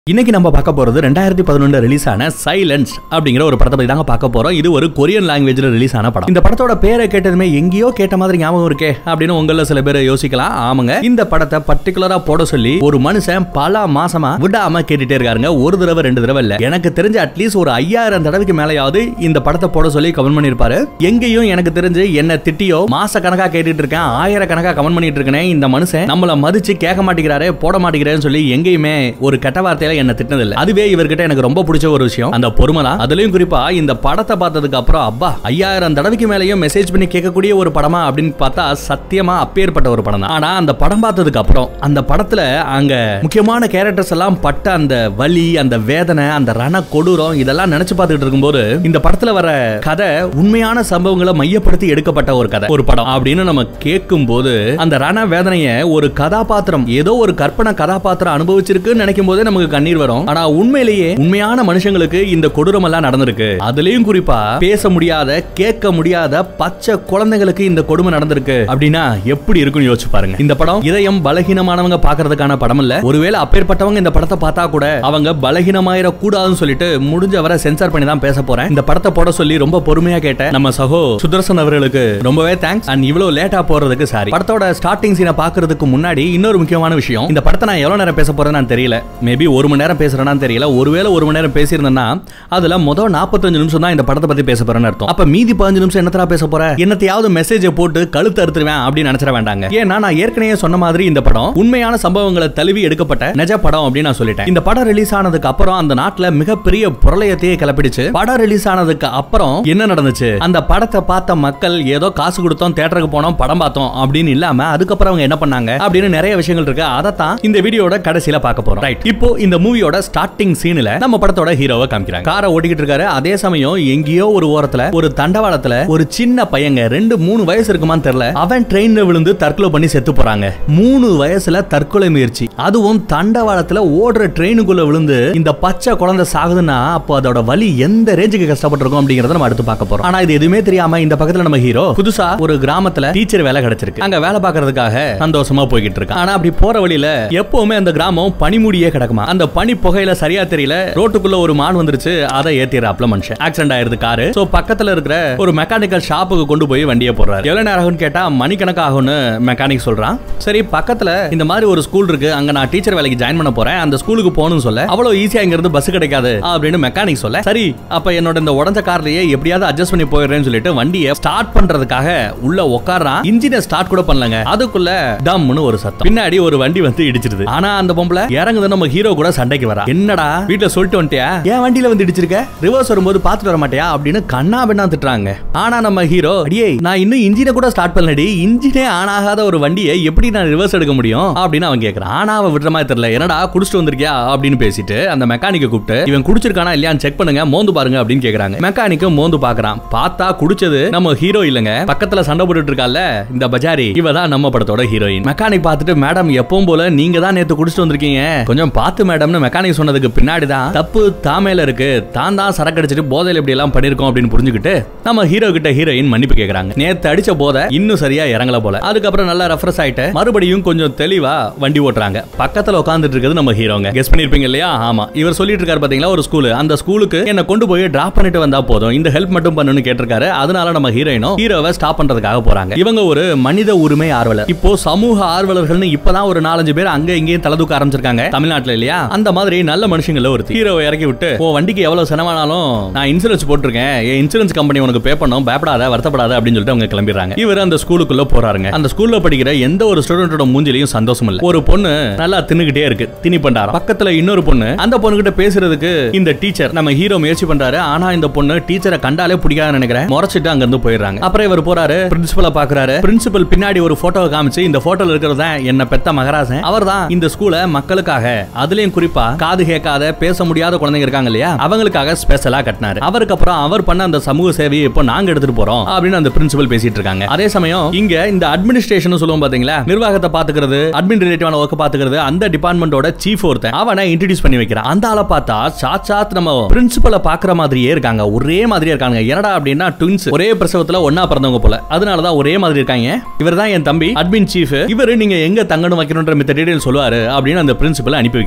இன்னைக்கு நம்ம பார்க்க போறது ரெண்டாயிரத்தி பதினொன்று ரிலீஸ் ஆன சைலன்ஸ் அப்படிங்கிற ஒரு படத்தை பத்தி தாங்க பார்க்க போறோம் இது ஒரு கொரியன் லாங்குவேஜ்ல ரிலீஸ் ஆன படம் இந்த படத்தோட பேரை கேட்டதுமே எங்கேயோ கேட்ட மாதிரி ஞாபகம் இருக்கே அப்படின்னு உங்கள சில பேர் யோசிக்கலாம் ஆமாங்க இந்த படத்தை பர்டிகுலரா போட சொல்லி ஒரு மனுஷன் பல மாசமா விடாம கேட்டுட்டே இருக்காருங்க ஒரு தடவை ரெண்டு தடவை இல்ல எனக்கு தெரிஞ்ச அட்லீஸ்ட் ஒரு ஐயாயிரம் தடவைக்கு மேலேயாவது இந்த படத்தை போட சொல்லி கமெண்ட் பண்ணிருப்பாரு எங்கேயும் எனக்கு தெரிஞ்சு என்ன திட்டியோ மாச கணக்கா கேட்டுட்டு இருக்கேன் ஆயிரக்கணக்கா கமெண்ட் பண்ணிட்டு இருக்கேன் இந்த மனுஷன் நம்மள மதிச்சு கேட்க மாட்டேங்கிறாரு போட மாட்டேங்கிறாருன்னு சொல்லி எங்கேயுமே ஒரு கெட்ட வார்த்தையில என்ன திட்டினது இல்ல அதுவே இவர்கிட்ட எனக்கு ரொம்ப பிடிச்ச ஒரு விஷயம் அந்த பொறுமை தான் அதுலயும் குறிப்பா இந்த படத்தை பார்த்ததுக்கு அப்புறம் அப்பா ஐயாயிரம் தடவைக்கு மேலேயும் மெசேஜ் பண்ணி கேட்கக்கூடிய ஒரு படமா அப்படின்னு பார்த்தா சத்தியமா அப்பேற்பட்ட ஒரு படம் தான் ஆனா அந்த படம் பார்த்ததுக்கு அப்புறம் அந்த படத்துல அங்க முக்கியமான கேரக்டர்ஸ் எல்லாம் பட்ட அந்த வலி அந்த வேதனை அந்த ரண கொடூரம் இதெல்லாம் நினைச்சு பார்த்துட்டு இருக்கும்போது இந்த படத்துல வர கதை உண்மையான சம்பவங்களை மையப்படுத்தி எடுக்கப்பட்ட ஒரு கதை ஒரு படம் அப்படின்னு நம்ம கேட்கும் போது அந்த ரண வேதனைய ஒரு கதாபாத்திரம் ஏதோ ஒரு கற்பனை கதாபாத்திரம் அனுபவிச்சிருக்குன்னு நினைக்கும் போதே நமக்கு கண்ணீர் வரும் ஆனா உண்மையிலேயே உண்மையான மனுஷங்களுக்கு இந்த கொடூரம் எல்லாம் நடந்திருக்கு அதுலயும் குறிப்பா பேச முடியாத கேட்க முடியாத பச்சை குழந்தைகளுக்கு இந்த கொடுமை நடந்திருக்கு அப்படின்னா எப்படி இருக்குன்னு யோசிச்சு பாருங்க இந்த படம் இதயம் பலகீனமானவங்க பாக்குறதுக்கான படம் இல்ல ஒருவேளை அப்பேற்பட்டவங்க இந்த படத்தை பார்த்தா கூட அவங்க பலகீனமாயிர கூடாதுன்னு சொல்லிட்டு முடிஞ்ச வரை சென்சார் பண்ணி தான் பேச போறேன் இந்த படத்தை போட சொல்லி ரொம்ப பொறுமையா கேட்ட நம்ம சகோ சுதர்சன் அவர்களுக்கு ரொம்பவே தேங்க்ஸ் அண்ட் இவ்வளவு லேட்டா போறதுக்கு சாரி படத்தோட ஸ்டார்டிங் சீனை பாக்குறதுக்கு முன்னாடி இன்னொரு முக்கியமான விஷயம் இந்த படத்தை நான் எவ்வளவு நேரம் பேச போறேன்னு நான் தெரியல மேபி ஒரு மணி நேரம் பேசுறேன்னு தெரியல ஒருவேளை ஒரு மணி நேரம் பேசியிருந்தேன்னா அதுல முதல் நாற்பத்தஞ்சு நிமிஷம் தான் இந்த படத்தை பத்தி பேச போறேன்னு அர்த்தம் அப்ப மீதி பதினஞ்சு நிமிஷம் என்னத்தரா பேச போற என்னத்தையாவது மெசேஜ் போட்டு கழுத்து அறுத்துருவேன் அப்படின்னு நினைச்சிட வேண்டாங்க ஏன்னா நான் ஏற்கனவே சொன்ன மாதிரி இந்த படம் உண்மையான சம்பவங்களை தழுவி எடுக்கப்பட்ட நிஜ படம் அப்படின்னு நான் சொல்லிட்டேன் இந்த படம் ரிலீஸ் ஆனதுக்கு அப்புறம் அந்த நாட்டுல மிகப்பெரிய புரளையத்தையே கிளப்பிடுச்சு படம் ரிலீஸ் ஆனதுக்கு அப்புறம் என்ன நடந்துச்சு அந்த படத்தை பார்த்த மக்கள் ஏதோ காசு கொடுத்தோம் தேட்டருக்கு போனோம் படம் பார்த்தோம் அப்படின்னு இல்லாம அதுக்கப்புறம் அவங்க என்ன பண்ணாங்க அப்படின்னு நிறைய விஷயங்கள் இருக்கு அதை தான் இந்த வீடியோட கடைசியில பார்க்க போறோம் ரைட் இப்போ இந்த மூவியோட ஸ்டார்டிங் சீன்ல நம்ம படத்தோட ஹீரோவை காமிக்கிறாங்க காரை ஓட்டிக்கிட்டு இருக்காரு அதே சமயம் எங்கேயோ ஒரு ஓரத்துல ஒரு தண்டவாளத்துல ஒரு சின்ன பையங்க ரெண்டு மூணு வயசு இருக்குமான்னு தெரியல அவன் ட்ரெயின்ல விழுந்து தற்கொலை பண்ணி செத்து போறாங்க மூணு வயசுல தற்கொலை முயற்சி அதுவும் தண்டவாளத்துல ஓடுற ட்ரெயினுக்குள்ள விழுந்து இந்த பச்சை குழந்தை சாகுதுன்னா அப்போ அதோட வலி எந்த ரேஞ்சுக்கு கஷ்டப்பட்டிருக்கும் அப்படிங்கறத நம்ம அடுத்து பார்க்க போறோம் ஆனா இது எதுவுமே தெரியாம இந்த பக்கத்துல நம்ம ஹீரோ புதுசா ஒரு கிராமத்துல டீச்சர் வேலை கிடைச்சிருக்கு அங்க வேலை பார்க்கறதுக்காக சந்தோஷமா போய்கிட்டு இருக்கு ஆனா அப்படி போற வழியில எப்பவுமே அந்த கிராமம் பனிமூடியே கிடக்குமா அந்த பனி புகையில சரியா தெரியல ரோட்டுக்குள்ள ஒரு மான் வந்துருச்சு அதை ஏத்திடுறாப்ல மனுஷன் ஆக்சிடென்ட் ஆயிருது காரு சோ பக்கத்துல இருக்கிற ஒரு மெக்கானிக்கல் ஷாப்புக்கு கொண்டு போய் வண்டியை போடுறாரு எவ்வளவு நேரம் ஆகும்னு கேட்டா மணிக்கணக்கு ஆகும்னு மெக்கானிக் சொல்றான் சரி பக்கத்துல இந்த மாதிரி ஒரு ஸ்கூல் இருக்கு அங்க நான் டீச்சர் வேலைக்கு ஜாயின் பண்ண போறேன் அந்த ஸ்கூலுக்கு போகணும்னு சொல்ல அவ்வளவு ஈஸியா இங்க இருந்து பஸ் கிடைக்காது அப்படின்னு மெக்கானிக் சொல்ல சரி அப்ப என்னோட இந்த உடஞ்ச கார்லயே எப்படியாவது அட்ஜஸ்ட் பண்ணி போயிடுறேன்னு சொல்லிட்டு வண்டியை ஸ்டார்ட் பண்றதுக்காக உள்ள உட்காரான் இன்ஜினை ஸ்டார்ட் கூட பண்ணலங்க அதுக்குள்ள டம்னு ஒரு சத்தம் பின்னாடி ஒரு வண்டி வந்து இடிச்சிருது ஆனா அந்த பொம்பளை இறங்குது நம்ம ஹீரோ கூட சண்டைக்கு வரா என்னடா வீட்டுல சொல்லிட்டு வந்துட்டியா ஏன் வண்டியில வந்து இடிச்சிருக்க ரிவர்ஸ் வரும்போது பாத்துட்டு வர மாட்டியா அப்படின்னு கண்ணா பின்னா திட்டுறாங்க ஆனா நம்ம ஹீரோ அடியே நான் இன்னும் இன்ஜினை கூட ஸ்டார்ட் பண்ணலடி இன்ஜினே ஆன் ஆகாத ஒரு வண்டியை எப்படி நான் ரிவர்ஸ் எடுக்க முடியும் அப்படின்னு அவன் கேக்குறான் ஆனா அவன் விடுற மாதிரி தெரியல என்னடா குடிச்சிட்டு வந்திருக்கியா அப்படின்னு பேசிட்டு அந்த மெக்கானிக்க கூப்பிட்டு இவன் குடிச்சிருக்கானா இல்லையான்னு செக் பண்ணுங்க மோந்து பாருங்க அப்படின்னு கேக்குறாங்க மெக்கானிக்கு மோந்து பாக்குறான் பார்த்தா குடிச்சது நம்ம ஹீரோ இல்லங்க பக்கத்துல சண்டை போட்டுட்டு இருக்கால இந்த பஜாரி இவ தான் நம்ம படத்தோட ஹீரோயின் மெக்கானிக் பார்த்துட்டு மேடம் எப்பவும் போல நீங்க தான் நேத்து குடிச்சிட்டு வந்திருக்கீங்க கொஞ்சம் பார்த்து மேடம்னு மெக்கானிக் சொன்னதுக்கு பின்னாடி தான் தப்பு தாமேல இருக்கு தான் தான் சரக்கு அடிச்சிட்டு போதையில இப்படி எல்லாம் பண்ணிருக்கோம் அப்படின்னு புரிஞ்சுக்கிட்டு நம்ம ஹீரோ கிட்ட ஹீரோயின் மன்னிப்பு கேக்குறாங்க நேத்து அடிச்ச போதை இன்னும் சரியா இறங்கல போல அதுக்கப்புறம் நல்லா ரெஃப்ரெஷ் ஆயிட்டு மறுபடியும் கொஞ்சம் தெளிவா வண்டி ஓட்டுறாங்க பக்கத்துல உட்காந்துட்டு இருக்கிறது நம்ம ஹீரோங்க கெஸ் பண்ணிருப்பீங்க இல்லையா ஆமா இவர் சொல்லிட்டு இருக்காரு பாத்தீங்களா ஒரு ஸ்கூல் அந்த ஸ்கூலுக்கு என்ன கொண்டு போய் டிராப் பண்ணிட்டு வந்தா போதும் இந்த ஹெல்ப் மட்டும் பண்ணுன்னு கேட்டிருக்காரு அதனால நம்ம ஹீரோயினும் ஹீரோவை ஸ்டாப் பண்றதுக்காக போறாங்க இவங்க ஒரு மனித உரிமை ஆர்வலர் இப்போ சமூக ஆர்வலர்கள்னு இப்பதான் ஒரு நாலஞ்சு பேர் அங்க இங்கேயும் தலை தூக்க ஆரம்பிச்சிருக்காங்க தமிழ்நாட்டுல இல்லையா அந்த மாதிரி நல்ல மனுஷங்கள ஒரு ஹீரோவை இறக்கி விட்டு ஓ வண்டிக்கு எவ்வளவு செலவானாலும் நான் இன்சூரன்ஸ் போட்டிருக்கேன் என் இன்சூரன்ஸ் கம்பெனி உனக்கு பே பண்ணும் பயப்படாத வருத்தப்படாத அப்படின்னு சொல்லிட்டு அவங்க கிளம்பிடுறாங்க இவர் அந்த ஸ்கூலுக்குள்ள போறாருங்க அந்த ஸ்கூல்ல படிக்கிற எந்த ஒரு ஸ்டூடெண்டோட மூஞ்சிலையும் சந்தோஷம் இல்ல ஒரு பொண்ணு நல்லா தின்னுகிட்டே இருக்கு திணி பண்டாரம் பக்கத்துல இன்னொரு பொண்ணு அந்த பொண்ணு கிட்ட பேசுறதுக்கு இந்த டீச்சர் நம்ம ஹீரோ முயற்சி பண்றாரு ஆனா இந்த பொண்ணு டீச்சரை கண்டாலே பிடிக்காத நினைக்கிறேன் முறைச்சிட்டு அங்க இருந்து போயிடுறாங்க அப்புறம் இவர் போறாரு பிரின்சிபலை பாக்குறாரு பிரின்சிபல் பின்னாடி ஒரு போட்டோவை காமிச்சு இந்த போட்டோல இருக்கிறது தான் என்ன பெத்த மகராசன் அவர் தான் இந்த ஸ்கூலை மக்களுக்காக அதுலயும் குறிப்பா காது கேட்காத பேச முடியாத குழந்தைங்க இருக்காங்க இல்லையா அவங்களுக்காக ஸ்பெஷலா கட்டினாரு அவருக்கு அப்புறம் அவர் பண்ண அந்த சமூக சேவையை இப்போ நாங்க எடுத்துட்டு போறோம் அப்படின்னு அந்த பிரின்சிபல் பேசிட்டு இருக்காங்க அதே சமயம் இங்க இந்த அட்மினிஸ்ட்ரேஷன் சொல்லுவோம் பாத்தீங்களா நிர்வாகத்தை பாத்துக்கிறது அட்மின் ரிலேட்டிவான ஒர்க் பாத்துக்கிறது அந்த டிபார்ட்மெண்டோட சீஃப் ஒருத்தன் அவனை இன்ட்ரடியூஸ் பண்ணி வைக்கிறான் அந்த ஆளை பார்த்தா சாட்சாத் நம்ம பிரின்சிபலை பாக்குற மாதிரியே இருக்காங்க ஒரே மாதிரியே இருக்காங்க என்னடா அப்படின்னா ட்வின்ஸ் ஒரே பிரசவத்துல ஒன்னா பிறந்தவங்க போல அதனாலதான் ஒரே மாதிரி இருக்காங்க இவர் தான் என் தம்பி அட்மின் சீஃப் இவர் நீங்க எங்க தங்கணும் வைக்கணும்ன்ற மித்த டீடைல் சொல்லுவாரு அப்படின்னு அந்த பிரின்சிபல் அனுப்பி வைக்கிறாருங்க சீஃப்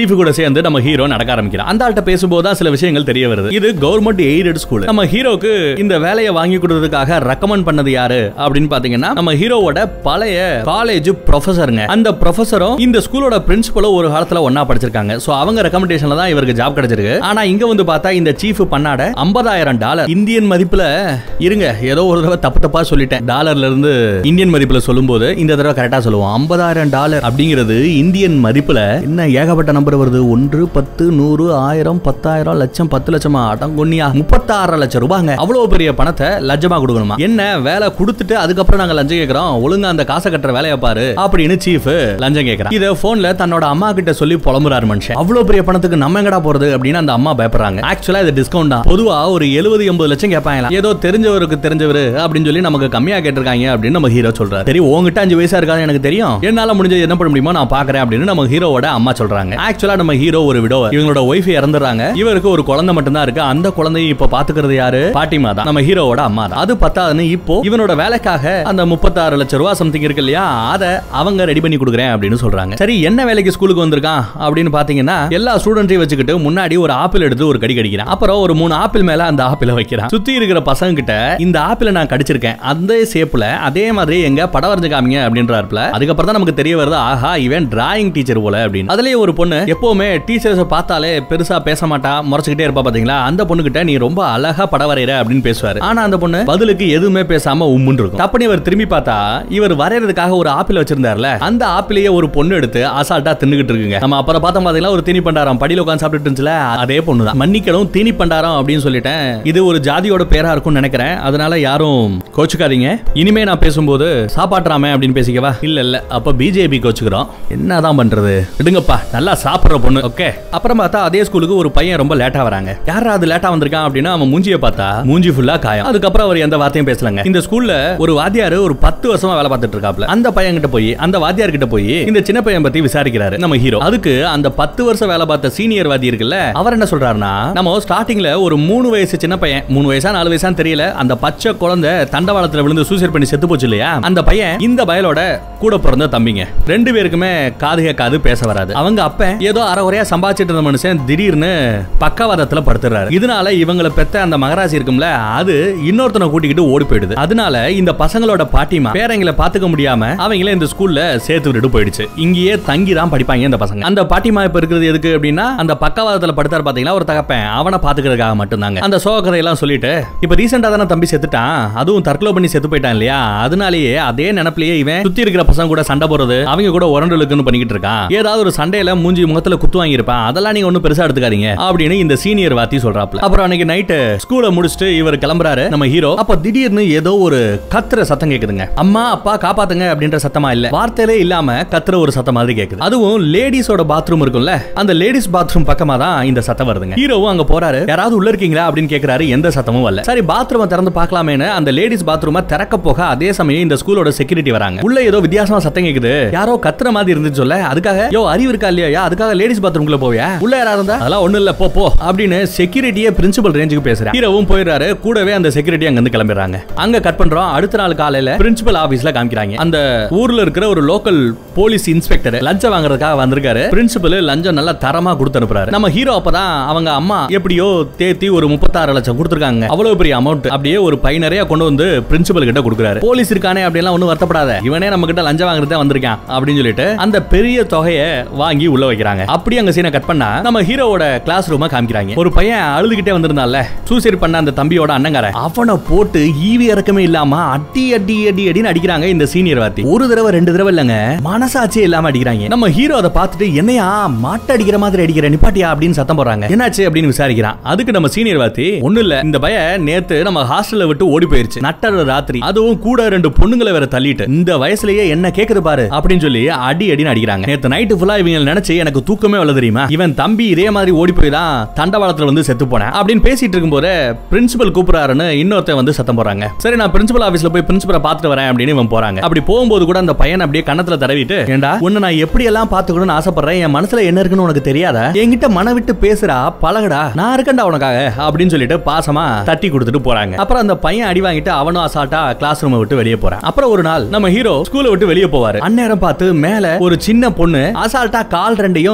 சீஃப் கூட சேர்ந்து நம்ம ஹீரோ நடக்க ஆரம்பிக்கிறான் அந்த ஆள்கிட்ட பேசும்போது தான் சில விஷயங்கள் தெரிய வருது இது கவர்மெண்ட் எய்டட் ஸ்கூல் நம்ம ஹீரோக்கு இந்த வேலையை வாங்கி கொடுத்ததுக்காக ரெக்கமெண்ட் பண்ணது யாரு அப்படின்னு பாத்தீங்கன்னா நம்ம ஹீரோவோட பழைய காலேஜ் ப்ரொஃபசருங்க அந்த ப்ரொஃபசரும் இந்த ஸ்கூலோட பிரின்சிபலும் ஒரு காலத்துல ஒன்னா படிச்சிருக்காங்க சோ அவங்க ரெக்கமெண்டேஷன்ல தான் இவருக்கு ஜாப் கிடைச்சிருக்கு ஆனா இங்க வந்து பார்த்தா இந்த சீஃப் பண்ணாட 50000 டாலர் இந்தியன் மதிப்புல இருங்க ஏதோ ஒரு தடவை தப்பு தப்பா சொல்லிட்டேன் டாலர்ல இருந்து இந்தியன் மதிப்புல சொல்லும்போது இந்த தடவை கரெக்டா சொல்லுவோம் 50000 டாலர் அப்படிங்கிறது இந்தியன் மதிப்புல என்ன ஏகப்பட்ட நம்பர் வருது ஒன்று பத்து நூறு ஆயிரம் பத்தாயிரம் லட்சம் பத்து லட்சமா அடங்கொன்னியா முப்பத்தாறு லட்சம் ரூபாங்க அவ்வளவு பெரிய பணத்தை லட்சமா கொடுக்கணுமா என்ன வேலை கொடுத்துட்டு அதுக்கப்புறம் நாங்க லஞ்சம் கேக்குறோம் ஒழுங்கா அந்த காசை கட்டுற வேலையை பாரு அப்படின்னு சீஃப் லஞ்சம் கேக்குறான் இத போன்ல தன்னோட அம்மா கிட்ட சொல்லி புலம்புறாரு மனுஷன் அவ்வளவு பெரிய பணத்துக்கு நம்ம எங்கடா போறது அப்படின்னு அந்த அம்மா பயப்படுறாங்க ஆக்சுவலா இது டிஸ்கவுண்ட் தான் பொதுவா ஒரு எழுபது எண்பது லட்சம் கேட்பாங்களா ஏதோ தெரிஞ்சவருக்கு தெரிஞ்சவரு அப்படின்னு சொல்லி நமக்கு கம்மியா கேட்டிருக்காங்க அப்படின்னு நம்ம ஹீரோ சொல்றாரு சரி உங்ககிட்ட அஞ்சு வயசா இருக்காது எனக்கு தெரியும் என்னால முடிஞ்சது என்ன பண்ண முடியுமோ நான் பாக்குறேன் அப்படின்னு நம்ம ஹீரோவோட அம்மா சொல்றாங்க ஆக்சுவலா நம்ம ஹீரோ ஒரு விடோ இவங்களோட ஒய்ஃப் இறந்துறாங்க இவருக்கு ஒரு குழந்தை மட்டும் தான் இருக்கு அந்த குழந்தையை இப்ப பாத்துக்கிறது யாரு பாட்டிமா தான் நம்ம ஹீரோவோட அம்மா தான் அது பத்தாதுன்னு இப்போ இவனோட வேலைக்காக அந்த முப்பத்தாறு லட்சம் ரூபாய் சம்திங் இருக்கு இல்லையா அதை அவங்க ரெடி பண்ணி கொடுக்குறேன் அப்படின்னு சொல்றாங்க சரி என்ன வேலைக்கு ஸ்கூலுக்கு வந்திருக்கான் அப்படின்னு பாத்தீங்கன்னா எல்லா ஸ்டூடெண்ட்டையும் வச்சுக்கிட்டு முன்னாடி ஒரு ஆப்பிள் எடுத்து ஒரு கடி கடிக்கிறான் அப்புறம் ஒரு மூணு ஆப்பிள் மேல அந்த ஆப்பிள வைக்கிறான் சுத்தி இருக்கிற பசங்க கிட்ட இந்த ஆப்பிள நான் கடிச்சிருக்கேன் அந்த ஷேப்ல அதே மாதிரி எங்க படம் வரைஞ்சு காமிங்க அப்படின்றாருல அதுக்கப்புறம் தான் நமக்கு தெரிய வருது ஆஹா இவன் டிராயிங் டீச்சர் போல அப்படின்னு அதுலயே ஒரு பொண்ணு எப்பவுமே டீச்சர்ஸ் பார்த்தாலே பெருசா பேச மாட்டா முறைச்சுக்கிட்டே இருப்பா பாத்தீங்களா அந்த பொண்ணு கிட்ட நீ ரொம்ப அழகா படம் வரைகிற அப்படின்னு பேசுவாரு ஆனா அந்த பொண்ணு பதிலுக்கு எதுவுமே பேசாம உம்முன்னு இருக்கும் தப்புன்னு இவர் திரும்பி பார்த்தா இவர் வரையறதுக்காக ஒரு ஆப்பிள் வச்சிருந்தாருல அந்த ஆப்பிளையே ஒரு பொண்ணு எடுத்து அசால்ட்டா தின்னுகிட்டு இருக்குங்க நம்ம அப்புறம் பார்த்தோம் பாத்தீங்களா ஒரு தீனி பண்டாரம் படியில உட்காந்து சாப்பிட்டுட்டு இருந்துச்சுல அதே பொண்ணு தான் மன்னிக்கணும் தீனி பண்டாரம் அப்படின்னு சொல்லிட்டேன் இது ஒரு ஜாதியோட பேரா இருக்கும்னு நினைக்கிறேன் அதனால யாரும் கோச்சுக்காதீங்க இனிமே நான் பேசும்போது சாப்பாட்டுறாம அப்படின்னு பேசிக்கவா இல்ல இல்ல அப்ப பிஜேபி கோச்சுக்கிறோம் என்னதான் பண்றது விடுங்கப்பா நல்லா சாப்பிடுற பொண்ணு ஓகே அப்புறம் பார்த்தா அதே ஸ்கூலுக்கு ஒரு பையன் ரொம்ப லேட்டா வராங்க யாரா அது லேட்டா வந்திருக்கான் அப்படின்னா அவன் மூஞ்சியை பார்த்தா மூஞ்சி ஃபுல்லா காயம் அதுக்கப்புறம் அவர் எந்த வார்த்தையும் பேசலங்க இந்த ஸ்கூல்ல ஒரு வாத்தியார் ஒரு பத்து வருஷமா வேலை பார்த்துட்டு இருக்காப்ல அந்த பையன் கிட்ட போய் அந்த வாத்தியார் கிட்ட போய் இந்த சின்ன பையன் பத்தி விசாரிக்கிறாரு நம்ம ஹீரோ அதுக்கு அந்த பத்து வருஷம் வேலை பார்த்த சீனியர் வாதி இருக்குல்ல அவர் என்ன சொல்றாருன்னா நம்ம ஸ்டார்டிங்ல ஒரு மூணு வயசு சின்ன பையன் மூணு வயசா நாலு வயசான்னு தெரியல அந்த பச்சை குழந்தை தண்டவாளத்துல விழுந்து சூசைட் பண்ணி செத்து போச்சு இல்லையா அந்த பையன் இந்த பயலோட கூட பிறந்த தம்பிங்க ரெண்டு பேருக்குமே காது கேட்காது பேச வராது அவங்க அப்ப ஏதோ அரை குறையா சம்பாதிச்சிட்டு இருந்த மனுஷன் திடீர்னு பக்கவாதத்துல படுத்துறாரு இதனால இவங்களை பெத்த அந்த மகராசி இருக்கும்ல அது இன்னொருத்தனை கூட்டிக்கிட்டு ஓடி போயிடுது அதனால இந்த பசங்களோட பாட்டிமா பேரங்களை பாத்துக்க முடியாம அவங்கள இந்த ஸ்கூல்ல சேர்த்து விட்டுட்டு போயிடுச்சு இங்கேயே தங்கி தான் படிப்பாங்க இந்த பசங்க அந்த பாட்டிமா இப்ப இருக்கிறது எதுக்கு அப்படின்னா அந்த பக்கவாதத்துல படுத்தாரு பாத்தீங்களா ஒரு தகப்பன் அவனை பாத்துக்கிறதுக்காக மட்டும்தாங்க அந்த சோக கதையெல்லாம் சொல்லிட்டு இப்ப ரீசெண்டா தானே தம்பி செத்துட்டான் அதுவும் தற்கொலை பண்ணி செத்து போயிட்டான் இல்லையா அதனாலேயே அதே நினப்பிலேயே இவன் சுத்தி இருக்கிற பசங்க கூட சண்டை போறது அவங்க கூட உரண்டலுக்குன்னு பண்ணிக்கிட்டு இருக்கான் ஏதாவது ஒரு சண்டையில மூஞ்சி முகத்துல குத்து வாங்கியிருப்பான் அதெல்லாம் நீங்க ஒண்ணும் பெருசா எடுத்துக்காதீங்க அப்படின்னு இந்த சீனியர் வாத்தி சொல்றாப்ல அப்புறம் அன்னைக்கு நைட்டு ஸ்கூலை முடிச்சுட்டு இவர் கிளம்புறாரு நம்ம ஹீரோ அப்ப திடீர்னு ஏதோ ஒரு கத்துற சத்தம் கேக்குதுங்க அம்மா அப்பா காப்பாத்துங்க அப்படின்ற சத்தமா இல்ல வார்த்தையிலே இல்லாம கத்துற ஒரு சத்தம் மாதிரி கேக்குது அதுவும் லேடிஸோட பாத்ரூம் இருக்கும்ல அந்த லேடிஸ் பாத்ரூம் பக்கமா தான் இந்த சத்தம் வருதுங்க ஹீரோவும் அங்க போறாரு யாராவது உள்ள இருக்கீங்களா அப்படின்னு கேக்குறாரு எந்த சத்தமும் வரல சரி பாத்ரூமை திறந்து பார்க்கலாமேன்னு அந்த லேடிஸ் பாத்ரூமை திறக்க போக அதே சமயம் இந்த ஸ்கூலோட செக்யூரிட்டி வராங்க உள்ள ஏதோ வித்தியாசமா சத்தம் கேக்குது யாரோ கத்துற மாதிரி இருந்துச்சு சொல்ல அதுக்காக யோ அறிவு இருக்கா இல்லையா அதுக்காக லேடிஸ் பாத்ரூம்குள்ள போவியா உள்ள யாராவது இருந்தா அதெல்லாம் ஒண்ணு இல்ல போ போ அப்படின்னு செக்யூரிட்டியே பிரின்சிபல் ரேஞ்சுக்கு பேசுறேன் ஹீரோவும் போயிடுறாரு கூடவே அந்த செக்யூரிட்டி அங்க இருந்து கிளம்பிடுறாங்க அங்க கட் பண்றோம் அடுத்த நாள் காலையில பிரின்சிபல் ஆபீஸ்ல காமிக்கிறாங்க அந்த ஊர்ல இருக்கிற ஒரு லோக்கல் போலீஸ் இன்ஸ்பெக்டர் லஞ்சம் வாங்குறதுக்காக வந்திருக்காரு பிரின்சிபல் லஞ்சம் நல்லா தரமா கொடுத்து அனுப்புறாரு நம்ம ஹீரோ அப்பதான் அவங்க அம்மா எப்படியோ தேத்தி ஒரு முப்பத்தாறு லட்சம் கொடுத்துருக்காங்க அவ்வளவு பெரிய அமௌண்ட் அப்படியே ஒரு பை நிறைய கொண்டு வந்து பிரின்சிபல் கிட்ட கொடுக்குறாரு போலீஸ் இருக்கானே அப்படிலாம் ஒன்றும் வருத்தப்படாத இவனே நம்ம கிட்ட லஞ்சம் வாங்குறதே வந்திருக்கான் அப்படின்னு சொல்லிட்டு அந்த பெரிய தொகையை வாங்கி உள்ள வைக்கிறாங்க அப்படி அங்க சீனை கட் பண்ணா நம்ம ஹீரோவோட கிளாஸ் ரூமை காமிக்கிறாங்க ஒரு பையன் அழுதுகிட்டே வந்திருந்தான்ல சூசைட் பண்ண அந்த தம்பியோட அண்ணங்காரன் அவனை போட்டு ஈவி இறக்கமே இல்லாம அடி அடி அடி அடின்னு அடிக்கிறாங்க இந்த சீனியர் வாத்தி ஒரு தடவை ரெண்டு தடவை இல்லங்க மனசாட்சியே இல்லாம அடிக்கிறாங்க நம்ம ஹீரோ அதை பார்த்துட்டு என்னையா மாட்ட அடிக்கிற மாதிரி அடிக்கிற நிப்பாட்டியா அப்படின்னு சத்தம் போடுறாங்க என்னாச்சு அப்படின்னு விசாரிக்கிறான் அதுக்கு நம்ம சீனியர் வாத்தி ஒண்ணு இல்ல இந்த பய நேத்து நம்ம ஹாஸ்டல்ல விட்டு ஓடி போயிருச்சு நட்டர் ராத்திரி அதுவும் கூட ரெண்டு பொண்ணுங்களை வேற தள்ளிட்டு இந்த வயசுலயே என்ன கேக்குது பாரு அப்படின்னு சொல்லி அடி அடின்னு அடிக்கிறாங்க நேத்து நைட்டு ஃபுல்லா இவங்க நினைச்சு எனக்கு தூக்கமே வரல தெரியுமா இவன் தம்பி இதே மாதிரி ஓடி போய் தான் தண்டவாளத்துல வந்து செத்து போனேன் அப்படின்னு பேசிட்டு இருக்கும்போது பிரின்சிபல் கூப்பிடுறாருன்னு இன்னொருத்தன் வந்து சத்தம் போறாங்க சரி நான் பிரின்சிபல் ஆபீஸ்ல போய் பிரின்சிபலை பார்த்துட்டு வரேன் அப்படின்னு இவன் போறாங்க அப்படி போகும்போது கூட அந்த பையன் அப்படியே கண்ணத்துல தடவிட்டு ஏண்டா உன்னை நான் எப்படி எல்லாம் பாத்துக்கணும்னு ஆசைப்படுறேன் என் மனசுல என்ன இருக்குன்னு உனக்கு தெரியாதா என்கிட்ட மன விட்டு பேசுறா பழகுடா நான் இருக்கேன்டா உனக்காக அப்படின்னு சொல்லிட்டு பாசமா தட்டி கொடுத்துட்டு போறாங்க அப்புறம் அந்த பையன் அடி வாங்கிட்டு அவனும் அசால்ட்டா கிளாஸ் ரூமை விட்டு வெளியே போறான் அப்புறம் ஒரு நாள் நம்ம ஹீரோ ஸ்கூலை விட்டு வெளியே போவாரு அந்நேரம் பார்த்து மேல ஒரு சின்ன பொண்ணு அசால்ட்டா கால் ரெண்டையும்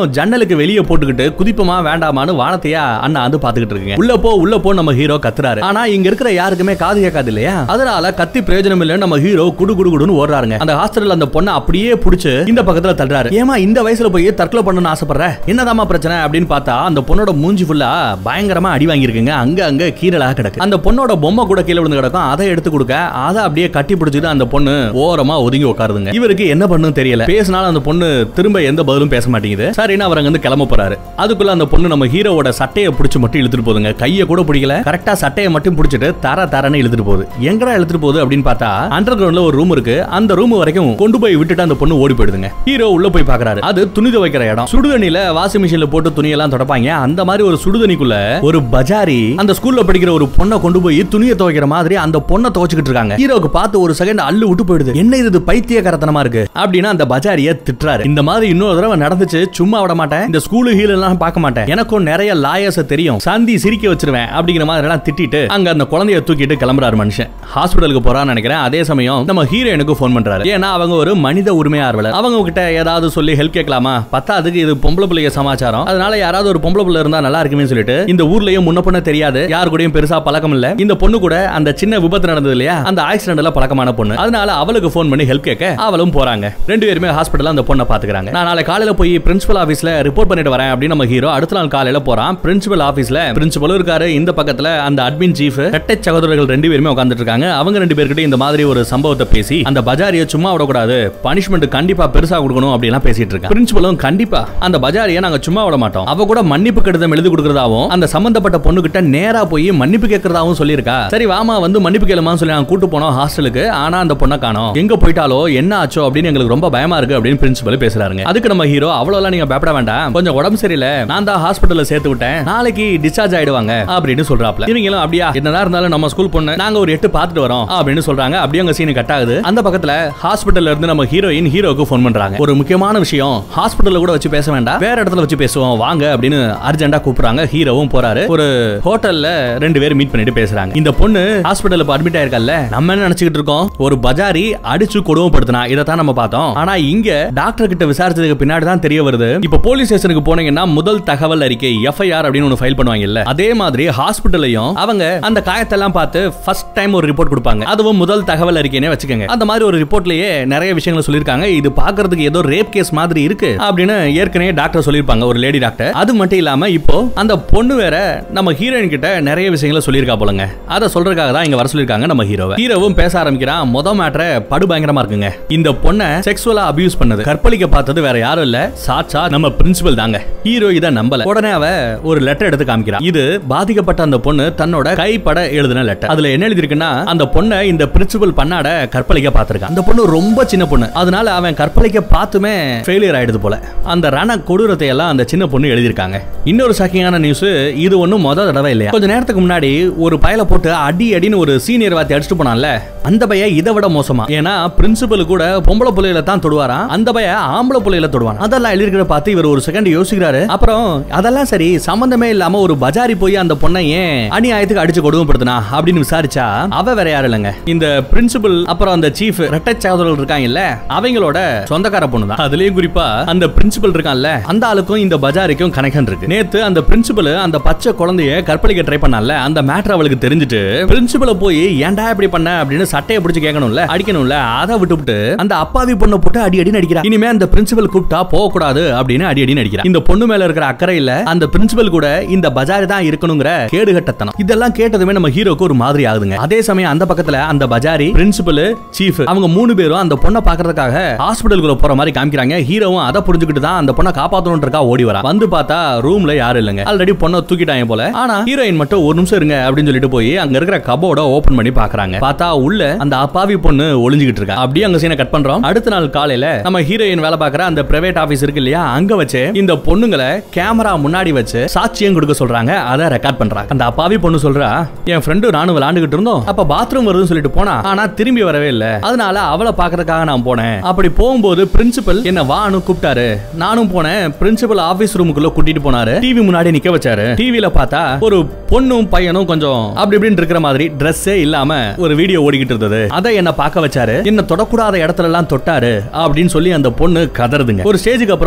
எல்லாத்தையும் ஜன்னலுக்கு வெளியே போட்டுக்கிட்டு குதிப்பமா வேண்டாமான்னு வானத்தையா அண்ணா வந்து பாத்துக்கிட்டு இருக்குங்க உள்ள போ உள்ள போ நம்ம ஹீரோ கத்துறாரு ஆனா இங்க இருக்கிற யாருக்குமே காது கேட்காது இல்லையா அதனால கத்தி பிரயோஜனம் இல்லைன்னு நம்ம ஹீரோ குடு குடு குடுன்னு ஓடுறாருங்க அந்த ஹாஸ்பிட்டல் அந்த பொண்ணை அப்படியே புடிச்சு இந்த பக்கத்துல தள்ளுறாரு ஏமா இந்த வயசுல போய் தற்கொலை பண்ணணும்னு ஆசைப்படுற என்னதாம்மா பிரச்சனை அப்படின்னு பார்த்தா அந்த பொண்ணோட மூஞ்சி ஃபுல்லா பயங்கரமா அடி வாங்கியிருக்குங்க அங்க அங்க கீரலா கிடக்கு அந்த பொண்ணோட பொம்மை கூட கீழே விழுந்து கிடக்கும் அதை எடுத்து கொடுக்க அதை அப்படியே கட்டி பிடிச்சிட்டு அந்த பொண்ணு ஓரமா ஒதுங்கி உட்காருதுங்க இவருக்கு என்ன பண்ணும் தெரியல பேசினாலும் அந்த பொண்ணு திரும்ப எந்த பதிலும் பேச மாட்டேங்குது சரின்னு அவர் வந்து கிளம்ப போறாரு அதுக்குள்ள அந்த பொண்ணு நம்ம ஹீரோவோட சட்டையை பிடிச்சு மட்டும் இழுத்துட்டு போதுங்க கையை கூட பிடிக்கல கரெக்டா சட்டையை மட்டும் பிடிச்சிட்டு தர தரன்னு இழுத்துட்டு போகுது எங்கடா இழுத்துட்டு போகுது அப்படின்னு பார்த்தா அண்டர் கிரவுண்ட்ல ஒரு ரூம் இருக்கு அந்த ரூம் வரைக்கும் கொண்டு போய் விட்டுட்டு அந்த பொண்ணு ஓடி போயிடுதுங்க ஹீரோ உள்ள போய் பாக்குறாரு அது துணி துவைக்கிற இடம் சுடுதண்ணில வாஷிங் மிஷின்ல போட்டு துணியெல்லாம் தொடப்பாங்க அந்த மாதிரி ஒரு சுடுதண்ணிக்குள்ள ஒரு பஜாரி அந்த ஸ்கூல்ல படிக்கிற ஒரு பொண்ணை கொண்டு போய் துணியை துவைக்கிற மாதிரி அந்த பொண்ணை துவைச்சுக்கிட்டு இருக்காங்க ஹீரோக்கு பார்த்து ஒரு செகண்ட் அள்ளு விட்டு போயிடுது என்ன இது பைத்திய கரத்தனமா இருக்கு அப்படின்னு அந்த பஜாரிய திட்டுறாரு இந்த மாதிரி இன்னொரு தடவை நடந்துச்சு சும்மா விட மாட்டேன் இந்த ஸ்கூலு ஹீல் எல்லாம் பார்க்க மாட்டேன் எனக்கும் நிறைய லாயர்ஸ் தெரியும் சந்தி சிரிக்க வச்சிருவேன் அப்படிங்கிற மாதிரி எல்லாம் திட்டிட்டு அங்க அந்த குழந்தைய தூக்கிட்டு கிளம்புறாரு மனுஷன் ஹாஸ்பிட்டலுக்கு போறான்னு நினைக்கிறேன் அதே சமயம் நம்ம ஹீரோயினுக்கு ஃபோன் பண்றாரு ஏன்னா அவங்க ஒரு மனித உரிமை ஆர்வலர் அவங்க கிட்ட ஏதாவது சொல்லி ஹெல்ப் கேட்கலாமா பத்தாதுக்கு இது பொம்பளை பிள்ளைய சமாச்சாரம் அதனால யாராவது ஒரு பொம்பளை பிள்ளை இருந்தா நல்லா இருக்குமே சொல்லிட்டு இந்த ஊர்லயும் முன்ன பொண்ணு தெரியாது யாரு கூடயும் பெருசா பழக்கம் இல்ல இந்த பொண்ணு கூட அந்த சின்ன விபத்து நடந்தது இல்லையா அந்த ஆக்சிடென்ட்ல பழக்கமான பொண்ணு அதனால அவளுக்கு ஃபோன் பண்ணி ஹெல்ப் கேட்க அவளும் போறாங்க ரெண்டு பேருமே ஹாஸ்பிட்டல் அந்த பொண்ணை பாத்துக்கிறாங்க நான் நாளை காலையில போய் பிரின்சிபல் ஆபீஸ்ல ரிப்போர்ட் பண்ணிட்டு வரேன் அப்படின்னு நம்ம ஹீரோ அடுத்த நாள் காலையில போறான் பிரின்சிபல் ஆபீஸ்ல பிரின்சிபலும் இருக்காரு இந்த பக்கத்துல அந்த அட்மின் சீஃப் ரெட்டை சகோதரர்கள் ரெண்டு பேருமே உட்கார்ந்துட்டு இருக்காங்க அவங்க ரெண்டு பேர்கிட்ட இந்த மாதிரி ஒரு சம்பவத்தை பேசி அந்த பஜாரியை சும்மா விடக்கூடாது பனிஷ்மெண்ட் கண்டிப்பா பெருசா கொடுக்கணும் அப்படி எல்லாம் பேசிட்டு இருக்காங்க பிரின்சிபலும் கண்டிப்பா அந்த பஜாரியை நாங்க சும்மா விட மாட்டோம் அவ கூட மன்னிப்பு கடிதம் எழுதி கொடுக்கறதாவும் அந்த சம்பந்தப்பட்ட பொண்ணு கிட்ட நேரா போய் மன்னிப்பு கேட்கறதாவும் சொல்லியிருக்கா சரி வாமா வந்து மன்னிப்பு கேளுமான்னு சொல்லி நாங்க கூட்டு போனோம் ஹாஸ்டலுக்கு ஆனா அந்த பொண்ணை காணோம் எங்க போயிட்டாலோ என்ன ஆச்சோ அப்படின்னு எங்களுக்கு ரொம்ப பயமா இருக்கு அப்படின்னு பிரின்சிபல் பேசுறாருங்க அதுக்கு நம்ம ஹீரோ அவ்வளவு நீங்க பயப்பட வேண்டாம் கொஞ்சம் உடம்பு சரியில்லை நான் தான் ஹாஸ்பிட்டல்ல சேர்த்து விட்டேன் நாளைக்கு டிஸ்சார்ஜ் ஆயிடுவாங்க அப்படின்னு சொல்றாப்ல இவங்களும் அப்படியா என்னதான் இருந்தாலும் நம்ம ஸ்கூல் பொண்ணு நாங்க ஒரு எட்டு பார்த்துட்டு வரோம் அப்படின்னு சொல்றாங்க அப்படியே அங்க சீன் கட் ஆகுது அந்த பக்கத்துல ஹாஸ்பிட்டல்ல இருந்து நம்ம ஹீரோயின் ஹீரோக்கு ஃபோன் பண்றாங்க ஒரு முக்கியமான விஷயம் ஹாஸ்பிட்டல்ல கூட வச்சு பேச வேண்டாம் வேற இடத்துல வச்சு பேசுவோம் வாங்க அப்படின்னு அர்ஜென்டா கூப்பிடுறாங்க ஹீரோவும் போறாரு ஒரு ஹோட்டல்ல ரெண்டு பேரும் மீட் பண்ணிட்டு பேசுறாங்க இந்த பொண்ணு ஹாஸ்பிட்டல்ல அட்மிட் ஆயிருக்கல்ல நம்ம என்ன நினைச்சுக்கிட்டு இருக்கோம் ஒரு பஜாரி அடிச்சு கொடுமைப்படுத்தினா இதை தான் நம்ம பார்த்தோம் ஆனா இங்க டாக்டர் கிட்ட விசாரிச்சதுக்கு பின்னாடி தான் தெரிய வருது இப்ப போலீஸ் ஸ்டேஷனுக்கு போனீங்கன்னா முதல் தகவல் அறிக்கை எஃப்ஐஆர் அப்படின்னு ஒன்னு ஃபைல் பண்ணுவாங்க இல்ல அதே மாதிரி ஹாஸ்பிட்டல்லையும் அவங்க அந்த காயத்தெல்லாம் பார்த்து ஃபர்ஸ்ட் டைம் ஒரு ரிப்போர்ட் கொடுப்பாங்க அதுவும் முதல் தகவல் அறிக்கைனே வச்சுக்கோங்க அந்த மாதிரி ஒரு ரிப்போர்ட்லயே நிறைய விஷயங்களை சொல்லிருக்காங்க இது பாக்குறதுக்கு ஏதோ ரேப் கேஸ் மாதிரி இருக்கு அப்படின்னு ஏற்கனவே டாக்டர் சொல்லிருப்பாங்க ஒரு லேடி டாக்டர் அது மட்டும் இல்லாம இப்போ அந்த பொண்ணு வேற நம்ம ஹீரோயின் கிட்ட நிறைய விஷயங்களை சொல்லியிருக்கா போலங்க அதை சொல்றதுக்காக தான் இங்க வர சொல்லிருக்காங்க நம்ம ஹீரோவை ஹீரோவும் பேச ஆரம்பிக்கிறான் முத மேட்ர படு பயங்கரமா இருக்குங்க இந்த பொண்ணை செக்ஸுவலா அபியூஸ் பண்ணது கற்பழிக்க பார்த்தது வேற யாரும் இல்ல சாட்சா நம்ம பிரின்சிபல் தாங்க ஹீரோ இதை நம்பல உடனே அவ ஒரு லெட்டர் எடுத்து காமிக்கிறான் இது பாதிக்கப்பட்ட அந்த பொண்ணு தன்னோட கைப்பட எழுதின லெட்டர் அதுல என்ன எழுதிருக்குன்னா அந்த பொண்ணை இந்த பிரின்சிபல் பண்ணாட கற்பழிக்க பார்த்திருக்கான் அந்த பொண்ணு ரொம்ப சின்ன பொண்ணு அதனால அவன் கற்பழிக்க பார்த்துமே ஃபெயிலியர் ஆயிடுது போல அந்த ரண கொடூரத்தை எல்லாம் அந்த சின்ன பொண்ணு எழுதியிருக்காங்க இன்னொரு ஷாக்கிங்கான நியூஸ் இது ஒண்ணும் முத தடவை இல்லையா கொஞ்ச நேரத்துக்கு முன்னாடி ஒரு பயல போட்டு அடி அடின்னு ஒரு சீனியர் வாத்தி அடிச்சுட்டு போனான்ல அந்த பைய இதை விட மோசமா ஏன்னா பிரின்சிபல் கூட பொம்பளை புள்ளையில தான் தொடுவாராம் அந்த பைய ஆம்பளை புள்ளையில தொடுவான் அதெல்லாம் எழுதிக்கிற பார்த்து இவர் ஒரு செகண்ட் யோசிக்கிறாரு அப்புறம் அதெல்லாம் சரி சம்பந்தமே இல்லாம ஒரு பஜாரி போய் அந்த பொண்ணை ஏன் அநியாயத்துக்கு அடிச்சு கொடுமைப்படுத்தினா அப்படின்னு விசாரிச்சா அவ வேற யாரும் இல்லைங்க இந்த பிரின்சிபல் அப்புறம் அந்த சீஃப் ரெட்டை சகோதரர்கள் இருக்காங்கல்ல அவங்களோட சொந்தக்கார பொண்ணு தான் அதுலயும் குறிப்பா அந்த பிரின்சிபல் இருக்கான்ல அந்த ஆளுக்கும் இந்த பஜாரிக்கும் கனெக்ஷன் இருக்கு நேத்து அந்த பிரின்சிபல் அந்த பச்சை குழந்தைய கற்பழிக்க ட்ரை பண்ணால அந்த மேட்டர் அவளுக்கு தெரிஞ்சுட்டு பிரின்சிபலை போய் ஏன்டா இப்படி பண்ண அப்படின்னு சட்டையை பிடிச்சு கேட்கணும்ல அடிக்கணும்ல அதை விட்டுவிட்டு அந்த அப்பாவி பொண்ணை போட்டு அடி அடி நடிக்கிறா இனிமே அந்த பிரின்சிபல் கூப்பிட்டா போக கூடாது அப்படின்னு அடி அடி நடிக்கிறா இந்த பொண்ணு மேல இருக்கிற அக்கறை இல்ல அந்த பிரின்சிபல் கூட இந்த பஜாரி தான் இருக்கணுங்கிற கேடுகட்டத்தனம் இதெல்லாம் கேட்டதுமே நம்ம ஹீரோக்கு ஒரு மாதிரி ஆகுதுங்க அதே சமயம் அந்த பக்கத்துல அந்த பஜாரி பிரின்சிபல் சீஃப் அவங்க மூணு பேரும் அந்த பொண்ணை பாக்குறதுக்காக ஹாஸ்பிட்டலுக்குள்ள போற மாதிரி காமிக்கிறாங்க ஹீரோவும் அதை புரிஞ்சுக்கிட்டு தான் அந்த பொண்ணை காப்பாத்தணும்ன்றக்கா ஓடி வரா வந்து பார்த்தா ரூம்ல யாரும் இல்லைங்க ஆல்ரெடி பொண்ணை தூக்கிட்டாங்க போல ஆனா ஹீரோயின் மட்டும் ஒரு நிமிஷம் இருங்க அப்படின்னு சொல்லிட்டு போய் அங்க இருக்கிற கபோர்ட ஓபன் பண்ணி பாக்குறாங்க பார்த்தா உள்ள அந்த அப்பாவி பொண்ணு ஒளிஞ்சுகிட்டு இருக்கா அப்படியே அங்க சீனை கட் பண்றோம் அடுத்த நாள் காலையில நம்ம ஹீரோயின் வேலை பார்க்குற அந்த பிரைவேட் ஆபீஸ் இருக்கு இல்லையா அங்க வச்சு இந்த பொண்ணுங்களை கேமரா முன்னாடி வச்சு சாட்சியம் கொடுக்க சொல்றாங்க அதை ரெக்கார்ட் பண்றாங்க அந்த அப்பாவி பொண்ணு சொல்றா என் ஃப்ரெண்டு நானும் விளையாண்டுகிட்டு இருந்தோம் அப்ப பாத்ரூம் வருதுன்னு சொல்லிட்டு போனா ஆனா திரும்பி வரவே இல்ல அதனால அவளை பாக்குறதுக்காக நான் போனேன் அப்படி போகும்போது பிரின்சிபல் என்ன வான்னு கூப்பிட்டாரு நானும் போனேன் பிரின்சிபல் ஆபீஸ் ரூமுக்குள்ள கூட்டிட்டு போனாரு டிவி முன்னாடி நிக்க வச்சாரு டிவில பார்த்தா ஒரு பொண்ணும் பையனும் கொஞ்சம் அப்படி இப்படின்னு இருக்கிற மாதிரி ட்ரெஸ்ஸே இல்லாம ஒரு வீடியோ ஓடிக்கிட்டு இருந்தது அதை என்ன பார்க்க வச்சாரு என்ன தொடக்கூடாத இடத்துல எல்லாம் தொட்டாரு அப்படின்னு சொல்லி அந்த பொண்ணு கதறுதுங்க ஒரு ஸ்டேஜுக்கு அப்புறம் அங்க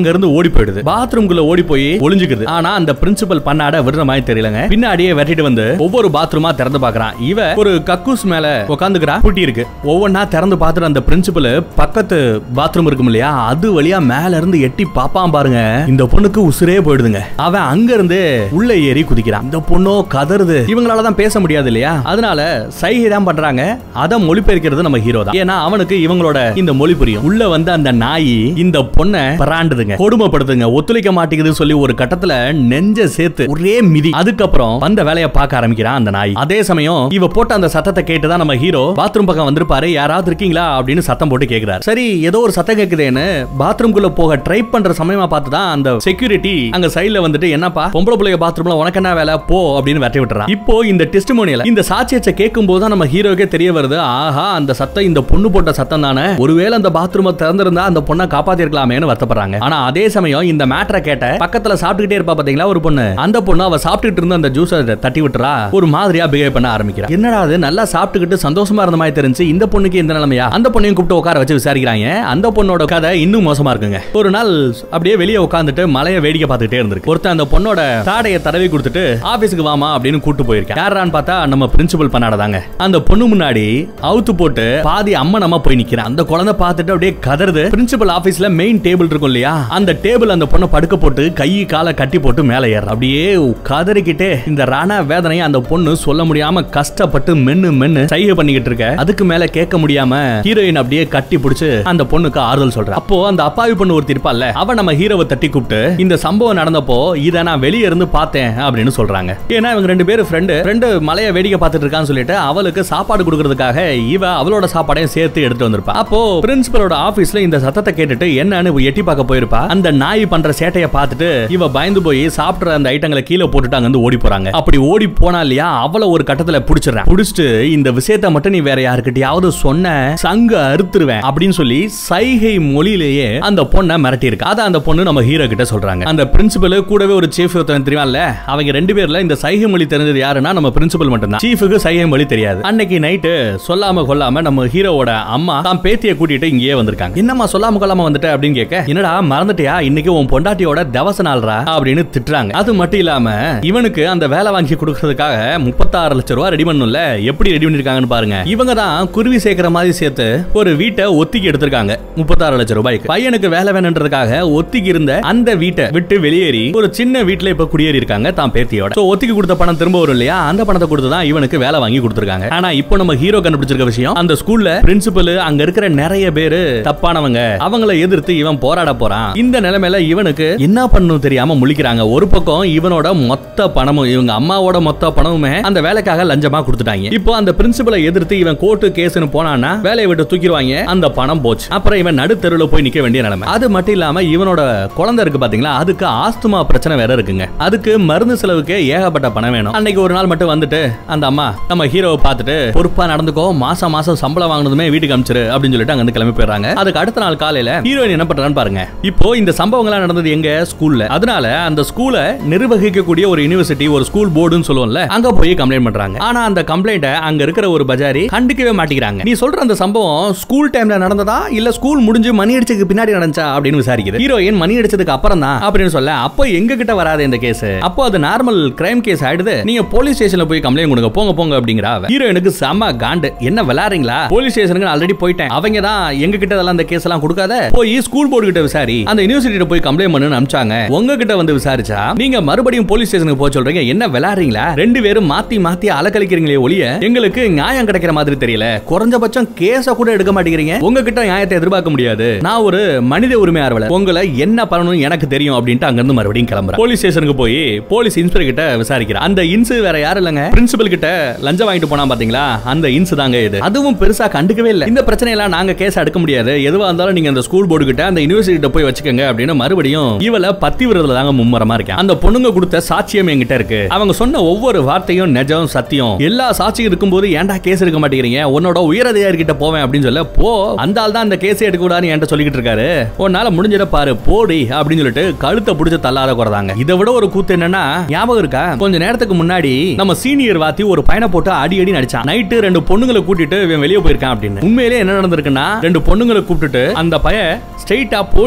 அங்க இருந்து ஓடி போயிடுது பாத்ரூம்குள்ள ஓடி போய் ஒளிஞ்சுக்குது ஆனா அந்த பிரின்சிபல் பண்ணாட விடுற மாதிரி தெரியலங்க பின்னாடியே வெட்டிட்டு வந்து ஒவ்வொரு பாத்ரூமா திறந்து பாக்குறான் இவ ஒரு கக்கூஸ் மேல உட்காந்துக்கிறா பூட்டி இருக்கு ஒவ்வொன்னா திறந்து பார்த்துட்டு அந்த பிரின்சிபல் பக்கத்து பாத்ரூம் இருக்கும் இல்லையா அது வழியா மேல இருந்து எட்டி பாப்பான் பாருங்க இந்த பொண்ணுக்கு உசுரே போயிடுதுங்க அவன் அங்க இருந்து உள்ள ஏறி குதிக்கிறான் இந்த பொண்ணோ கதறுது இவங்களால தான் பேச முடியாது இல்லையா அதனால சைகை தான் பண்றாங்க அதை மொழிபெயர்க்கிறது நம்ம ஹீரோ தான் ஏன்னா அவனுக்கு இவங்களோட இந்த மொழி புரியும் உள்ள வந்து அந்த நாய் இந்த பொண்ணை பராண்டுதுங்க கொடுமைப்படுத்துங்க ஒத்துழைக்க மாட்டேங்குதுன்னு சொல்லி ஒரு கட்டத்துல நெஞ்ச சேர்த்து ஒரே மிதி அதுக்கப்புறம் வந்த வேலையை பார்க்க ஆரம்பிக்கிறான் அந்த நாய் அதே சமயம் இவ போட்ட அந்த சத்தத்தை கேட்டுதான் நம்ம ஹீரோ பாத்ரூம் பக்கம் வந்திருப்பாரு யாராவது இருக்கீங்களா அப்படின்னு சத்தம் போட்டு கேக்குறாரு சரி ஏதோ ஒரு சத்தம் கேக்குதேன்னு பாத்ரூம்குள்ள போக ட்ரை பண்ற சமயமா பார்த்து தான் அந்த செக்யூரிட்டி அங்க சைடுல வந்துட்டு என்னப்பா பொம்பளை பிள்ளைய பாத்ரூம்ல உனக்கு என்ன வேலை போ அப்படின்னு வெட்டி விட்டுறான் இப்போ இந்த டெஸ்டிமோனியல இந்த சாட்சியத்தை கேட்கும் போது நம்ம ஹீரோக்கே தெரிய வருது ஆஹா அந்த சத்தம் இந்த பொண்ணு போட்ட சத்தம் தானே ஒருவேளை அந்த பாத்ரூமை திறந்திருந்தா அந்த பொண்ணை காப்பாத்திருக்கலாமேன்னு வருத்தப்படுறாங்க ஆனா அதே சமயம் இந்த மேட்டரை கேட்ட பக்கத்துல சாப்பிட்டுக்கிட்டே இருப்பா பாத்தீங்களா ஒரு பொண்ணு அந்த பொண்ணு அவ சாப்பிட்டுட்டு இருந்த அந்த ஜூஸை தட்டி விட்டுறா ஒரு மாதிரியா பிஹேவ் பண்ண ஆரம்பிக்கிறா என்னடா அது நல்லா சாப்பிட்டுக்கிட்டு சந்தோஷமா இருந்த மாதிரி தெரிஞ்சு இந்த பொண்ணுக்கு இந்த நிலைமையா அந்த பொண்ணையும் கூப்பிட்டு உட்கார வச்சு விசாரிக்கிறாங்க அந்த பொண்ணோட கதை இன்னும் மோசமா இருக்குங்க ஒரு நாள் அப்படியே வெளியே உட்காந்துட்டு மலையை வேடிக்கை பார்த்துட்டே இருந்திருக்கு ஒருத்தன் அந்த பொண்ணோட தாடையை தடவி கொடுத்துட்டு ஆபீஸ்க்கு வாமா அப்படின்னு கூட்டு போயிருக்கேன் யாரான்னு பார்த்தா நம்ம பிரின்சிபல் பண்ணாடதாங்க அந்த பொண்ணு முன்னாடி அவுத்து போட்டு பாதி அம்மனமா போய் நிக்கிறேன் அந்த குழந்தை பார்த்துட்டு அப்படியே கதறுது பிரின்சிபல் ஆபீஸ்ல மெயின் டேபிள் இருக்கும் இல்லையா அந்த டேபிள் அந்த பொண்ணை படுக்க போட்டு கை காலை கட்டி போட்டு மேலே ஏற அப்படியே கதறிக்கிட்டே இந்த ரண வேதனையை அந்த பொண்ணு சொல்ல முடியாம கஷ்டப்பட்டு மென்னு மென்னு சைகை பண்ணிக்கிட்டு இருக்க அதுக்கு மேல கேட்க முடியாம ஹீரோயின் அப்படியே கட்டி பிடிச்சு அந்த பொண்ணுக்கு ஆறுதல் சொல்ற அப்போ அந்த அப்பாவி பொண்ணு ஒருத்தி இருப்பால்ல அவ நம்ம ஹீரோவை தட்டி கூப்பிட்டு இந்த சம்பவம் நடந்தப்போ இதை நான் வெளியே இருந்து பார்த்தேன் அப்படின்னு சொல்றாங்க ஏன்னா இவங்க ரெண்டு பேரும் ஃப்ரெண்டு ஃப்ரெண்டு மலையை வேடிக்கை பார்த்துட்டு இருக்கான்னு சொல்லிட்டு அவளுக்கு சாப்பாடு கொடுக்கறதுக்காக இவ அவளோட சாப்பாடையும் சேர்த்து எடுத்து வந்திருப்பா அப்போ பிரின்சிபலோட ஆபீஸ்ல இந்த சத்தத்தை கேட்டுட்டு என்னன்னு இவ எட்டி பார்க்க போயிருப்பா அந்த நாய் பண்ற சேட்டையை பார்த்துட்டு இவ பயந்து போய் சாப்பிடுற அந்த ஐட்டங்களை கீழே போட்டுட்டு அங்க இருந்து ஓடி போறாங்க அப்படி ஓடி போனா இல்லையா அவளை ஒரு கட்டத்துல புடிச்சிடுறேன் புடிச்சிட்டு இந்த விஷயத்தை மட்டும் நீ வேற யாருக்கிட்டயாவது சொன்ன சங்க அறுத்துருவேன் அப்படின்னு சொல்லி சைகை மொழியிலேயே அந்த பொண்ணை மிரட்டி இருக்கு அதை அந்த பொண்ணு நம்ம ஹீரோ கிட்ட சொல்றாங்க அந்த பிரின்சிபல் கூடவே ஒரு சீஃப் ஒருத்தன் தெரியும்ல அவங்க ரெண்டு பேர்ல இந்த சைகை மொழி தெரிஞ்சது யாருன்னா நம்ம பிரின்சிபல் மட்டும்தான் சீஃபுக்கு சைகை மொழி தெரியாது அன்னைக்கு நைட்டு சொல்லாம கொள்ளாம நம்ம ஹீரோவோட அம்மா தான் பேத்திய கூட்டிட்டு இங்கேயே வந்திருக்காங்க என்னம்மா சொல்லாம கொள்ளாம வந்துட்ட அப்படின்னு கேட்க என்னடா மறந்துட்டியா இன்னைக்கு உன் பொண்டாட்டியோட தவச நாள்ரா அப்படின்னு திட்டுறாங்க அது மட்டும் இல்லாம இவனுக்கு அந்த வேலை வாங்கி கொடுக்கறதுக்காக முப்பத்தாறு லட்சம் ரூபாய் ரெடி பண்ணும்ல எப்படி ரெடி பண்ணிருக்காங்கன்னு பாருங்க இவங்க தான் குருவி சேர்க்கிற மாதிரி சேர்த்து ஒரு வீட்டை ஒத்திக்கி எடுத்திருக்காங்க முப்பத்தாறு லட்சம் ரூபாய்க்கு பையனுக்கு வேலை வேணுன்றதுக்காக ஒத்திக்கி இருந்த அந்த வீட்டை விட்டு வெளியேறி ஒரு சின்ன வீட்டுல இப்ப குடியேறி இருக்காங்க தான் பேத்தியோட So, ஒத்திக்கி கொடுத்த பணம் திரும்ப வரும் இல்லையா அந்த பணத்தை கொடுத்து தான் இவனுக்கு வேலை வாங்கி கொடுத்திருக்காங்க ஆனா இப்போ நம்ம ஹீரோ கண்டுபிடிச்சிருக்க விஷயம் அந்த ஸ்கூல்ல பிரின்சிபல் அங்க இருக்கிற நிறைய பேரு தப்பானவங்க அவங்கள எதிர்த்து இவன் போராட போறான் இந்த நிலைமையில இவனுக்கு என்ன பண்ணணும் தெரியாம முழிக்கிறாங்க ஒரு பக்கம் இவனோட மொத்த பணமும் இவங்க அம்மாவோட மொத்த பணமுமே அந்த வேலைக்காக லஞ்சமா கொடுத்துட்டாங்க இப்போ அந்த பிரின்சிபலை எதிர்த்து இவன் கோர்ட்டு கேஸ்னு போனானா வேலையை விட்டு தூக்கிடுவாங்க அந்த பணம் போச்சு அப்புறம் இவன் நடுத்தெருவில் போய் நிக்க வேண்டிய நிலைமை அது மட்டும் இல்லாம இவனோட குழந்தை இருக்கு பாத்தீங்களா அதுக்கு ஆஸ்துமா பிரச்சனை வேற இருக்குங்க அதுக்கு மருந்து செலவுக்கு ஏகப்பட்ட பணம் வேணும் அன்னைக்கு ஒரு நாள் மட்டும் வந்துட்டு அந்த அம்மா நம்ம ஹீரோவை பார்த்துட்டு பொறுப்பா நடந்துக்கோ மாசம் மாசம் சம்பளம் வாங்கினதுமே வீட்டுக்கு அனுப்பிச்சிரு அப்படின்னு சொல்லிட்டு அங்க இருந்து கிளம்பி போயிடுறாங்க அதுக்கு அடுத்த நாள் காலையில ஹீரோயின் என்ன பண்றான்னு பாருங்க இப்போ இந்த சம்பவங்கள்லாம் நடந்தது எங்க ஸ்கூல்ல அதனால அந்த ஸ்கூலை நிர்வகிக்கக்கூடிய ஒரு யூனிவர்சிட்டி ஒரு ஸ்கூல் போர்டுன்னு சொல்லுவோம்ல அங்க போய் கம்ப்ளைண்ட் பண்றாங்க ஆனா அந்த கம்ப்ளைண்ட அங்க இருக்கிற ஒரு பஜாரி கண்டுக்கவே மாட்டேங்கிறாங்க நீ சொல்ற அந்த சம்பவம் ஸ்கூல் டைம்ல நடந்ததா இல்ல ஸ்கூல் முடிஞ்சு மணி அடிச்சதுக்கு பின்னாடி நடந்துச்சா அப்படின்னு விசாரிக்குது ஹீரோயின் மணி அடிச்சதுக்கு அப்புறம் தான் அப்படின்னு சொல்ல அப்போ எங்க கிட்ட வராது இந்த கேஸ் அப்போ அது நார்மல் கிரைம் கேஸ் ஆயிடுது நீங்க போலீஸ் ஸ்டேஷன்ல போய் கம்ப்ளைண்ட் கொடுங்க போங்க போங்க அப்படிங்கிறா அவ. ஹீரோயினுக்கு செம காண்டு என்ன விளையாடுறீங்களா போலீஸ் ஸ்டேஷனுக்கு ஆல்ரெடி போயிட்டேன் அவங்க தான் எங்க கிட்ட அதெல்லாம் அந்த கேஸ் எல்லாம் கொடுக்காத போய் ஸ்கூல் போர்டு கிட்ட விசாரி அந்த யூனிவர்சிட்டியில போய் கம்ப்ளைண்ட் பண்ணுன்னு அனுப்பிச்சாங்க உங்க கிட்ட வந்து விசாரிச்சா நீங்க மறுபடியும் போலீஸ் ஸ்டேஷனுக்கு போக சொல்றீங்க என்ன விளையாடுறீங்களா ரெண்டு பேரும் மாத்தி மாத்தி அலக்கழிக்கிறீங்களே ஒழிய எங்களுக்கு நியாயம் கிடைக்கிற மாதிரி தெரியல குறைஞ்சபட்சம் கேஸ கூட எடுக்க மாட்டேங்கிறீங்க உங்ககிட்ட நியாயத்தை எதிர்பார்க்க முடியாது நான் ஒரு மனித உரிமை ஆர்வலர் உங்களை என்ன பண்ணணும் எனக்கு தெரியும் அப்படின்ட்டு அங்க இருந்து மறுபடியும் கிளம்புறேன் போலீஸ் ஸ்டேஷனுக்கு போய் போலீஸ் இன்ஸ்பெக்டர் கிட்ட விசாரிக்கிறேன் அந்த இன்ஸ் வேற யாரும் இல்லங்க பிரின்சிபல் கிட்ட லஞ்சம் வாங்கிட்டு போனா பாத்தீங்களா அந்த இன்ஸ் தாங்க இது அதுவும் பெருசா கண்டுக்கவே இல்ல இந்த பிரச்சனையெல்லாம் நாங்க கேஸ் எடுக்க முடியாது எதுவா இருந்தாலும் நீங்க அந்த ஸ்கூல் போர்டு கிட்ட அந்த யூனிவர்சிட்டி கிட்ட போய் வச்சுக்கோங்க அப்படின்னு மறுபடியும் இவள பத்தி விடுறதுல தாங்க மும்மரமா இருக்கேன் அந்த பொண்ணுங்க கொடுத்த சாட்சியம் என்கிட்ட இருக்கு அவங்க சொன்ன ஒவ்வொரு வார்த்தையும் நிஜம் சத்தியம் எல்லா சாட்சியும் இருக்கும்போது ஏன்டா கேஸ் எடுக்க மாட்டேங்கிறீங்க உன்னோட உயரதிகாரி கிட்ட போவேன் அப்படின்னு சொல்ல போ அந்த ஆள் தான் அந்த கேஸ் எடுக்க கூடாதுன்னு என்கிட்ட சொல்லிக்கிட்டு இருக்காரு உன்னால முடிஞ்சிட பாரு போடி அப்படின்னு சொல்லிட்டு கழுத்தை பிடிச்சு தள்ளாத குறதாங்க இதை விட ஒரு கூத்து என்னன்னா ஞாபகம் இருக்கா கொஞ்ச நேரத்துக்கு முன்னாடி நம்ம சீனியர் வாத்தி ஒரு பையனை போட்டு அடி அடி நடிச்சான் நைட்டு ரெண்டு பொண்ணுங்களை கூட்டிட்டு இவன் வெளியே போயிருக்கான் அப்படின்னு உண்மையிலே என்ன நடந்திருக்குன்னா ரெண்டு பொண்ணுங்களை கூப்பிட்டுட்டு அந்த பையன் ஸ்ட்ரெயிட்டா போலீஸ் ஸ்டேஷனுக்கு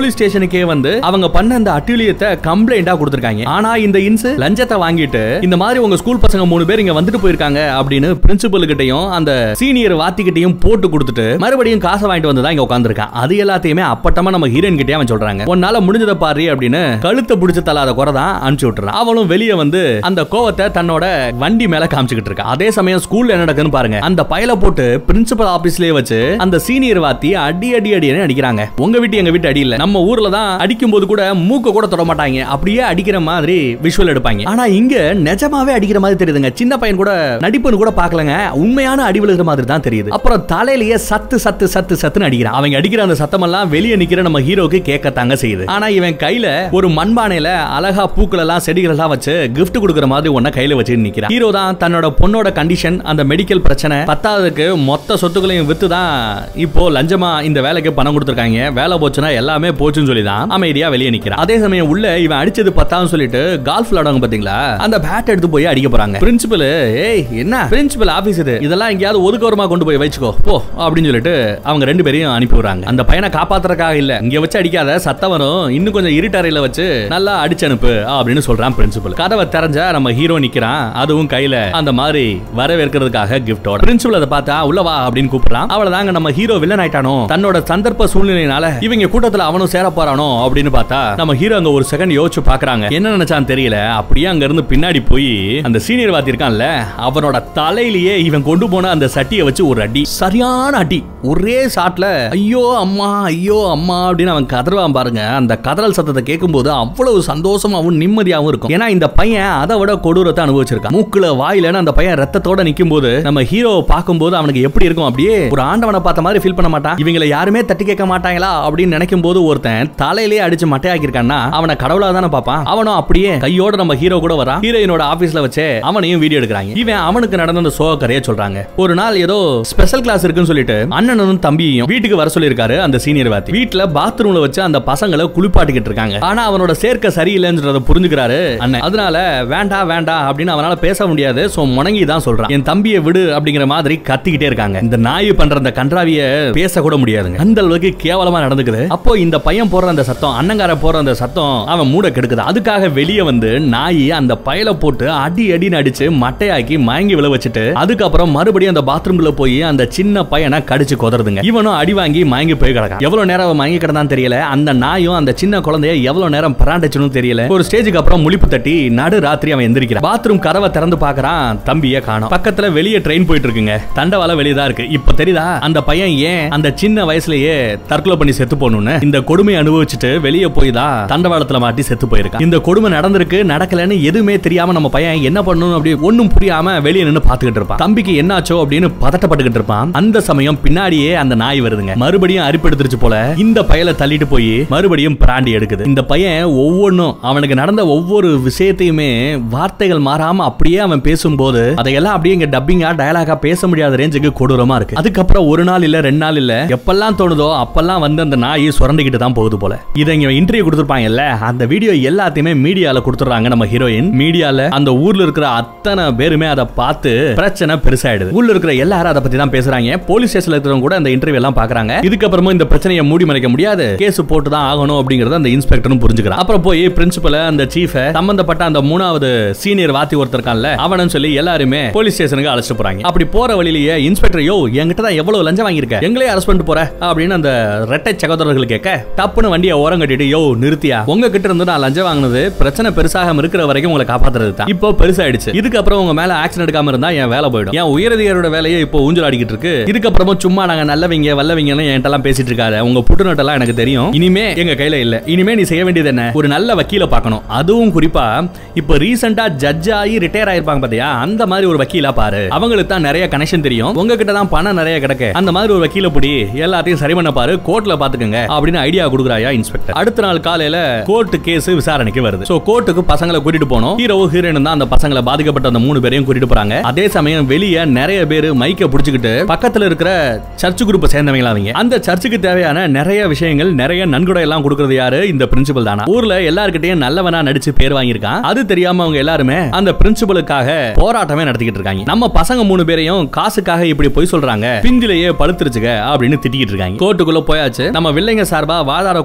விசாரணைக்கே வந்து அவங்க பண்ண அந்த அட்டூழியத்தை கம்ப்ளைண்டா கொடுத்திருக்காங்க ஆனா இந்த இன்ஸ் லஞ்சத்தை வாங்கிட்டு இந்த மாதிரி உங்க ஸ்கூல் பசங்க மூணு பேர் இங்க வந்துட்டு போயிருக்காங்க அப்படின்னு பிரின்சிபல் கிட்டயும் அந்த சீனியர் வாத்திக்கிட்டையும் போட்டு கொடுத்துட்டு மறுபடியும் காசை வாங்கிட்டு வந்து தான் இங்க உட்காந்துருக்கான் அது எல்லாத்தையுமே அப்பட்டமா நம்ம ஹீரோயின் கிட்டே அவன் சொல்றாங்க உன்னால முடிஞ்சதை பாரு அப்படின்னு கழுத்தை பிடிச்சு தள்ளாத குறை தான் அனுப்பிச்சு விட்டுறான் அவளும் வெளியே வந்து அந்த கோவத்தை தன்னோட வண்டி மேல காமிச்சுக்கிட்டு இருக்கா அதே சமயம் ஸ்கூல்ல என்ன நடக்குன்னு பாருங்க அந்த பயல போட்டு பிரின்சிபல் ஆபீஸ்லயே வச்சு அந்த சீனியர் வாத்தி அடி அடி அடின்னு அடிக்கிறாங்க உங்க வீட்டு எங்க வீட்டு அடி இல்ல நம்ம ஊர்ல தான் அடிக்கும் போது கூட மூக்க கூட தொட மாட்டாங்க அப்படியே அடிக்கிற மாதிரி விஷுவல் எடுப்பாங்க ஆனா இங்க நிஜமாவே அடிக்கிற மாதிரி தெரியுதுங்க சின்ன பையன் கூட நடிப்புன்னு கூட பார்க்கலங்க உண்மையான அடி விழுகிற மாதிரி தான் தெரியுது அப்புறம் தலையிலேயே சத்து சத்து சத்து சத்துன்னு அடிக்கிறான் அவங்க அடிக்கிற அந்த சத்தமெல்லாம் வெளியே நிக்கிற நம்ம ஹீரோக்கு கேட்கத்தாங்க செய்யுது ஆனா இவன் கையில ஒரு மண்பானையில அழகா பூக்கள் எல்லாம் செடிகள் எல்லாம் வச்சு கிஃப்ட் கொடுக்குற மாதிரி ஒன்ன கையில வச்சு நிக்கிறான் ஹீரோ தான் தன்னோட பொண்ணோட கண்டிஷன் அந்த மெடிக்கல் பிரச்சனை பத்தாவதுக்கு மொத்த சொத்துக்களையும் வித்து தான் இப்போ லஞ்சமா இந்த வேலைக்கு பணம் கொடுத்துருக்காங்க வேலை போச்சுன்னா எல்லாமே போச்சுன்னு சொல்லி தான் அமைதியா வெளியே நிக்கிறான் அதே சமயம் உள்ள இவன் அடிச்சது பத்தான்னு சொல்லிட்டு கால்ஃப் விளையாடுவாங்க பாத்தீங்களா அந்த பேட் எடுத்து போய் அடிக்க போறாங்க பிரின்சிபல் ஏய் என்ன பிரின்சிபல் ஆபீஸ் இது இதெல்லாம் எங்கேயாவது ஒதுக்கோரமா கொண்டு போய் வச்சுக்கோ போ அப்படின்னு சொல்லிட்டு அவங்க ரெண்டு பேரையும் அனுப்பி விடுறாங்க அந்த பையனை காப்பாத்துறதுக்காக இல்ல இங்க வச்சு அடிக்காத சத்தம் வரும் இன்னும் கொஞ்சம் இருட்டறையில வச்சு நல்லா அடிச்சு அனுப்பு அப்படின்னு சொல்றான் பிரின்சிபல் கதவை தெரிஞ்சா நம்ம ஹீரோ நிக்கிறான் அதுவும் கையில அந்த மாதிரி வரவேற்கிறதுக்காக கிஃப்டோட பிரின்சிபல் அதை பார்த்தா உள்ள வா அப்படின்னு கூப்பிடுறான் அவ்வளவுதாங்க நம்ம ஹீரோ வில்லன் ஆயிட்டானோ தன்னோட சந்தர்ப்ப சூழ்நிலையினால இவங்க கூட்டத்துல அவனும் சேர போறானோ அப்படின்னு பார்த்தா நம்ம ஹீரோ அங்க ஒரு செகண்ட் யோசிச்சு பாக்குறாங்க என்ன நினைச்சான்னு தெரியல அப்படியே அங்க இருந்து பின்னாடி போய் அந்த சீனியர் வாத்தி இருக்கான்ல அவனோட தலையிலேயே இவன் கொண்டு போன அந்த சட்டியை வச்சு ஒரு அடி சரியான அடி ஒரே ஷாட்ல ஐயோ அம்மா ஐயோ அம்மா அப்படின்னு அவன் கதறுவான் பாருங்க அந்த கதறல் சத்தத்தை கேட்கும்போது அவ்வளவு சந்தோஷமாவும் நிம்மதியாவும் இருக்கும் ஏன்னா இந்த பையன் அதை விட கொடூரத்தை அனுபவிச்சிருக்கான் மூக்குல வாயிலன்னு அந்த பையன் ரத்தத்தோட நிக்கும் போது நம்ம ஹீரோ பார்க்கும்போது அவனுக்கு எப்படி இருக்கும் அப்படியே ஒரு ஆண்டவனை பார்த்த மாதிரி ஃபீல் பண்ண மாட்டான் இவங்களை யாருமே தட்டி கேட்க மாட்டாங்களா அப்படின்னு நினைக்கும் போது ஒருத்தன் தலையிலேயே அடிச்சு மட்டையாக்கிருக்கான்னா அவனை கடவுளா தானே பார்ப்பான் அவனும் அப்படியே கையோட நம்ம ஹீரோ கூட வரான் ஹீரோயினோட ஆபீஸ்ல வச்சு அவனையும் வீடியோ எடுக்கிறாங்க இவன் அவனுக்கு நடந்த அந்த சோக கதையை சொல்றாங்க ஒரு நாள் ஏதோ ஸ்பெஷல் கிளாஸ் இருக்குன்னு சொல்லிட்டு அண்ணனும் தம்பியும் வீட்டுக்கு வர சொல்லியிருக்காரு அந்த சீனியர் வாத்தி வீட்டுல பாத்ரூம்ல வச்சு அந்த பசங்களை குளிப்பாட்டிக்கிட்டு இருக்காங்க ஆனா அவனோட சேர்க்கை சரியில்லைன்றத புரிஞ்சுக்கிறாரு அண்ணன் அதனால வேண்டாம் வேண்டாம் அப்படின்னு அவனால பேச முடியாது சோ முணங்கி தான் சொல்றான் என் தம்பியை விடு அப்படிங்கிற மாதிரி கத்திக்கிட்டே இருக்காங்க இந்த நாய் பண்ற அந்த கன்றாவிய பேச கூட முடியாதுங்க அந்த அளவுக்கு கேவலமா நடந்துக்குது அப்போ இந்த பையன் போடுற அந்த சத்தம் அண்ணங்கார போடுற அந்த சத்தம் அவன் மூட கெடுக்குது அதுக்காக வெளியே வந்து நாய் அந்த பயல போட்டு அடி அடின்னு அடிச்சு மட்டையாக்கி மயங்கி விழ வச்சுட்டு அதுக்கப்புறம் மறுபடியும் அந்த பாத்ரூம்ல போய் அந்த சின்ன பையனை கடிச்சு கொதறதுங்க இவனும் அடி வாங்கி மயங்கி போய் கிடக்கான் எவ்வளவு நேரம் அவன் மயங்கி கிடந்தான் தெரியல அந்த நாயும் அந்த சின்ன குழந்தைய எவ்வளவு நேரம் பராண்டுச்சுன்னு தெரியல ஒரு ஸ்டேஜுக்கு அப்புறம் முழிப்பு தட்டி நடு ராத்திரி அவன் எந்திரிக்கிறான் பாத்ரூம் கதவை திறந்து பாக்குறான் தம்பிய காணோம் பக்கத்துல வெளியே ட்ரெயின் போயிட்டு இருக்குங்க தண்டவாள வெளியே தான் இருக்கு இப்ப தெரியுதா அந்த பையன் ஏன் அந்த சின்ன வயசுலயே தற்கொலை பண்ணி செத்து போகணும்னு இந்த கொடுமையை அனுபவிச்சுட்டு வெளியே போய் தான் தண்டவாளத்துல மாட்டி செத்து போயிருக்கான் இந்த கொடுமை நடந்திருக்கு நடக்கலன்னு எதுவுமே தெரியாம நம்ம பையன் என்ன பண்ணணும் அப்படி ஒண்ணும் புரியாம வெளியே நின்னு பாத்துக்கிட்டு இருப்பான் தம்பிக்கு என்னாச்சோ அப்படின்னு பதட்டப்பட்டுக்கிட்டு இருப்பான் அந்த சமயம் பின்னாடியே அந்த நாய் வருதுங்க மறுபடியும் அரிப்பெடுத்துருச்சு போல இந்த பயல தள்ளிட்டு போய் மறுபடியும் பிராண்டி எடுக்குது இந்த பையன் ஒவ்வொன்றும் அவனுக்கு நடந்த ஒவ்வொரு விஷயத்தையுமே வார்த்தைகள் மாறாம அப்படியே அவன் பேசும்போது அதையெல்லாம் அப்படியே இங்க டப்பிங்கா டயலாகா பேச முடியாத ரேஞ்சுக்கு கொடூரமா இருக்கு அதுக்கப்புறம் ஒரு நாள் இல்ல ரெண்டு நாள் இல்ல எப்பெல்லாம் தோணுதோ அப்பெல்லாம் வந்து அந்த நாய் சுரண்டிக்கிட்டு தான் போகுது போல இதை இங்க இன்டர்வியூ கொடுத்துருப்பாங்கல்ல அந்த வீடியோ எல்லாத்தையுமே மீடியால கொடுத்துறாங்க நம்ம ஹீரோயின் மீடியால அந்த ஊர்ல இருக்கிற அத்தனை பேருமே அதை பார்த்து பிரச்சனை பெருசாயிடுது ஊர்ல இருக்கிற எல்லாரும் அதை பத்தி தான் பேசுறாங்க போலீஸ் ஸ்டேஷன்ல இருக்கிறவங்க கூட அந்த இன்டர்வியூ எல்லாம் பாக்குறாங்க இதுக்கப்புறமும் இந்த பிரச்சனையை மூடி மறைக்க முடியாது கேஸ் போட்டு தான் ஆகணும் அப்படிங்கறத அந்த இன்ஸ்பெக்டரும் புரிஞ்சுக்கிறான் அப்புறம் போய் பிரின்சிபல் அந்த சீஃப சம்பந்தப்பட்ட அந்த மூணாவது சீனியர் வாத்தி ஒருத்தர் இருக்கான்ல அவனு சொல்லி எல்லாருமே போலீஸ் ஸ்டேஷனுக்கு அழைச்சிட்டு போறாங்க அப்படி போற வழியிலேயே இன்ஸ்பெக்டர் யோ என்கிட்ட தான் எவ்வளவு லஞ்சம் வாங்கியிருக்க எங்களே அரெஸ்ட் பண்ணிட்டு போற அப்படின்னு அந்த ரெட்டை சகோதரர்கள் கேட்க டப்புன்னு வண்டியை ஓரம் கட்டிட்டு யோ நிறுத்தியா உங்க கிட்ட இருந்து நான் லஞ்சம் வாங்கினது பிரச்சனை பெருசாகாம இருக்கிற வரைக்கும் உங்களை காப்பாத்துறது தான் இப்போ பெருசாயிடுச்சு இதுக்கப்புறம் உங்க மேல ஆக்ஷன் எடுக்காம இருந்தா என் வேலை போயிடும் என் உயரதிகாரோட வேலையை இப்போ ஊஞ்சல் ஆடிக்கிட்டு இருக்கு இதுக்கப்புறமும் சும்மா நாங்க நல்லவங்க வல்லவங்கன்னு என்கிட்ட எல்லாம் பேசிட்டு இருக்காரு உங்க புட்டுநட்டெல்லாம் எனக்கு தெரியும் இனிமே எங்க கையில இல்ல இனிமே நீ செய்ய வேண்டியது என்ன ஒரு நல்ல வக்கீல பார்க்கணும் அதுவும் குறிப்பா இப்போ ரீசெண்டா ஜட்ஜ் ஆகி ரிட்டையர் ஆயிருப்பாங்க பாத்தியா அந்த மாதிரி ஒரு வக்கீலா பாரு அவங்களுக்கு தான் நிறைய கனெக்ஷன் தெரியும் உங்ககிட்ட தான் பணம் நிறைய கிடக்கு அந்த மாதிரி ஒரு வக்கீல புடி எல்லாத்தையும் சரி பண்ண பாரு கோர்ட்ல பாத்துக்கங்க அப்படின்னு ஐடியா கொடுக்குறாயா இன்ஸ்பெக்டர் அடுத்த நாள் காலையில கோர்ட் கேஸ் விசாரணைக்கு வருது சோ கோர்ட்டுக்கு பசங்களை கூட்டிட்டு போனோம் ஹீரோ ஹீரோயின் தான் அந்த பசங்களை பாதிக்கப்பட்ட அந்த மூணு பேரையும் கூட்டிட்டு போறாங்க அதே சமயம் வெளியே நிறைய பேர் மைக்க புடிச்சுக்கிட்டு பக்கத்துல இருக்கிற சர்ச் குரூப் சேர்ந்தவங்களா அவங்க அந்த சர்ச்சுக்கு தேவையான நிறைய விஷயங்கள் நிறைய நன்கொடை எல்லாம் கொடுக்கறது யாரு இந்த பிரின்சிபல் தானா ஊர்ல எல்லார்கிட்டயும் நல்லவனா நடிச்சு பேர் வாங்கியிருக்கான் அது தெரியாம அவங்க எல்லாருமே அந்த பிரின்சிபலுக்காக போராட்டமே நடத்திக்கிட்டு இருக்காங்க நம்ம பசங்க மூணு பேரையும் காசுக்காக இப்படி போய் சொல்றாங்க பிந்திலேயே பழுத்துருச்சுங்க அப்படின்னு திட்டிக்கிட்டு இருக்காங்க கோர்ட்டுக்குள்ள போயாச்சு நம்ம வில்லைங்க சார்பா வாதாட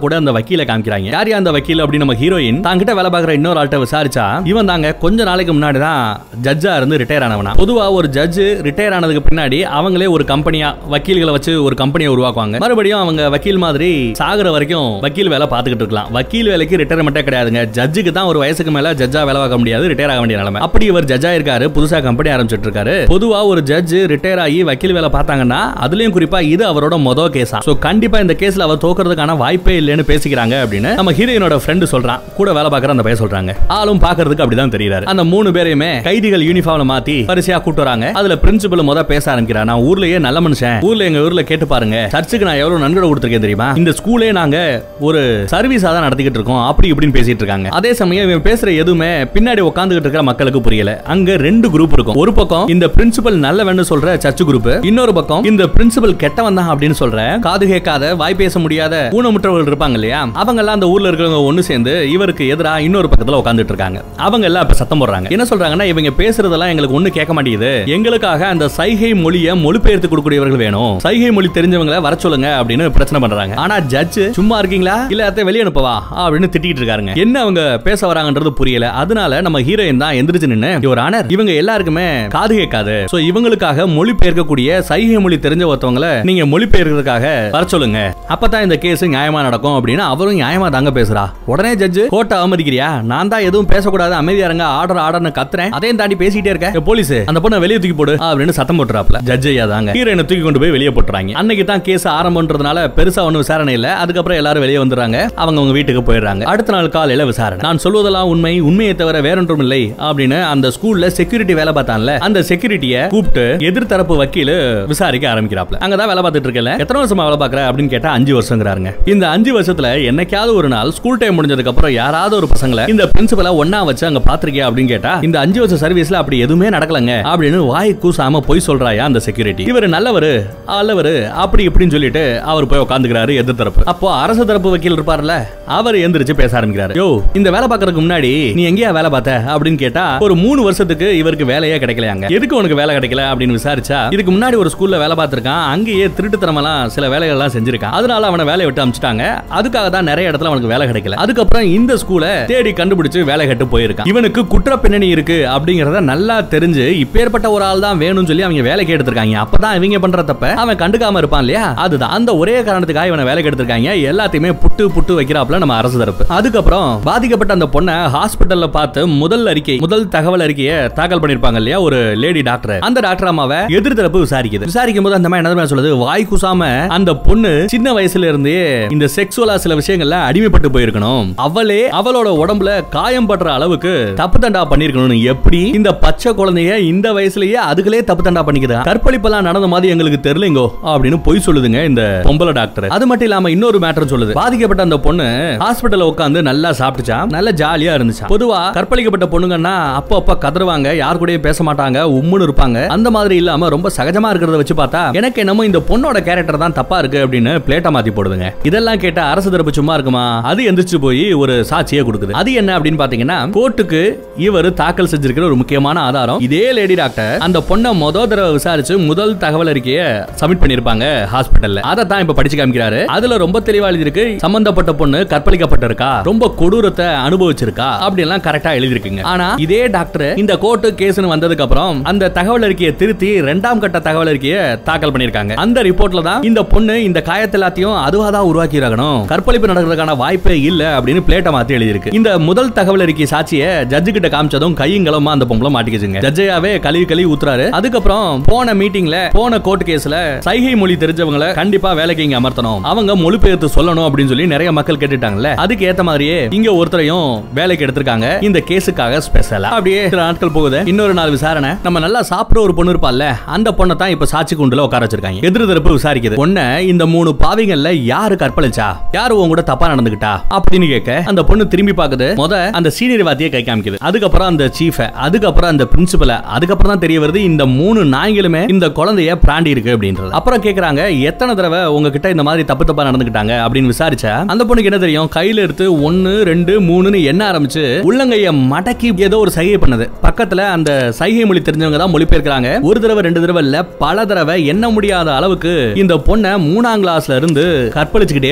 கூட அந்த வக்கீல காமிக்கிறாங்க யார் அந்த வக்கீல் அப்படின்னு நம்ம ஹீரோயின் தாங்கிட்ட வேலை பார்க்குற இன்னொரு ஆள்கிட்ட விசாரிச்சா இவன் தாங்க கொஞ்ச நாளைக்கு முன்னாடி தான் ஜட்ஜா இருந்து ரிட்டையர் ஆனவனா பொதுவா ஒரு ஜட்ஜ் ரிட்டையர் ஆனதுக்கு பின்னாடி அவங்களே ஒரு கம்பெனியா வக்கீல்களை வச்சு ஒரு கம்பெனியை உருவாக்குவாங்க மறுபடியும் அவங்க வக்கீல் மாதிரி சாகுற வரைக்கும் வக்கீல் வேலை பார்த்துக்கிட்டு இருக்கலாம் வக்கீல் வேலைக்கு ரிட்டையர்மெண்ட்டே கிடையாதுங்க ஜட்ஜுக்கு தான் ஒரு வயசுக்கு மேல ஜட்ஜா வேலை பார்க்க முடியாது ரிட்டையர் ஆக வேண்டிய நிலைமை அப்படி இவர் ஜட்ஜா இருக்காரு புதுசா கம்பெனி ஆரம்பிச்சிட்டு இருக்காரு பொதுவா ஒரு ஜட்ஜ் ரிட்டையர் ஆகி வக்கீல் வேலை பார்த்தாங்கன்னா அதுலயும் குறிப்பா இது அவரோட மொதல் கேஸா சோ கண்டிப்பா இந்த கேஸ்ல அவர் தோக்கிறதுக்கான வாய்ப்பே இல்லைன்னு பேசிக்கிறாங்க அப்படின்னு நம்ம ஹீரோயினோட ஃப்ரெண்டு சொல்றான் கூட வேலை பார்க்கற அந்த பையன் சொல்றாங்க ஆளும் பாக்குறதுக்கு அப்படிதான் தெரியுறாரு அந்த மூணு பேரையுமே கைதிகள் யூனிஃபார்ம்ல மாத்தி வரிசையா கூட்டு வராங்க அதுல பிரின்சிபல் முத பேச ஆரம்பிக்கிறார் நான் ஊர்லயே நல்ல மனுஷன் ஊர்ல எங்க ஊர்ல கேட்டு பாருங்க சர்ச்சுக்கு நான் எவ்வளவு நன்கொடை கொடுத்திருக்கேன் தெரியுமா இந்த ஸ்கூலே நாங்க ஒரு சர்வீஸா தான் நடத்திக்கிட்டு இருக்கோம் அப்படி இப்படின்னு பேசிட்டு இருக்காங்க அதே சமயம் இவன் பேசுற எதுவுமே பின்னாடி உட்காந்துக்கிட்டு இருக்கிற மக்களுக்கு புரியல அங்க ரெண்டு குரூப் இருக்கும் ஒரு பக்கம் இந்த பிரின்சிபல் நல்லவன்னு சொல்ற சர்ச் குரூப் இன்னொரு பக்கம் இந்த பிரின்சிபல் கெட்டவன் தான் அப்படின்னு சொல்ற காது கேட்காத வாய் பேச முடியாத ஊனமுற்றவர்கள் இருப்பாங்க இல்லையா அவங்க எல்லாம் அந்த ஊர்ல இருக்கிறவங்க ஒண்ணு சேர்ந்து இவருக்கு எதிரா இன்னொரு பக்கத்துல உட்காந்துட்டு இருக்காங்க அவங்க எல்லாம் இப்ப சத்தம் போடுறாங்க என்ன சொல்றாங்கன்னா இவங்க பேசுறதெல்லாம் எங்களுக்கு ஒண்ணு கேட்க மாட்டேங்குது எங்களுக்காக அந்த சைகை மொழியை மொழிபெயர்த்து கொடுக்கக்கூடியவர்கள் வேணும் சைகை மொழி தெரிஞ்சவங்கள வர சொல்லுங்க அப்படின்னு பிரச்சனை பண்றாங்க ஆனா ஜட்ஜ் சும்மா இருக்கீங்களா இல்ல அத்தை வெளியே அனுப்பவா அப்படின்னு திட்டிட்டு இருக்காருங்க என்ன அவங்க பேச வராங்கன்றது புரியல அதனால நம்ம ஹீரோயின் தான் எந்திரிச்சு நின்னு ஒரு ஆனர் இவங்க எல்லாருக்குமே காது கேட்காது சோ இவங்களுக்காக மொழிபெயர்க்கக்கூடிய சைகை மொழி தெரிஞ்ச ஒருத்தவங்கள நீங்க மொழிபெயர்க்கிறதுக்காக வர சொல்லுங்க அப்பதான் இந்த கேஸ் நியாயமா நடக்கும் அப்படின்னு அவரும் நியாயமா தாங்க பேசுறா உடனே ஜட்ஜ் கோர்ட்டை அவமதிக்கிறியா நான் தான் எதுவும் பேசக்கூடாது அமைதியா இருங்க ஆர்டர் ஆர்டர்னு கத்துறேன் அதையும் தாண்டி பேசிட்டே இருக்க போலீஸ் அந்த பொண்ணை வெளியே தூக்கி போடு அப்படின்னு சத்தம் போட்டுறாப்ல ஜட்ஜ் ஐயா தாங்க ஹீரோயினை தூக்கி கொண்டு போய் வெளியே போட்டுறாங்க அன்னைக்கு தான் கேஸ் ஆரம்பம்ன்றதுனால பெருசா ஒன்னும் விசாரணை இல்ல அதுக்கப்புறம் எல்லாரும் வெளியே வந்துடுறாங்க அவங்க அவங்க வீட்டுக்கு போயிடுறாங்க அடுத்த நாள் காலையில விசாரணை நான் சொல்வதெல்லாம் உண்மை உண்மையை தவிர வேறொன்றும் இல்லை அப்படின்னு அந்த ஸ்கூல்ல செக்யூரிட்டி வேலை பார்த்தான்ல அந்த செக்யூரிட்டிய கூப்பிட்டு எதிர்த்தரப்பு வக்கீல் விசாரிக்க ஆரம்பிக்கிறாப்ல அங்கதான் வேலை பார்த்துட்டு இருக்கல எத்தனை வருஷமா வேலை பார்க்கற அப்படின்னு கேட்டா அஞ்சு வருஷங்கிறாருங்க இந்த அஞ்சு வருஷத்துல என்னைக்காவது ஒரு நாள் ஸ்கூல் டைம் முடிஞ்சதுக்கு அப்புறம் யாராவது ஒரு பசங்களை இந்த பிரின்சிபலை ஒன்னா வச்சு அங்க பாத்திருக்கியா அப்படின்னு கேட்டா இந்த அஞ்சு வருஷம் சர்வீஸ்ல அப்படி எதுவுமே நடக்கலங்க அப்படின்னு வாய் கூசாம போய் சொல்றாயா அந்த செக்யூரிட்டி இவர் நல்லவரு அல்லவரு அப்படி இப்படின்னு சொல்லிட்டு அவர் போய் உட்காந்துக்கிறாரு எதிர் தரப்பு அப்போ அரசு தரப்பு வக்கீல் இருப்பார்ல அவர் எந்திரிச்சு பேச ஆரம்பிக்கிறாரு யோ இந்த வேலை பார்க்கறதுக்கு முன்னாடி நீ எங்கேயா வேலை பார்த்த அப்படின்னு கேட்டா ஒரு மூணு வருஷத்துக்கு இவருக்கு வேலையே கிடைக்கலையாங்க எதுக்கு உனக்கு வேலை கிடைக்கல அப்படின்னு விசாரிச்சா இதுக்கு முன்னாடி ஒரு ஸ்கூல்ல வேலை பார்த்திருக்கான் அங்கேயே திருட்டுத்தனமெல்லாம் சில வேலைகள் எல்லாம் செஞ்சிருக்கான் அதனால அவனை வேலையை விட்டு அமிச்சிட்டாங்க அதுக்காக தான் நிறைய இடத்துல அவனுக்கு வேலை கிடைக்கல அதுக்கப்புறம் இந்த ஸ்கூலை தேடி கண்டுபிடிச்சு வேலை கட்டு போயிருக்கான் இவனுக்கு குற்ற பின்னணி இருக்கு அப்படிங்கறத நல்லா தெரிஞ்சு இப்பேற்பட்ட ஒரு ஆள் தான் வேணும்னு சொல்லி அவங்க வேலைக்கு எடுத்திருக்காங்க அப்பதான் இவங்க பண்ற தப்ப அவன் கண்டுக்காம இருப்பான் இல்லையா அதுதான் அந்த ஒரே காரணத்துக்காக இவனை வேலைக்கு எடுத்திருக்காங்க எல்லாத்தையுமே புட்டு புட்டு வைக்கிறாப்ல நம்ம அரசு தரப்பு அதுக்கப்புறம் பாதிக்கப்பட்ட அந்த பொண்ணை ஹாஸ்பிட்டல்ல பார்த்து முதல் அறிக்கை முதல் தகவல் அறிக்கையை தாக்கல் பண்ணிருப்பாங்க இல்லையா ஒரு லேடி டாக்டர் அந்த டாக்டர் அம்மாவை எதிர் தரப்பு விசாரிக்குது விசாரிக்கும் போது அந்த மாதிரி என்ன தெரியுமா சொல்லுது வாய் குசாம அந்த பொண்ணு சின்ன வயசுல இருந்தே இந்த செக்ஸுவலா சில விஷயங்கள்ல அடிமைப்பட்டு போயிருக்கணும் அவளே அவளோட உடம்புல காயம் படுற அளவுக்கு தப்பு தண்டா பண்ணிருக்கணும் எப்படி இந்த பச்சை குழந்தைய இந்த வயசுலயே அதுகளே தப்பு தண்டா பண்ணிக்குதா கற்பழிப்பெல்லாம் நடந்த மாதிரி எங்களுக்கு தெரியலங்கோ அப்படின்னு பொய் சொல்லுதுங்க இந்த பொம்பளை டாக்டர் அது மட்டும் இல்லாம இன்னொரு மேட்டர் சொல்லுது பாதிக்கப்பட்ட அந்த பொண்ணு ஹாஸ்பிட்டல்ல உட்காந்து நல்லா சாப்பிட்டுச்சா நல்ல ஜாலியா இருந்துச்சா பொதுவா கற்பழிக்கப்பட்ட பொண்ணுங்கன்னா அப்போ அப்ப கதறுவாங்க யார் கூடயும் பேச மாட்டாங்க உம்முன்னு இருப்பாங்க அந்த மாதிரி இல்லாம ரொம்ப சகஜமா இருக்கிறத வச்சு பார்த்தா எனக்கு என்னமோ இந்த பொண்ணோட கேரக்டர் தான் தப்பா இருக்கு அப்படின்னு பிளேட்டை மாத்தி போடுதுங்க இதெல்லாம் கேட்ட அரசு தரப்பு சும்மா இருக்குமா அது எந்திரிச்சு போய் ஒரு சாட்சியை கொடுக்குது அது என்ன அப்படின்னு பாத்தீங்கன்னா கோர்ட்டுக்கு இவர் தாக்கல் செஞ்சிருக்கிற ஒரு முக்கியமான ஆதாரம் இதே லேடி டாக்டர் அந்த பொண்ணை முத தடவை விசாரிச்சு முதல் தகவல் அறிக்கையை சப்மிட் பண்ணிருப்பாங்க ஹாஸ்பிட்டல்ல அதை தான் இப்ப படிச்சு காமிக்கிறாரு அதுல ரொம்ப தெளிவா எழுதிருக்கு சம்பந்தப்பட்ட பொண்ணு கற்பழிக்கப்பட்டிருக்கா ரொம்ப கொடூரத்தை அனுபவிச்சிருக்கா அப்படி எல்லாம் கரெக்டா எழுதிருக்குங்க ஆனா இதே டாக்டர் இந்த கோர்ட்டு கேஸ்னு வந்ததுக்கு அப்புறம் அந்த தகவல் அறிக்கையை திருத்தி இரண்டாம் கட்ட தகவல் அறிக்கையை தாக்கல் பண்ணிருக்காங்க அந்த ரிப்போர்ட்ல தான் இந்த பொண்ணு இந்த காயத்தை எல்லாத்தையும் அதுவா தான் உருவாக்கி இருக்கணும் கற்பழிப்பு நடக்கிறதுக்கான வாய்ப்பே இல்ல அப்படின்னு பிளேட்டை மாத்தி எழுதியிருக்கு இந்த முதல் தகவல் அறிக்கை சாட்சியை ஜட்ஜு கிட்ட காமிச்சதும் கையும் களமா அந்த பொம்பளை மாட்டிக்கிச்சுங்க ஜட்ஜையாவே கழுவி கழுவி ஊத்துறாரு அதுக்கப்புறம் போன மீட்டிங்ல போன கோர்ட் கேஸ்ல சைகை மொழி தெரிஞ்சவங்கள கண்டிப்பா வேலைக்கு இங்க அமர்த்தணும் அவங்க மொழிபெயர்த்து சொல்லணும் அப்படின்னு சொல்லி நிறைய மக்கள் கேட்டுட்டாங்கல்ல அதுக்கு ஏத்த மாதிரியே இங்க ஒருத்தரையும் வேலைக்கு எடுத்திருக்காங்க இந்த கேஸுக்காக ஸ்பெஷலா அப்படியே சில நாட்கள் போகுது இன்னொரு நாள் விசாரணை நம்ம நல்லா சாப்பிடுற ஒரு பொண்ணு இருப்பால்ல அந்த பொண்ணை தான் இப்ப சாட்சி குண்டுல உட்கார வச்சிருக்காங்க எதிர் தரப்பு விசாரிக்குது பொண்ணை இந்த மூணு பாவிகள்ல யாரு கற்பழிச்சா யாரு உன் கூட தப்பா நடந்துகிட்டா அப்படின்னு கேட்க அந்த பொண்ணு திரும்பி பாக்குது முத அந்த சீனியர் வாத்தியை கை காமிக்குது அதுக்கப்புறம் அந்த சீஃப அதுக்கப்புறம் அந்த பிரின்சிபல அதுக்கப்புறம் தான் தெரிய வருது இந்த மூணு நாய்களுமே இந்த குழந்தைய பிராண்டி இருக்கு அப்படின்றது அப்புறம் கேக்குறாங்க எத்தனை தடவை உங்ககிட்ட இந்த மாதிரி தப்பு தப்பா நடந்துக்கிட்டாங்க அப்படின்னு விசாரிச்சா அந்த பொண்ணுக்கு என்ன தெரியும் கையில எடுத்து ஒன்னு ரெண்டு மூணுன்னு எண்ண ஆரம்பிச்சு உள்ளங்கைய மடக்கி ஏதோ ஒரு சைகை பண்ணுது பக்கத்துல அந்த சைகை மொழி தெரிஞ்சவங்க தான் மொழிபெயர்க்கிறாங்க ஒரு தடவை ரெண்டு தடவை இல்ல பல தடவை எண்ண முடியாத அளவுக்கு இந்த பொண்ணை மூணாம் கிளாஸ்ல இருந்து கற்பழிச்சுக்கிட்டே வந்திருக்கானுங்க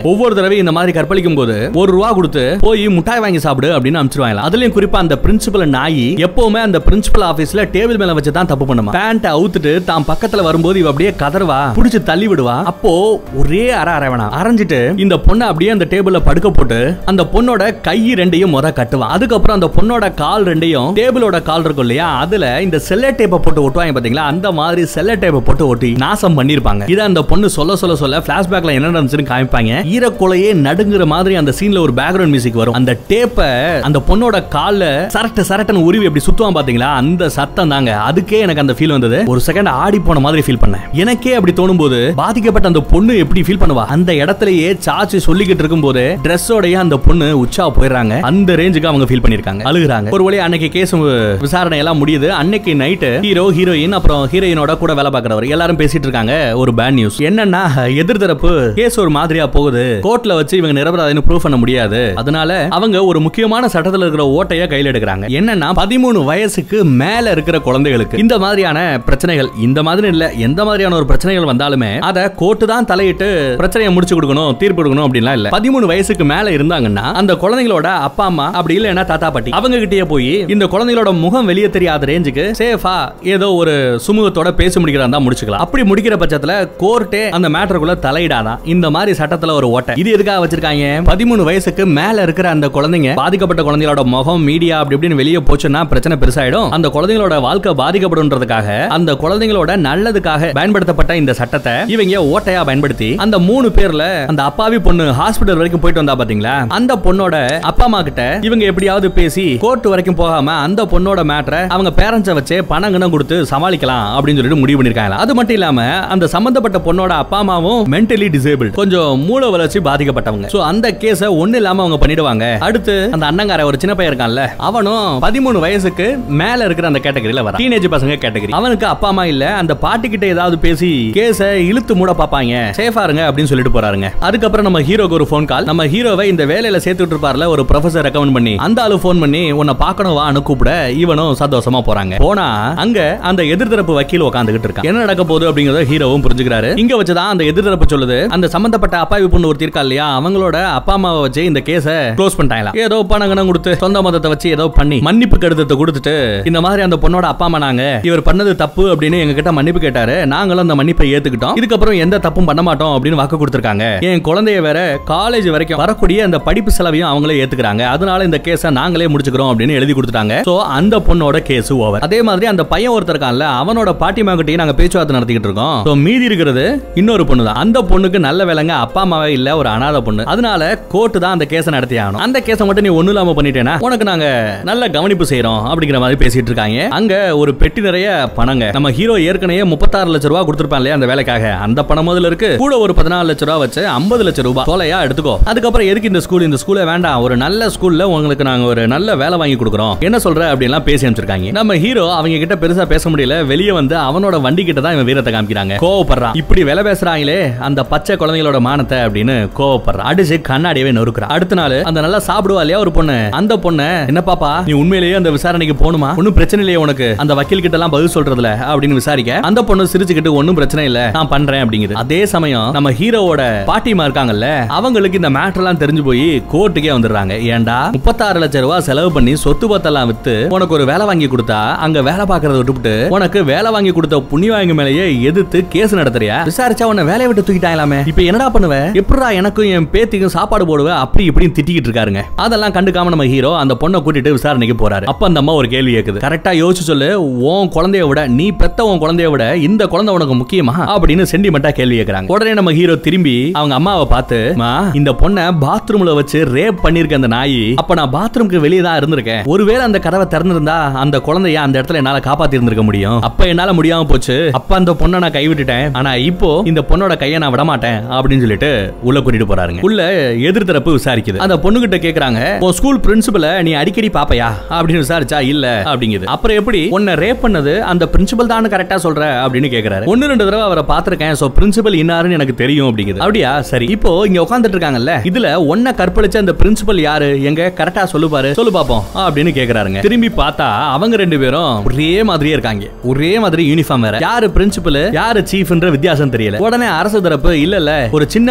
ஒவ்வொரு தடவை இந்த மாதிரி கற்பழிக்கும் போது ஒரு ரூபா கொடுத்து போய் முட்டாய் வாங்கி சாப்பிடு அப்படின்னு அனுப்பிச்சிருவாங்க அதுலயும் குறிப்பா அந்த பிரின்சிபல் நாய் எப்பவுமே அந்த பிரின்சிபல் ஆபீஸ்ல டேபிள் மேல வச்சு தான் தப்பு பண்ணுமா பேண்ட் அவுத்துட்டு தான் பக்கத்துல வரும்போது இவ அப்படியே கதறுவா புடிச்சு தள்ளி விடுவா அப்போ ஒரே அரை அரவணா அரைஞ்சிட்டு இந்த பொண்ணை அப்படியே அந்த டேபிள்ல படுக்க போட்டு அந்த பொண்ணோட கை ரெண்டையும் முறை கட்டுவான் அதுக்கப்புறம் அந்த பொண்ணோட கால் ரெண்டையும் டேபிளோட கால் இருக்கும் இல்லையா அதுல இந்த செல்ல டேப்பை போட்டு ஒட்டுவாங்க பாத்தீங்களா அந்த மாதிரி செல்ல டேப்பை போட்டு ஒட்டி நாசம் பண்ணிருப்பாங்க இதை அந்த பொண்ணு சொல்ல சொல்ல சொல்ல பிளாஷ்பேக்ல என்ன நடந்துச்சுன்னு காமிப்பாங்க ஈரக்குலையே நடுங்குற மாதிரி அந்த சீன்ல ஒரு பேக்ரவுண்ட் மியூசிக் வரும் அந்த டேப்பை அந்த பொண்ணோட கால்ல சரட்டு சரட்டுன்னு உருவி அப்படி சுத்துவான் பாத்தீங்களா அந்த சத்தம் தாங்க அதுக்கே எனக்கு அந்த ஃபீல் வந்தது ஒரு செகண்ட் ஆடி போன மாதிரி ஃபீல் பண்ணேன் எனக்கே அப்படி தோணும் போது பாதிக்கப்பட்ட அந்த பொண்ணு எப்படி ஃபீல் பண்ணுவா அந்த இடத்துலயே சாச்சி சொல்லிக்கிட்டு இருக்கும் போது ட்ரெஸ்ஸோடய அந்த பொண்ணு உச்சா போயிடுறாங்க அந்த ரேஞ்சுக்கு அவங்க ஃபீல் பண்ணிருக்காங்க அழுகுறாங்க ஒரு வழி அன்னைக்கு கேஸ் விசாரணை எல்லாம் முடியுது அன்னைக்கு நைட்டு ஹீரோ ஹீரோயின் அப்புறம் ஹீரோயினோட கூட வேலை பார்க்கறவர் எல்லாரும் பேசிட்டு இருக்காங்க ஒரு பேட் நியூஸ் என்னன்னா எதிர் தரப்பு கேஸ் ஒரு மாதிரியா போகுது கோர்ட்ல வச்சு இவங்க நிரபராதின்னு ப்ரூவ் பண்ண முடியாது அதனால அவங்க ஒரு முக்கியமான சட்டத்துல இருக்கிற ஓட்டைய கையில் எடுக்கிறாங்க என்னன்னா பதிமூணு வயசுக்கு மேல இருக்கிற குழந்தைகளுக்கு இந்த மாதிரியான பிரச்சனைகள் இந்த மாதிரி இல்ல எந்த மாதிரியான ஒரு பிரச்சனைகள் வந்தாலுமே அத கோர்ட்டு தான் தலையிட்டு பிரச்சனையை முடிச்சு கொடுக்கணும் தீர்ப்பு கொடுக்கணும் அப்படின்லாம் இல்ல பதிமூணு வயசுக்கு மேல இருந்தாங்கன்னா அந்த குழந்தைகளோட அப்பா அம்மா அப்படி இல்லைன்னா தாத்தா பாட்டி அவங்க கிட்டயே போய் இந்த குழந்தைகளோட முகம் வெளியே தெரியாத ரேஞ்சுக்கு சேஃபா ஏதோ ஒரு சுமூகத்தோட பேசி முடிக்கிறதா இருந்தா முடிச்சுக்கலாம் அப்படி முடிக்கிற பட்சத்துல கோர்ட்டே அந்த மேட்டருக்குள்ள தலையிடாதான் இந்த மாதிரி சட்டத்துல ஒரு ஓட்டை இது எதுக்காக வச்சிருக்காங்க பதிமூணு வயசுக்கு மேல இருக்கிற அந்த குழந்தைங்க பாதிக்கப்பட்ட குழந்தைகளோட முகம் மீடியா அப்படி இப்படின்னு வெளியே போச்சுன்னா பிரச்சனை பெருசாயிடும் அந்த குழந்தைகளோட வாழ்க்கை பாதிக்கப்படும்ன்றதுக்காக அந்த குழந்தைகளோட நல்லதுக்காக பயன்படுத்தப்பட்ட இந்த சட்டத்தை இவங்க ஓட்டையா பயன்படுத்தி அந்த மூணு பேர்ல அந்த அப்பாவி பொண்ணு ஹாஸ்பிடல் வரைக்கும் போயிட்டு வந்தா பாத்தீங்களா அந்த பொண்ணோட அப்பா அம்மா கிட்ட இவங்க எப்படியாவது பேசி கோர்ட் வரைக்கும் போகாம அந்த பொண்ணோட மேட்டரை அவங்க பேரண்ட்ஸை வச்சு பணம் கிணம் கொடுத்து சமாளிக்கலாம் அப்படின்னு சொல்லிட்டு முடிவு பண்ணிருக்காங்க அது மட்டும் இல்லாம அந்த சம்பந்தப்பட்ட பொண்ணோட அப்பா அம்மாவும் மென்டலி டிசேபிள் கொஞ்சம் மூளை வளர்ச்சி பாதிக்கப்பட்டவங்க சோ அந்த கேஸ ஒண்ணு இல்லாம அவங்க பண்ணிடுவாங்க அடுத்து அந்த அண்ணங்கார ஒரு சின்ன பையன் இருக்கான்ல அவனும் பதிமூணு வயசுக்கு மேல இருக்கிற அந்த கேட்டகரியில வர டீனேஜ் பசங்க கேட்டகரி அவனுக்கு அப்பா அம்மா இல்ல அந்த பாட்டி கிட்ட ஏதாவது பேசி கேஸ இழுத்து மூட பாப்பாங்க சேஃபா இருங்க அப்படின்னு சொல்லிட்டு போறாருங்க அதுக்கப்புறம் நம்ம ஹீரோக்கு ஒரு ஃபோன் கால் நம்ம ஹீரோவை இந்த வேலையில சேர்த்துட்டு இருப்பார்ல ஒரு ப்ரொஃபசர் ரெக்கமெண்ட் பண்ணி அந்த ஆளு ஃபோன் பண்ணி உன்னை பார்க்கணும் வான்னு கூப்பிட இவனும் சந்தோஷமா போறாங்க போனா அங்க அந்த எதிர்த்தரப்பு வக்கீல் உட்காந்துகிட்டு இருக்கான் என்ன நடக்க போகுது அப்படிங்கறத ஹீரோவும் புரிஞ்சுக்கிறாரு இங்க வச்சுதான் அந்த எதிர்த்தரப்பு சொல்லுது அந்த சம்பந்தப்பட்ட அப்பாவி பொண்ணு ஒரு இருக்கா இல்லையா அவங்களோட அப்பா அம்மாவை வச்சு இந்த கேஸ க்ளோஸ் பண்ணிட்டாங்களாம் ஏதோ பணம் கணம் கொடுத்து சொந்த மதத்தை வச்சு ஏதோ பண்ணி மன்னிப்பு கடிதத்தை கொடுத்துட்டு இந்த மாதிரி அந்த பொண்ணோட அப்பா அம்மா நாங்க இவர் பண்ணது தப்பு அப்படின்னு எங்க கிட்ட மன்னிப்பு கேட்டாரு நாங்களும் அந்த மன்னிப்பை ஏத்துக்கிட்டோம் இதுக்கப்புறம் எந்த தப்பும் பண்ண மாட்டோம் அப்படின்னு வாக்கு கொடுத்திருக்காங்க என் குழந்தைய வேற காலேஜ் வரைக்கும் வரக்கூடிய அந்த படிப்பு செலவையும் அவங்களே ஏத்துக்கிறாங்க அதனால இந்த கேஸ நாங்களே முடிச்சுக்கிறோம் அப்படின்னு எழுதி கொடுத்துட்டாங்க சோ அந்த பொண்ணோட கேஸ் ஓவர் அதே மாதிரி அந்த பையன் ஒருத்தர் இருக்கான்ல அவனோட பாட்டிமா கிட்டயும் நாங்க பேச்சுவார்த்தை நடத்திக்கிட்டு இருக்கோம் சோ மீதி இருக்கிறது இன்னொரு பொண்ணு தான் அந்த பொண்ணுக்கு நல்ல வேலைங்க அப்பா அம்மாவே இல்ல ஒரு அனாதை பொண்ணு அதனால கோர்ட்டு தான் அந்த கேஸை நடத்தி ஆகணும் அந்த கேஸை மட்டும் நீ ஒண்ணு இல்லாம பண்ணிட்டேனா உனக்கு நாங்க நல்ல கவனிப்பு செய்யறோம் அப்படிங்கிற மாதிரி பேசிட்டு இருக்காங்க அங்க ஒரு பெட்டி நிறைய பணங்க நம்ம ஹீரோ ஏற்கனவே முப்பத்தாறு லட்சம் ரூபாய் கொடுத்திருப்பான் இல்லையா அந்த வேலைக்காக அந்த பணம் முதல்ல இருக்கு கூட ஒரு பதினாலு லட்சம் ரூபாய் வச்சு ஐம்பது லட்சம் ரூபாய் தொலையா எடுத்துக்கோ அதுக்கப்புறம் எதுக்கு இந்த ஸ்கூல் இந்த ஸ்கூல்ல வேண்டாம் ஒரு நல்ல ஸ்கூல்ல உங்களுக்கு நாங்க ஒரு நல்ல வேலை வாங்கி கொடுக்குறோம் என்ன சொல்ற அப்படின்லாம் பேசி அமைச்சிருக்காங்க நம்ம ஹீரோ அவங்க கிட்ட பெருசா பேச முடியல வெளியே வந்து அவனோட வண்டி கிட்ட தான் இவன் வீரத்தை காமிக்கிறாங்க கோவப்படுறான் இப்படி வேலை பேசுறாங்களே அந்த பச்சை குழந்தைகளோட மானத்தை அப்படின்னு கோவப்படுறான் அடிச்சு கண்ணாடியவே நொறுக்குறான் அடுத்த நாள் அந்த நல்லா சாப்பிடுவா இல்லையா ஒரு பொண்ணு அந்த பொண்ணு என்ன பாப்பா நீ உண்மையிலேயே அந்த விசாரணைக்கு போகணுமா ஒன்னும் பிரச்சனை இல்லையே உனக்கு அந்த வக்கீல் கிட்ட எல்லாம் பதில் சொல்றதுல அப்படின்னு விசாரிக்க அந்த பொண்ணு சிரிச்சுக்கிட்டு ஒன்னும் பிரச்சனை இல்ல நான் பண்றேன் அப்படிங்குது அதே சமயம் நம்ம ஹீரோவோட பாட்டிமா இருக்காங்கல்ல அவங்களுக்கு இந்த மேட்டர் எல்லாம் தெரிஞ்சு போய் கோர்ட்டுக்கே வந்துடுறாங்க ஏன்டா முப்பத்தாறு லட்சம் ரூபாய் செலவு பண்ணி சொத்து பத்தெல்லாம் வித்து உனக்கு ஒரு வேலை வாங்கி கொடுத்தா அங்க வேலை பாக்குறத விட்டுவிட்டு உனக்கு வேலை வாங்கி கொடுத்த புண்ணியவாங்க மேலேயே எதிர்த்து கேஸ் நடத்துறியா விசாரிச்சா உன்னை வேலையை விட்டு தூக்கிட்டாங்களாமே இப்ப என்னடா பண்ணுவ எப்படா எனக்கும் என் பேத்திக்கும் சாப்பாடு போடுவ அப்படி இப்படின்னு திட்டிக்கிட்டு இருக்காருங்க அதெல்லாம் கண்டுக்காம நம்ம ஹீரோ அந்த பொண்ணை கூட்டிட்டு விசாரணைக்கு போறாரு அப்ப அந்த அம்மா ஒரு கேள்வி கேக்குது கரெக்டா யோசிச்சு சொல்லு உன் குழந்தைய விட நீ பெத்த உன் குழந்தைய விட இந்த குழந்தை உனக்கு முக்கியமா அப்படின்னு சென்டிமெண்டா கேள்வி கேக்குறாங்க உடனே நம்ம ஹீரோ திரும்பி அவங்க அம்மாவை பார்த்து "அம்மா, இந்த பொண்ணை பாத்ரூம்ல வச்சு ரேப் பண்ணிருக்க அந்த நாய் அப்ப நான் பாத்ரூம்க்கு வெளியே தான் இருந்திருக்கேன் ஒருவேளை அந்த கதவை திறந்திருந்தா அந்த குழந்தைய அந்த இடத்துல என்னால காப்பாத்தி இருந்திருக்க முடியும் அப்ப என்னால முடியாம போச்சு அப்ப அந்த பொண்ணை நான் கைவிட்டுட்டேன் ஆனா இப்போ இந்த பொண்ணோட கையை நான் விட மாட்டேன் அப்படின்னு சொல்லிட்டு உள்ள கூட்டிட்டு போறாருங்க உள்ள எதிர் தரப்பு விசாரிக்குது அந்த பொண்ணு கிட்ட கேக்குறாங்க உன் ஸ்கூல் பிரின்சிபல நீ அடிக்கடி பாப்பையா அப்படின்னு விசாரிச்சா இல்ல அப்படிங்குது அப்புறம் எப்படி உன்னை ரேப் பண்ணது அந்த பிரின்சிபல் தான் கரெக்டா சொல்ற அப்படின்னு கேக்குறாரு ஒன்னு ரெண்டு தடவை அவரை பாத்திருக்கேன் சோ பிரின்சிபல் இன்னாருன்னு எனக்கு தெரியும் அப்படிங்குது அப்படியா சரி இப்போ இங்க உட்கார்ந்துட்டு இருக்காங்கல்ல இதுல ஒன்ன கற்பழிச்ச அந்த பிரின்சிபல் யாரு எங்க கரெக்டா சொல்லு பாரு சொல்லு பாப்போம் அப்படின்னு கேக்குறாருங்க திரும்பி பார்த்தா அவங்க ரெண்டு பேரும் ஒரே மாதிரியே இருக்காங்க ஒரே மாதிரி யூனிஃபார்ம் வேற யாரு பிரின்சிபல் யாரு சீஃப்ன்ற வித்தியாசம் தெரியல உடனே அரசு தரப்பு இல்ல இல்ல ஒரு சின்ன குழந்தைய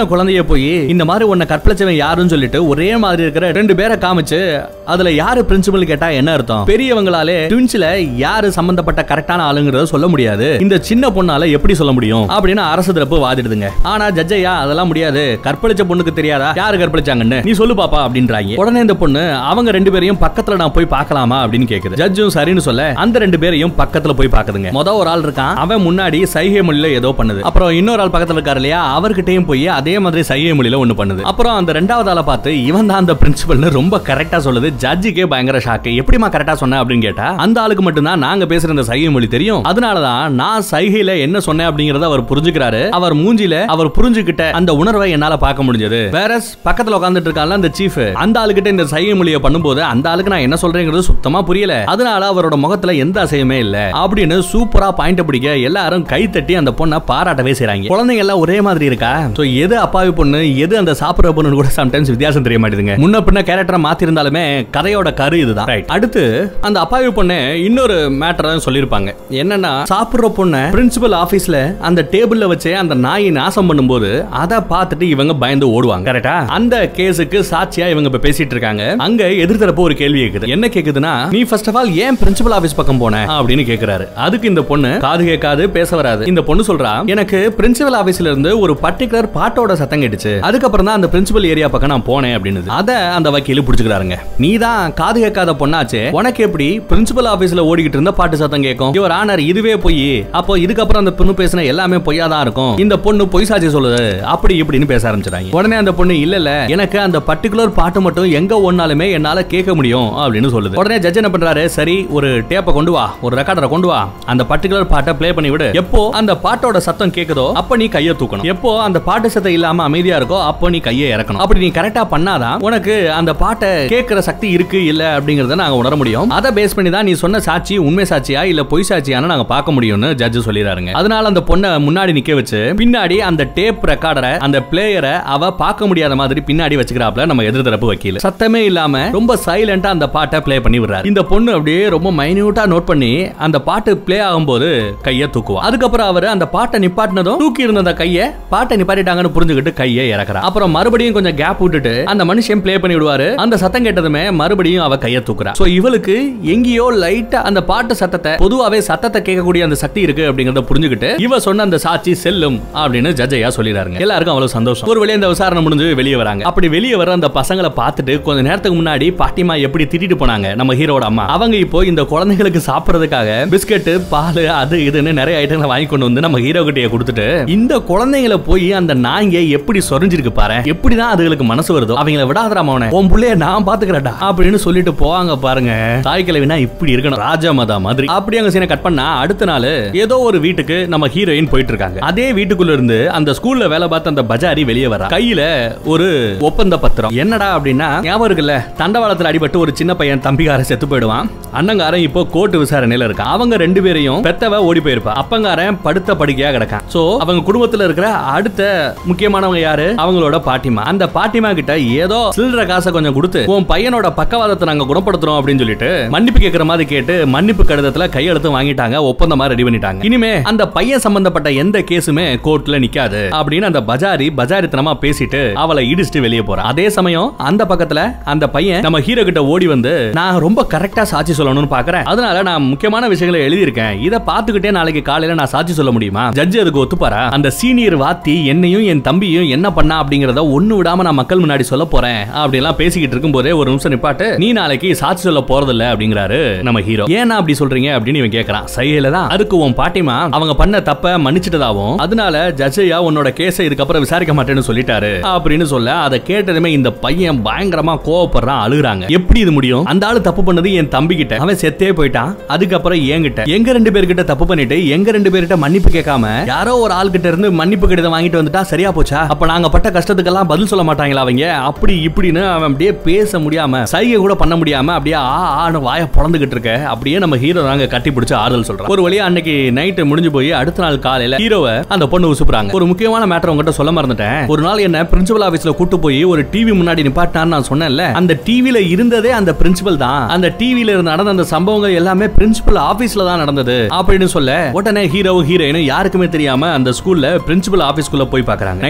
போய் இந்த மாதிரி உன்னை கற்பழிச்சவன் யாருன்னு சொல்லிட்டு ஒரே மாதிரி இருக்கிற ரெண்டு பேரை காமிச்சு அதுல யாரு பிரின்சிபல் கேட்டா என்ன அர்த்தம் பெரியவங்களாலே ட்வின்ஸ்ல யாரு சம்பந்தப்பட்ட கரெக்டான ஆளுங்கிறத சொல்ல முடியாது இந்த சின்ன பொண்ணால எப்படி சொல்ல முடியும் அப்படின்னு அரசு தரப்பு வாதிடுதுங்க ஆனா ஜட்ஜையா அதெல்லாம் முடியாது கற்பழிச்ச பொண்ணுக்கு தெரியாதா யாரு கற்பழிச்சாங்கன்னு நீ சொல்லு பாப்பா அப்படின்றாங்க உடனே இந்த பொண்ணு அவங்க ரெண்டு பேரையும் பக்கத்துல நான் போய் பார்க்கலாமா அப்படின்னு கேக்குது ஜட்ஜும் சரின்னு சொல்ல அந்த ரெண்டு பேரையும் பக்கத்துல போய் பாக்குதுங்க முத ஒரு ஆள் இருக்கான் அவன் முன்னாடி சைகை மொழியில ஏதோ பண்ணுது அப்புறம் இன்னொரு ஆள் பக்கத்துல இருக்காரு இல்லையா அவர்கிட்டயும் போய் அதே மாதிரி சைகை மொழியில ஒண்ணு பண்ணுது அப்புறம் அந்த ரெண்டாவது ஆளை பார்த்து இவன் தான் அந்த பிரின்சிபல்னு ரொம்ப கரெக்டா சொல்லுது ஜட்ஜுக்கே பயங்கர ஷாக்கு எப்படிமா கரெக்டா சொன்ன அப்படின்னு கேட்டா அந்த ஆளுக்கு மட்டும்தான் நாங்க பேசுற இந்த சைகை மொழி தெரியும் அதனாலதான் நான் சைகையில என்ன சொன்னேன் அப்படிங்கறத அவர் புரிஞ்சுக்கிறாரு அவர் மூஞ்சில அவர் புரிஞ்சுக்கிட்ட அந்த உணர்வை என்னால பார்க்க முடிஞ்சது வேற பக்கத்துல உட்கார்ந்துட்டு இருக்கான்ல அந்த சீஃப் அந்த ஆளுகிட்ட இந்த சைகை மொழியை பண்ணும்போது அந்த ஆளுக்கு நான் என்ன சொல்றேங்கிறது சுத்தமா புரியல அதனால அவரோட முகத்துல எந்த அசையுமே இல்ல அப்படின்னு சூப்பரா பாயிண்ட் பிடிக்க எல்லாரும் கை தட்டி அந்த பொண்ணை பாராட்டவே செய்றாங்க குழந்தைங்க எல்லாம் ஒரே மாதிரி இருக்கா சோ எது அப்பாவி பொண்ணு எது அந்த சாப்பிடுற பொண்ணு கூட சம்டைம்ஸ் வித்தியாசம் தெரிய மாட்டேதுங்க முன்ன பின்ன கேரக்டரை மாத்தி இருந்தாலுமே கதையோட கரு இதுதான் Right. அடுத்து அந்த அப்பாவி பொண்ணு இன்னொரு மேட்டர் சொல்லிருப்பாங்க என்னன்னா சாப்பிடுற பொண்ணை பிரின்சிபல் ஆபீஸ்ல அந்த டேபிள்ல வச்சு அந்த நாயை நாசம் பண்ணும்போது அதை பார்த்துட்டு இவங்க பயந்து ஓடுவாங்க கரெக்டா அந்த கேஸுக்கு சாட்சியா இவங்க இப்ப பேசிட்டு இருக்காங்க அங்க எதிர்த்தரப்பு ஒரு கேள்வி கேக்குது என்ன கேக்குதுன்னா நீ ஃபர்ஸ்ட் ஆஃப் ஆல் ஏன் பிரின்சிபல் ஆபீஸ் பக்கம் போன அப்படின்னு கேக்குறாரு அதுக்கு இந்த பொண்ணு காது கேட்காது பேச வராது இந்த பொண்ணு சொல்றா எனக்கு பிரின்சிபல் ஆபீஸ்ல இருந்து ஒரு பர்டிகுலர் பாட்டோட சத்தம் கேட்டுச்சு அதுக்கப்புறம் தான் அந்த பிரின்சிபல் ஏரியா பக்கம் நான் போனேன் அப்படின்னு அத அந்த வக்கீல் புடிச்சுக்கிறாருங்க நீ தான் காது கேட்காத பொண்ணாச்சே உனக்கு எப்படி பிரின்சிபல் ஆபீஸ்ல ஓடிக்கிட்டு இருந்த பாட்டு சத்தம் கேட்கும் இவர் ஆனர் இதுவே பொய் அப்போ இதுக்கப்புறம் அந்த பொண்ணு பேசின எல்லாமே பொய்யா தான் இருக்கும் இந்த பொண்ணு பொய் சாட்சி சொல்லுது அப்படி இப்படின்னு பேச ஆரம்பிச்சிட்டாங்க உடனே அந்த பொண்ணு இல்ல இல்ல எனக்கு அந்த பர்டிகுலர் பாட்டு மட்டும் எங்க ஒன்னாலுமே என்னால கேட்க முடியும் அப்படின்னு சொல்லுது உடனே ஜட்ஜ் என்ன பண்றாரு சரி ஒரு டேப்பை கொண்டு வா ஒரு ரெக்கார்டரை கொண்டு வா அந்த பர்டிகுலர் பாட்டை ப்ளே பண்ணி விடு எப்போ அந்த பாட்டோட சத்தம் கேக்குதோ அப்ப நீ கையை தூக்கணும் எப்போ அந்த பாட்டு சத்தம் இல்லாம அமைதியா இருக்கோ அப்போ நீ கையை இறக்கணும் அப்படி நீ கரெக்டா பண்ணாதான் உனக்கு அந்த பாட்டை கேட்கிற சக்தி இருக்கு இல்ல அப்படிங்கறத நாங்க உணர முடியும் அதை பேஸ் பண்ணி தான் நீ சொன்ன சாட்சி உண்மை சாட்சியா இல்ல பொய் சாட்சியான்னு நாங்க பார்க்க முடியும்னு ஜட்ஜ் சொல்லிடுறாருங்க அதனால அந்த பொண்ணை முன்னாடி நிக்க வச்சு பின்னாடி அந்த டேப் ரெக்கார்டரை அந்த பிளேயரை அவ பார்க்க முடியாத மாதிரி பின்னாடி வச்சுக்கிறாப்ல நம்ம எதிர்த்தரப்பு வக்கீல் சத்தமே இல்லாம ரொம்ப சைலண்டா அந்த பாட்டை ப்ளே பண்ணி விடுறாரு இந்த பொண்ணு அப்படியே ரொம்ப மைன்யூட்டா நோட் பண்ணி அந்த பாட்டு ப்ளே ஆகும்போது கையை தூக்குவா அதுக்கப்புறம் அவர் அந்த பாட்டை நிப்பாட்டினதும் தூக்கி இருந்த அந்த கையை பாட்டை நிப்பாட்டிட்டாங்கன்னு புரிஞ்சுக்கிட்டு கையை இறக்குறா அப்புறம் மறுபடியும் கொஞ்சம் கேப் விட்டுட்டு அந்த மனுஷன் ப்ளே பண்ணி விடுவாரு அந்த சத்தம் கேட்டதுமே மறுபடியும் அவ கையை தூக்குறா சோ இவளுக்கு எங்கேயோ லைட்டா அந்த பாட்டு சத்தத்தை பொதுவாவே சத்தத்தை கேட்கக்கூடிய அந்த சக்தி இருக்கு அப்படிங்கறத புரிஞ்சுக்கிட்டு இவ சொன்ன அந்த சாட்சி செல்லும் அப்படின்னு ஜட்ஜையா சொல்லிடுறாங்க எல்லாருக்கும் அவ்வளவு சந்தோஷம் ஒரு வழியா இந்த விசாரணை முடிஞ்சு வெளியே வராங்க அப்படி வெளியே வர அந்த பசங்களை பார்த்துட்டு கொஞ்ச நேரத்துக்கு முன்னாடி பாட்டிமா எப்படி திட்டிட்டு போனாங்க நம்ம ஹீரோட அம்மா அவங்க இப்போ இந்த குழந்தைகளுக்கு சாப்பிடுறதுக்காக பிஸ்கட் பால் அது இதுன்னு நிறைய ஐட்டங்களை வாங்கி கொண்டு வந்து நம்ம ஹீரோ கிட்டே கொடுத்துட்டு இந்த குழந்தைங்களை போய் அந்த நாய்ங்க எப்படி சொரிஞ்சிருக்கு பாரு எப்படிதான் அதுகளுக்கு மனசு வருதோ அவங்கள விடாதராம அவனை உன் புள்ளைய நான் பாத்துக்கிறேன்டா அப்படின்னு சொல்லிட்டு போவாங்க பாருங்க தாய் கிழவினா இப்படி இருக்கணும் ராஜா மதா மாதிரி அப்படி அங்க சீனை கட் பண்ணா அடுத்த நாள் ஏதோ ஒரு வீட்டுக்கு நம்ம ஹீரோயின் போயிட்டு இருக்காங்க அதே வீட்டுக்குள்ள இருந்து அந்த ஸ்கூல்ல வேலை பார்த்த அந்த பஜாரி வெளியே வரா கையில ஒரு ஒப்பந்த பத்திரம் என்னடா அப்படின்னா ஞாபகம் இருக்குல்ல தண்டவாளத்துல அடிபட்டு ஒரு சின்ன பையன் தம்பிக்காரன் செத்து போயிடுவான் அண்ணங்காரன் இப்போ கோர்ட்டு விசாரணையில இருக்கான் அவங்க ரெண்டு பேரையும் பெத்தவ ஓடி போயிருப்பா அப்பங்காரன் படுத்த படுக்கையா கிடக்கான் சோ அவங்க குடும்பத்துல இருக்கிற அடுத்த முக்கியமானவங்க யாரு அவங்களோட பாட்டிமா அந்த பாட்டிமா கிட்ட ஏதோ சில்லற காசை கொஞ்சம் கொடுத்து உன் பையனோட பக்கவாதத்தை நாங்க குணப்படுத்துறோம் அப்படின்னு சொல்லிட்டு மன்னிப்பு கேட்கிற மாதிரி கேட்டு மன்னிப்பு கடிதத்துல கையெழுத்து வாங்கிட்டாங்க ஒப்பந்தமா ரெடி பண்ணிட்டாங்க இனிமே அந்த பையன் சம்பந்தப்பட்ட எந்த கேஸுமே கோர்ட்ல நிக்காது அப்படின்னு அந்த பஜாரி பஜாரித்தனமா பேசிட்டு அவளை இடிச்சிட்டு வெளியே போறான் அதே சமயம் அந்த பக்கத்துல அந்த பையன் நம்ம ஹீரோ கிட்ட ஓடி வந்து நான் ரொம்ப கரெக்டா சாட்சி சொல்லணும்னு பாக்குறேன் அதனால நான் முக்கியமான விஷயங்களை எழுதியிருக்கேன் இதை பார்த்துக்கிட்டே நாளைக்கு காலையில நான் சாட்சி சொல்ல முடியுமா ஜட்ஜ் அதுக்கு ஒத்துப்பாரா அந்த சீனியர் வாத்தி என்னையும் என் தம்பியும் என்ன பண்ணா அப்படிங்கறத ஒண்ணு விடாம நான் மக்கள் முன்னாடி சொல்ல போறேன் அப்படி எல்லாம் பேசிக்கிட்டு இருக்கும் போதே ஒரு நிமிஷம் நிப்பாட்டு நீ நாளைக்கு சாட்சி சொல்ல போறதில்ல அப்படிங்கிறாரு நம்ம ஹீரோ ஏன்னா அப்படி சொல்றீங்க அப்படின்னு இவன் கேக்குறான் சையில தான் அதுக்கு உன் பாட்டிமா அவங்க பண்ண தப்ப மன்னிச்சிட்டதாவும் அதனால ஜட்ஜையா உன்னோட கேஸை இதுக்கப்புறம் விசாரிக்க மாட்டேன்னு சொல்லிட்டாரு அப்படின்னு சொல்ல அதை கேட்டதுமே இந்த பையன் பயங்கரமா கோவப்படுறான் அழுகுறாங்க எப்படி இது முடியும் அந்த ஆளு தப்பு பண்ணது என் தம்பி கிட்ட அவன் செத்தே போயிட்டான் அதுக்கப்புறம் என்கிட்ட எங்க ரெண்டு பேர்கிட்ட தப்பு பண்ணிட்டு எங்க ரெண்டு பேர்கிட்ட மன்னிப்பு கேட்காம யாரோ ஒரு ஆள் கிட்ட இருந்து மன்னிப்பு கடிதம் வாங்கிட்டு வந்துட்டா சரியா போச்சா அப்ப நாங்க பட்ட கஷ்டத்துக்கெல்லாம் பதில் சொல்ல மாட்டாங்களா அவங்க அப்படி இப்படின்னு அவன் அப்படியே பேச முடியாம சைகை கூட பண்ண முடியாம அப்படியே ஆ ஆன்னு வாய பொழந்துகிட்டு இருக்க அப்படியே நம்ம ஹீரோ நாங்க கட்டி பிடிச்சு ஆறுதல் சொல்றோம் ஒரு வழியா அன்னைக்கு நைட் முடிஞ்சு போய் அடுத்த நாள் காலையில ஹீரோவை அந்த பொண்ணு உசுப்புறாங்க ஒரு முக்கியமான மேட்டர் உங்ககிட்ட சொல்ல மறந்துட்டேன் ஒரு நாள் என்ன பிரின்சிபல் ஆபீஸ்ல கூட்டு போய் ஒரு டிவி முன்னாடி நிப்பாட்டினான்னு நான் சொன்னேன்ல அந்த டிவில இருந்ததே அந்த பிரின்சிபல் தான் அந்த டிவில இருந்து நடந்த அந்த சம்பவங்கள் எல்லாமே பிரின்சிபல் ஆபீஸ்ல தான் நடந்தது அப்படின்னு சொல்ல உடனே ஹீரோ ஹீரோயின் யாருக்குமே தெரியாம அந்த ஸ்கூல்ல பிரின்சிபல் ஆபீஸ்க்குள்ள போய் பாக்குறாங்க நைட்டோட நைட்டா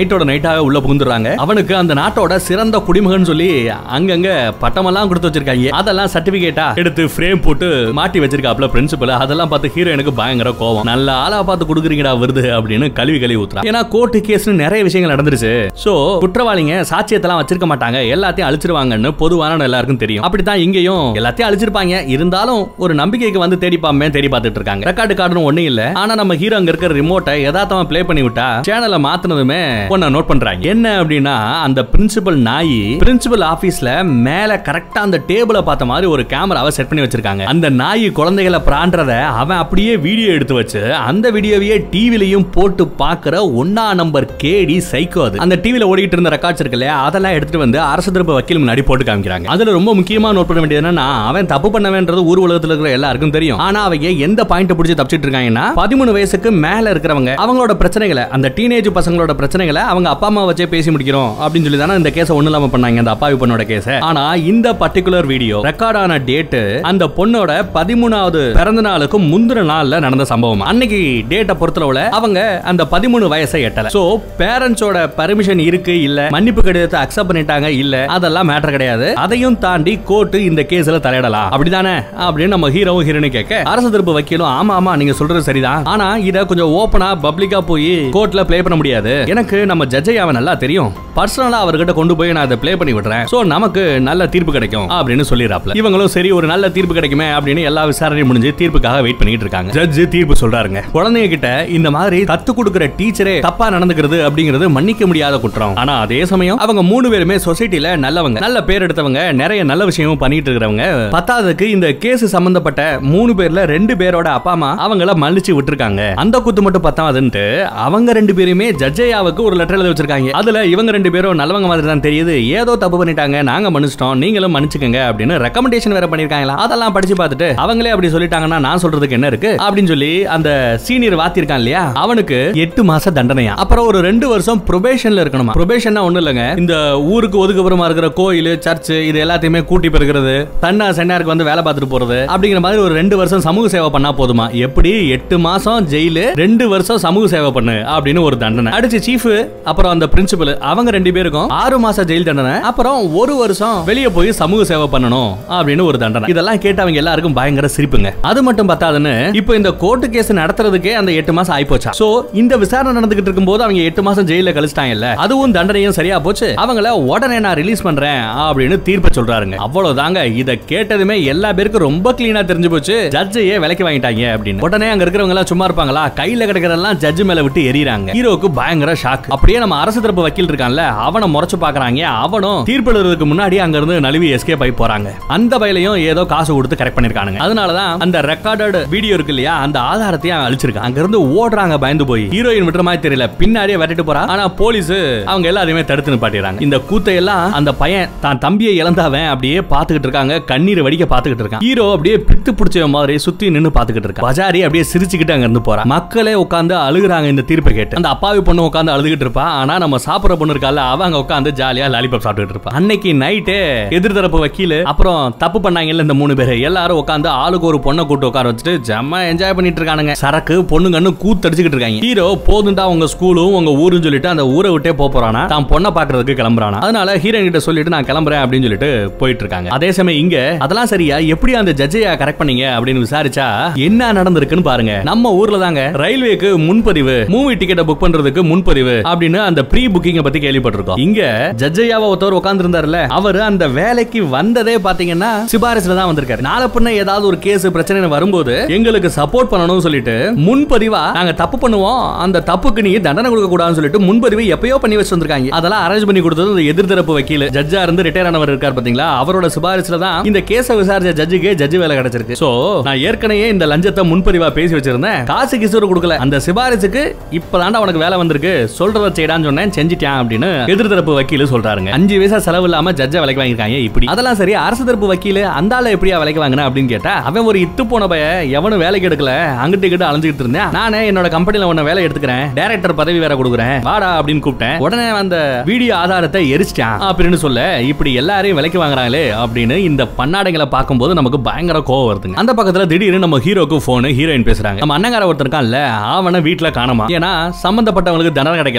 லைட்டாவே உள்ள புகுந்துறாங்க அவனுக்கு அந்த நாட்டோட சிறந்த குடிமகன் சொல்லி அங்கங்க பட்டமெல்லாம் கொடுத்து வச்சிருக்காங்க அதெல்லாம் சர்டிபிகேட்டா எடுத்து ஃப்ரேம் போட்டு மாட்டி வச்சிருக்காப்ல பிரின்சிபல் அதெல்லாம் பார்த்து ஹீரோயினுக்கு பயங்கர கோவம் நல்ல ஆளா பார்த்து கொடுக்குறீங்கடா விருது அப்படின்னு கழுவி கழுவி ஊத்துறான் ஏன்னா கோர்ட்டு கேஸ்னு நிறைய விஷயங்கள் நடந்துருச்சு சோ குற்றவாளிங்க சாட்சியத்தெல்லாம் வச்சிருக்க மாட்டாங்க எல்லாத்தையும் அழிச்சிருவாங்கன்னு பொதுவான எல்லாருக்கும் தெரியும் அப்படித்தான் இங்கேயும் எல்லாத்தையும் அழிச்சிருப்பாங்க இருந்தாலும் ஒரு நம்பிக்கைக்கு வந்து தேடி பாமே தேடி பார்த்துட்டு இருக்காங்க ரெக்கார்டு கார்டுன்னு ஒண்ணும் இல்ல ஆனா நம்ம ஹீரோ அங்க இருக்கிற ரிமோட்டை யதார்த்தமா ப்ளே பண்ணி விட்டா சேனலை மாத்துனதுமே ஒன்ன நோட் பண்றாங்க என்ன அப்படின்னா அந்த பிரின்சிபல் நாயி பிரின்சிபல் ஆபீஸ்ல மேல கரெக்டா அந்த டேபிள பார்த்த மாதிரி ஒரு கேமராவை செட் பண்ணி வச்சிருக்காங்க அந்த நாய் குழந்தைகளை பிராண்டறத அவன் அப்படியே வீடியோ எடுத்து வச்சு அந்த வீடியோவையே டிவிலையும் போட்டு பாக்குற ஒன்னா நம்பர் கேடி சைக்கோ அது அந்த டிவில ஓடிட்டு இருந்த ரெக்கார்ட்ஸ் இருக்கு இல்லையா அதெல்லாம் எடுத்துட்டு வந்து அரசு தரப்பு வக்கீல் முன்னாடி போட்டு காமிக்கிறாங்க அதுல ரொம்ப முக்கியமா நோட் பண்ண வேண்டியது என்னன்னா அவன் தப்பு பண்ணவேன்றது ஊர் உலகத்துல இருக்கிற எல்லாருக்கும் தெரியும் ஆனா அவங்க எந்த பாயிண்ட் பிடிச்சி தப்பிச்சிட்டு இருக்காங்கன்னா பதிமூணு வயசுக்கு மேல இருக்கிறவங்க அவங்களோட பிரச்சனைகளை அந்த டீனேஜ் பசங்களோட பிரச்சனைகளை அவங்க அப்பா அம்மா வச்சே பேசி முடிக்கிறோம் அப்படின்னு சொல்லி தானே இந்த கேஸை ஒண்ணு இல்லாம பண்ணாங்க அந்த அப்பாவி பொண்ணோட கேஸ ஆனா இந்த பர்டிகுலர் வீடியோ ரெக்கார்ட் ஆன டேட் அந்த பொண்ணோட பதிமூணாவது பிறந்த நாளுக்கு முந்தின நாள்ல நடந்த சம்பவம் அன்னைக்கு டேட்டை பொறுத்தளவுல அவங்க அந்த பதிமூணு வயசை எட்டல சோ பேரண்ட்ஸோட பர்மிஷன் இருக்கு இல்ல மன்னிப்பு கடிதத்தை அக்செப்ட் பண்ணிட்டாங்க இல்ல அதெல்லாம் மேட்டர் கிடையாது அதையும் தாண்டி கோர்ட் இந்த கேஸ்ல தலையிடலாம் அப்படிதானே அப்படின்னு நம்ம ஹீரோவும் ஹீரோனும் கேட்க அரசு தரப்பு வக்கீலும் ஆமா ஆமா நீங்க சொல்றது சரிதான் ஆனா இத கொஞ்சம் ஓபனா பப்ளிக்கா போய் கோர்ட்ல ப்ளே பண்ண முடியாது எனக்கு நம்ம ஜட்ஜையாவை நல்லா தெரியும் பர்சனலா அவர்கிட்ட கொண்டு போய் நான் அதை ப்ளே பண்ணி விடுறேன் சோ நமக்கு நல்ல தீர்ப்பு கிடைக்கும் அப்படின்னு சொல்லிடுறாப்ல இவங்களும் சரி ஒரு நல்ல தீர்ப்பு கிடைக்குமே அப்படின்னு எல்லா விசாரணையும் முடிஞ்சு தீர்ப்புக்காக வெயிட் பண்ணிட்டு இருக்காங்க ஜட்ஜ் தீர்ப்பு சொல்றாருங்க குழந்தைங்க கிட்ட இந்த மாதிரி கத்து கொடுக்கிற டீச்சரே தப்பா நடந்துக்கிறது அப்படிங்கிறது மன்னிக்க முடியாத குற்றம் ஆனா அதே சமயம் அவங்க மூணு பேருமே சொசைட்டில நல்லவங்க நல்ல பேர் எடுத்தவங்க நிறைய நல்ல விஷயமும் பண்ணிட்டு இருக்கிறவங்க பத்தாவதுக்கு இந்த கேஸ் சம்பந்தப்பட்ட மூணு பேர்ல ரெண்டு பேரோட அப்பா அம்மா அவங்கள மன்னிச்சு விட்டுருக்காங்க அந்த குத்து மட்டும் பத்தாவதுன்ட்டு அவங்க ரெண்டு பேருமே ஜட்ஜையாவுக்கு ஒரு லெட்டர் எழுதி வச்சிருக்காங்க அதுல இவங்க ரெண்டு பேரும் நல்லவங்க மாதிரி தான் தெரியுது ஏதோ தப்பு பண்ணிட்டாங்க நாங்க மன்னிச்சிட்டோம் நீங்களும் மன்னிச்சுக்கங்க அப்படின்னு ரெக்கமெண்டேஷன் வேற பண்ணிருக்காங்களா அதெல்லாம் படிச்சு பார்த்துட்டு அவங்களே அப்படி சொல்லிட்டாங்கன்னா நான் சொல்றதுக்கு என்ன இருக்கு அப்படின்னு சொல்லி அந்த சீனியர் வாத்திருக்கான் இல்லையா அவனுக்கு எட்டு மாச தண்டனையா அப்புறம் ஒரு ரெண்டு வருஷம் ப்ரொபேஷன்ல இருக்கணுமா ப்ரொபேஷன் ஒண்ணு இல்லைங்க இந்த ஊருக்கு ஒதுக்குப்புறமா இருக்கிற கோயில் சர்ச் இது எல்லாத்தையுமே கூட்டி பெருக்கிறது தன்னா சென்னாருக்கு வந்து வேலை பார்த்துட்டு போறது அப்படிங்கிற மாதிரி ஒரு ரெண்டு வருஷம் சமூக சேவை பண்ணா போதுமா எப்படி எட்டு மாசம் ஜெயிலு ரெண்டு வருஷம் சமூக சேவை பண்ணு அப்படின்னு ஒரு தண்டனை அடிச்சு சீஃப் அப்புறம் அந்த பிரின்சிபல் அவங்க ரெண்டு பேருக்கும் ஆறு மாசம் ஜெயில் தண்டனை அப்புறம் ஒரு வருஷம் வெளியே போய் சமூக சேவை பண்ணணும் அப்படின்னு ஒரு தண்டனை இதெல்லாம் கேட்டு அவங்க எல்லாருக்கும் பயங்கர சிரிப்புங்க அது மட்டும் பத்தாதுன்னு இப்போ இந்த கோர்ட்டு கேஸ் நடத்துறதுக்கே அந்த எட்டு மாசம் ஆயிப்போச்சா சோ இந்த விசாரணை நடந்துகிட்டு இருக்கும்போது அவங்க எட்டு மாசம் ஜெயில கழிச்சிட்டாங்கல்ல அதுவும் தண்டனையும் சரியா போச்சு அவங்கள உடனே நான் ரிலீஸ் பண்றேன் அப்படின்னு தீர்ப்பு சொல்றாருங்க அவ்வளவுதாங்க இத கேட்டதுமே எல்லா பேருக்கும் ரொம்ப கிளீனா தெரிஞ்சு போச்சு ஜட்ஜையே விலைக்கு வாங்கிட்டாங்க அப்படின்னு உடனே அங்க இருக்கிறவங்க எல்லாம் சும்மா இருப்பாங்களா கையில கிடக்கிறதெல்லாம் ஜட்ஜ் மேல விட்டு எறியறாங்க ஹீரோக்கு பயங்கர ஷாக் அப்படியே நம்ம அரசு தரப்பு வக்கீல் இருக்கான்ல அவனை முறைச்சு பாக்குறாங்க அவனும் தீர்ப்பு எழுதுறதுக்கு முன்னாடி அங்க இருந்து நழுவி எஸ்கேப் ஆகி போறாங்க அந்த வயலையும் ஏதோ காசு கொடுத்து கரெக்ட் பண்ணிருக்கானுங்க அதனாலதான் அந்த ரெக்கார்டட் வீடியோ இருக்கு இல்லையா அந்த ஆதாரத்தையும் அவன் அழிச்சிருக்கான் அங்க இருந்து ஓடுறாங்க பயந்து போய் ஹீரோயின் விட்டுற மாதிரி தெரியல பின்னாடியே விரட்டிட்டு போறா ஆனா போலீஸ் அவங்க எல்லாரையுமே தடுத்து நிப்பாட்டிடுறாங்க இந்த கூத்தையெல்லாம் அந்த பையன் தான் தம்பியை இழந்தவன் அப்படியே பாத்துக்கிட்டு இருக்காங்க கண்ணீர் வடிக்க பாத்துக்கிட்டு இருக்கான் ஹீரோ அப்படியே பித்து பிடிச்ச மாதிரி சுத்தி நின்னு பாத்துக்கிட்டு இருக்கான் பஜாரி அப்படியே சிரிச்சுக்கிட்டு அங்க இருந்து போறா மக்களே உட்கார்ந்து அழுகுறாங்க இந்த தீர்ப்பை கேட்டு அந்த அப்பாவி பொண்ணு உட்கார்ந்து அழுதுகிட்டு இருப்பா ஆனா நம்ம சாப்பிடுற பொண்ணு இருக்கால அவ அங்க உட்கார்ந்து ஜாலியா லாலிபாப் சாப்பிட்டுட்டு இருப்பா அன்னைக்கு நைட்டே எதிர்த்தரப்பு வக்கீல் அப்புறம் தப்பு பண்ணாங்கல்ல இந்த மூணு பேர் எல்லாரும் உட்கார்ந்து ஆளுக்கு ஒரு பொண்ணை கூட்டு உட்கார வச்சுட்டு ஜம்ம என்ஜாய் பண்ணிட்டு இருக்கானுங்க சரக்கு பொண்ணுங்கன்னு கூத்தடிச்சுக்கிட்டு இருக்காங்க ஹீரோ போதுண்டா உங்க ஸ்கூலும் உங்க ஊரும் சொல்லிட்டு அந்த ஊரை விட்டே போப் போறானா தான் பொண்ணை பாக்குறதுக்கு கிளம்புறானா அதனால ஹீரோயின் கிட்ட சொல்லிட்டு நான் கிளம்புறேன் அப்படின்னு சொல்லிட்டு போயிட்டு இருக்காங்க அதே சமயம் இங்க அதெல்லாம் சரியா எப்படி அந்த ஜட்ஜையா கரெக்ட் பண்ணீங்க அப்படின்னு விசாரிச்சா என்ன நடந்திருக்குன்னு பாருங்க நம்ம ஊர்ல தாங்க ரயில்வேக்கு முன்பதிவு மூவி டிக்கெட்டை புக் பண்றதுக்கு முன்பதிவு அப்படின்னு அந்த ப்ரீ புக்கிங்க பத்தி கேள்விப்பட்டிருக்கோம் இங்க ஜட்ஜையாவை ஒருத்தவர் உட்கார்ந்து இருந்தாருல அவரு அந்த வேலைக்கு வந்ததே பாத்தீங்கன்னா சிபாரிசுல தான் வந்திருக்காரு நாளை பின்ன ஏதாவது ஒரு கேஸ் பிரச்சனை வரும்போது எங்களுக்கு சப்போர்ட் பண்ணணும்னு சொல்லிட்டு முன்பதிவா நாங்க தப்பு பண்ணுவோம் அந்த தப்புக்கு நீங்க தண்டனை கொடுக்க கூடாதுன்னு சொல்லிட்டு முன்பதிவு எப்பயோ பண்ணி வச்சு வந்திருக்காங்க அதெல்லாம் அரேஞ்ச் பண்ணி கொடுத்தது இந்த எதிர்த்தரப்பு வக்கீல் ஜட்ஜா இருந்து ரிட்டையர் ஆனவர் இருக்கார் பாத்தீங்களா அவரோட சிபாரிசுல தான் இந்த கேஸ விசாரிச்ச ஜட்ஜுக்கு ஜட்ஜ் வேலை கிடைச்சிருக்கு சோ நான் ஏற்கனவே இந்த லஞ்சத்தை முன்பதிவா பேசி வச்சிருந்தேன் காசு கிசூர் கொடுக்கல அந்த சிபாரிசுக்கு இப்பதாண்டா உனக்கு வேலை வந்திருக்கு சொல்றத செய்டான்னு சொன்னேன் செஞ்சிட்டான் அப்படின்னு எதிர்த்தரப்பு வக்கீல் சொல்றாருங்க அஞ்சு வயசா செலவு இல்லாம ஜட்ஜை விலைக்கு வாங்கிருக்காங்க இப்படி அதெல்லாம் சரி அரசு தரப்பு வக்கீல் அந்த ஆளை எப்படியா விலைக்கு வாங்கின அப்படின்னு கேட்டா அவன் ஒரு இத்து போன பய எவனும் வேலைக்கு எடுக்கல அங்கிட்டு இங்கிட்டு அலைஞ்சுக்கிட்டு இருந்தேன் நானே என்னோட கம்பெனில உன்ன வேலை எடுத்துக்கிறேன் டைரக்டர் பதவி வேற கொடுக்குறேன் வாடா அப்படின்னு கூப்பிட்டேன் உடனே அந்த வீடியோ ஆதாரத்தை எரிச்சிட்டான் அப்படின்னு சொல்ல இப்படி எல்லாரையும் விலைக்கு வாங்குறாங்களே அப்படின்னு இந்த பன்னாடைகளை பார்க்கும்போது நமக்கு பயங்கர கோவம் வருதுங்க அந்த பக்கத்துல திடீர்னு நம்ம ஹீரோக்கு போன் ஹீரோயின் பேசுறாங்க நம்ம அண்ணங்கார ஒருத்தர் இருக்கான்ல அவனை வீட்டுல காணமா ஏன்னா சம்பந்தப்பட்டவங்களுக்கு தண்டனை கிடைக்கல அதுலயும்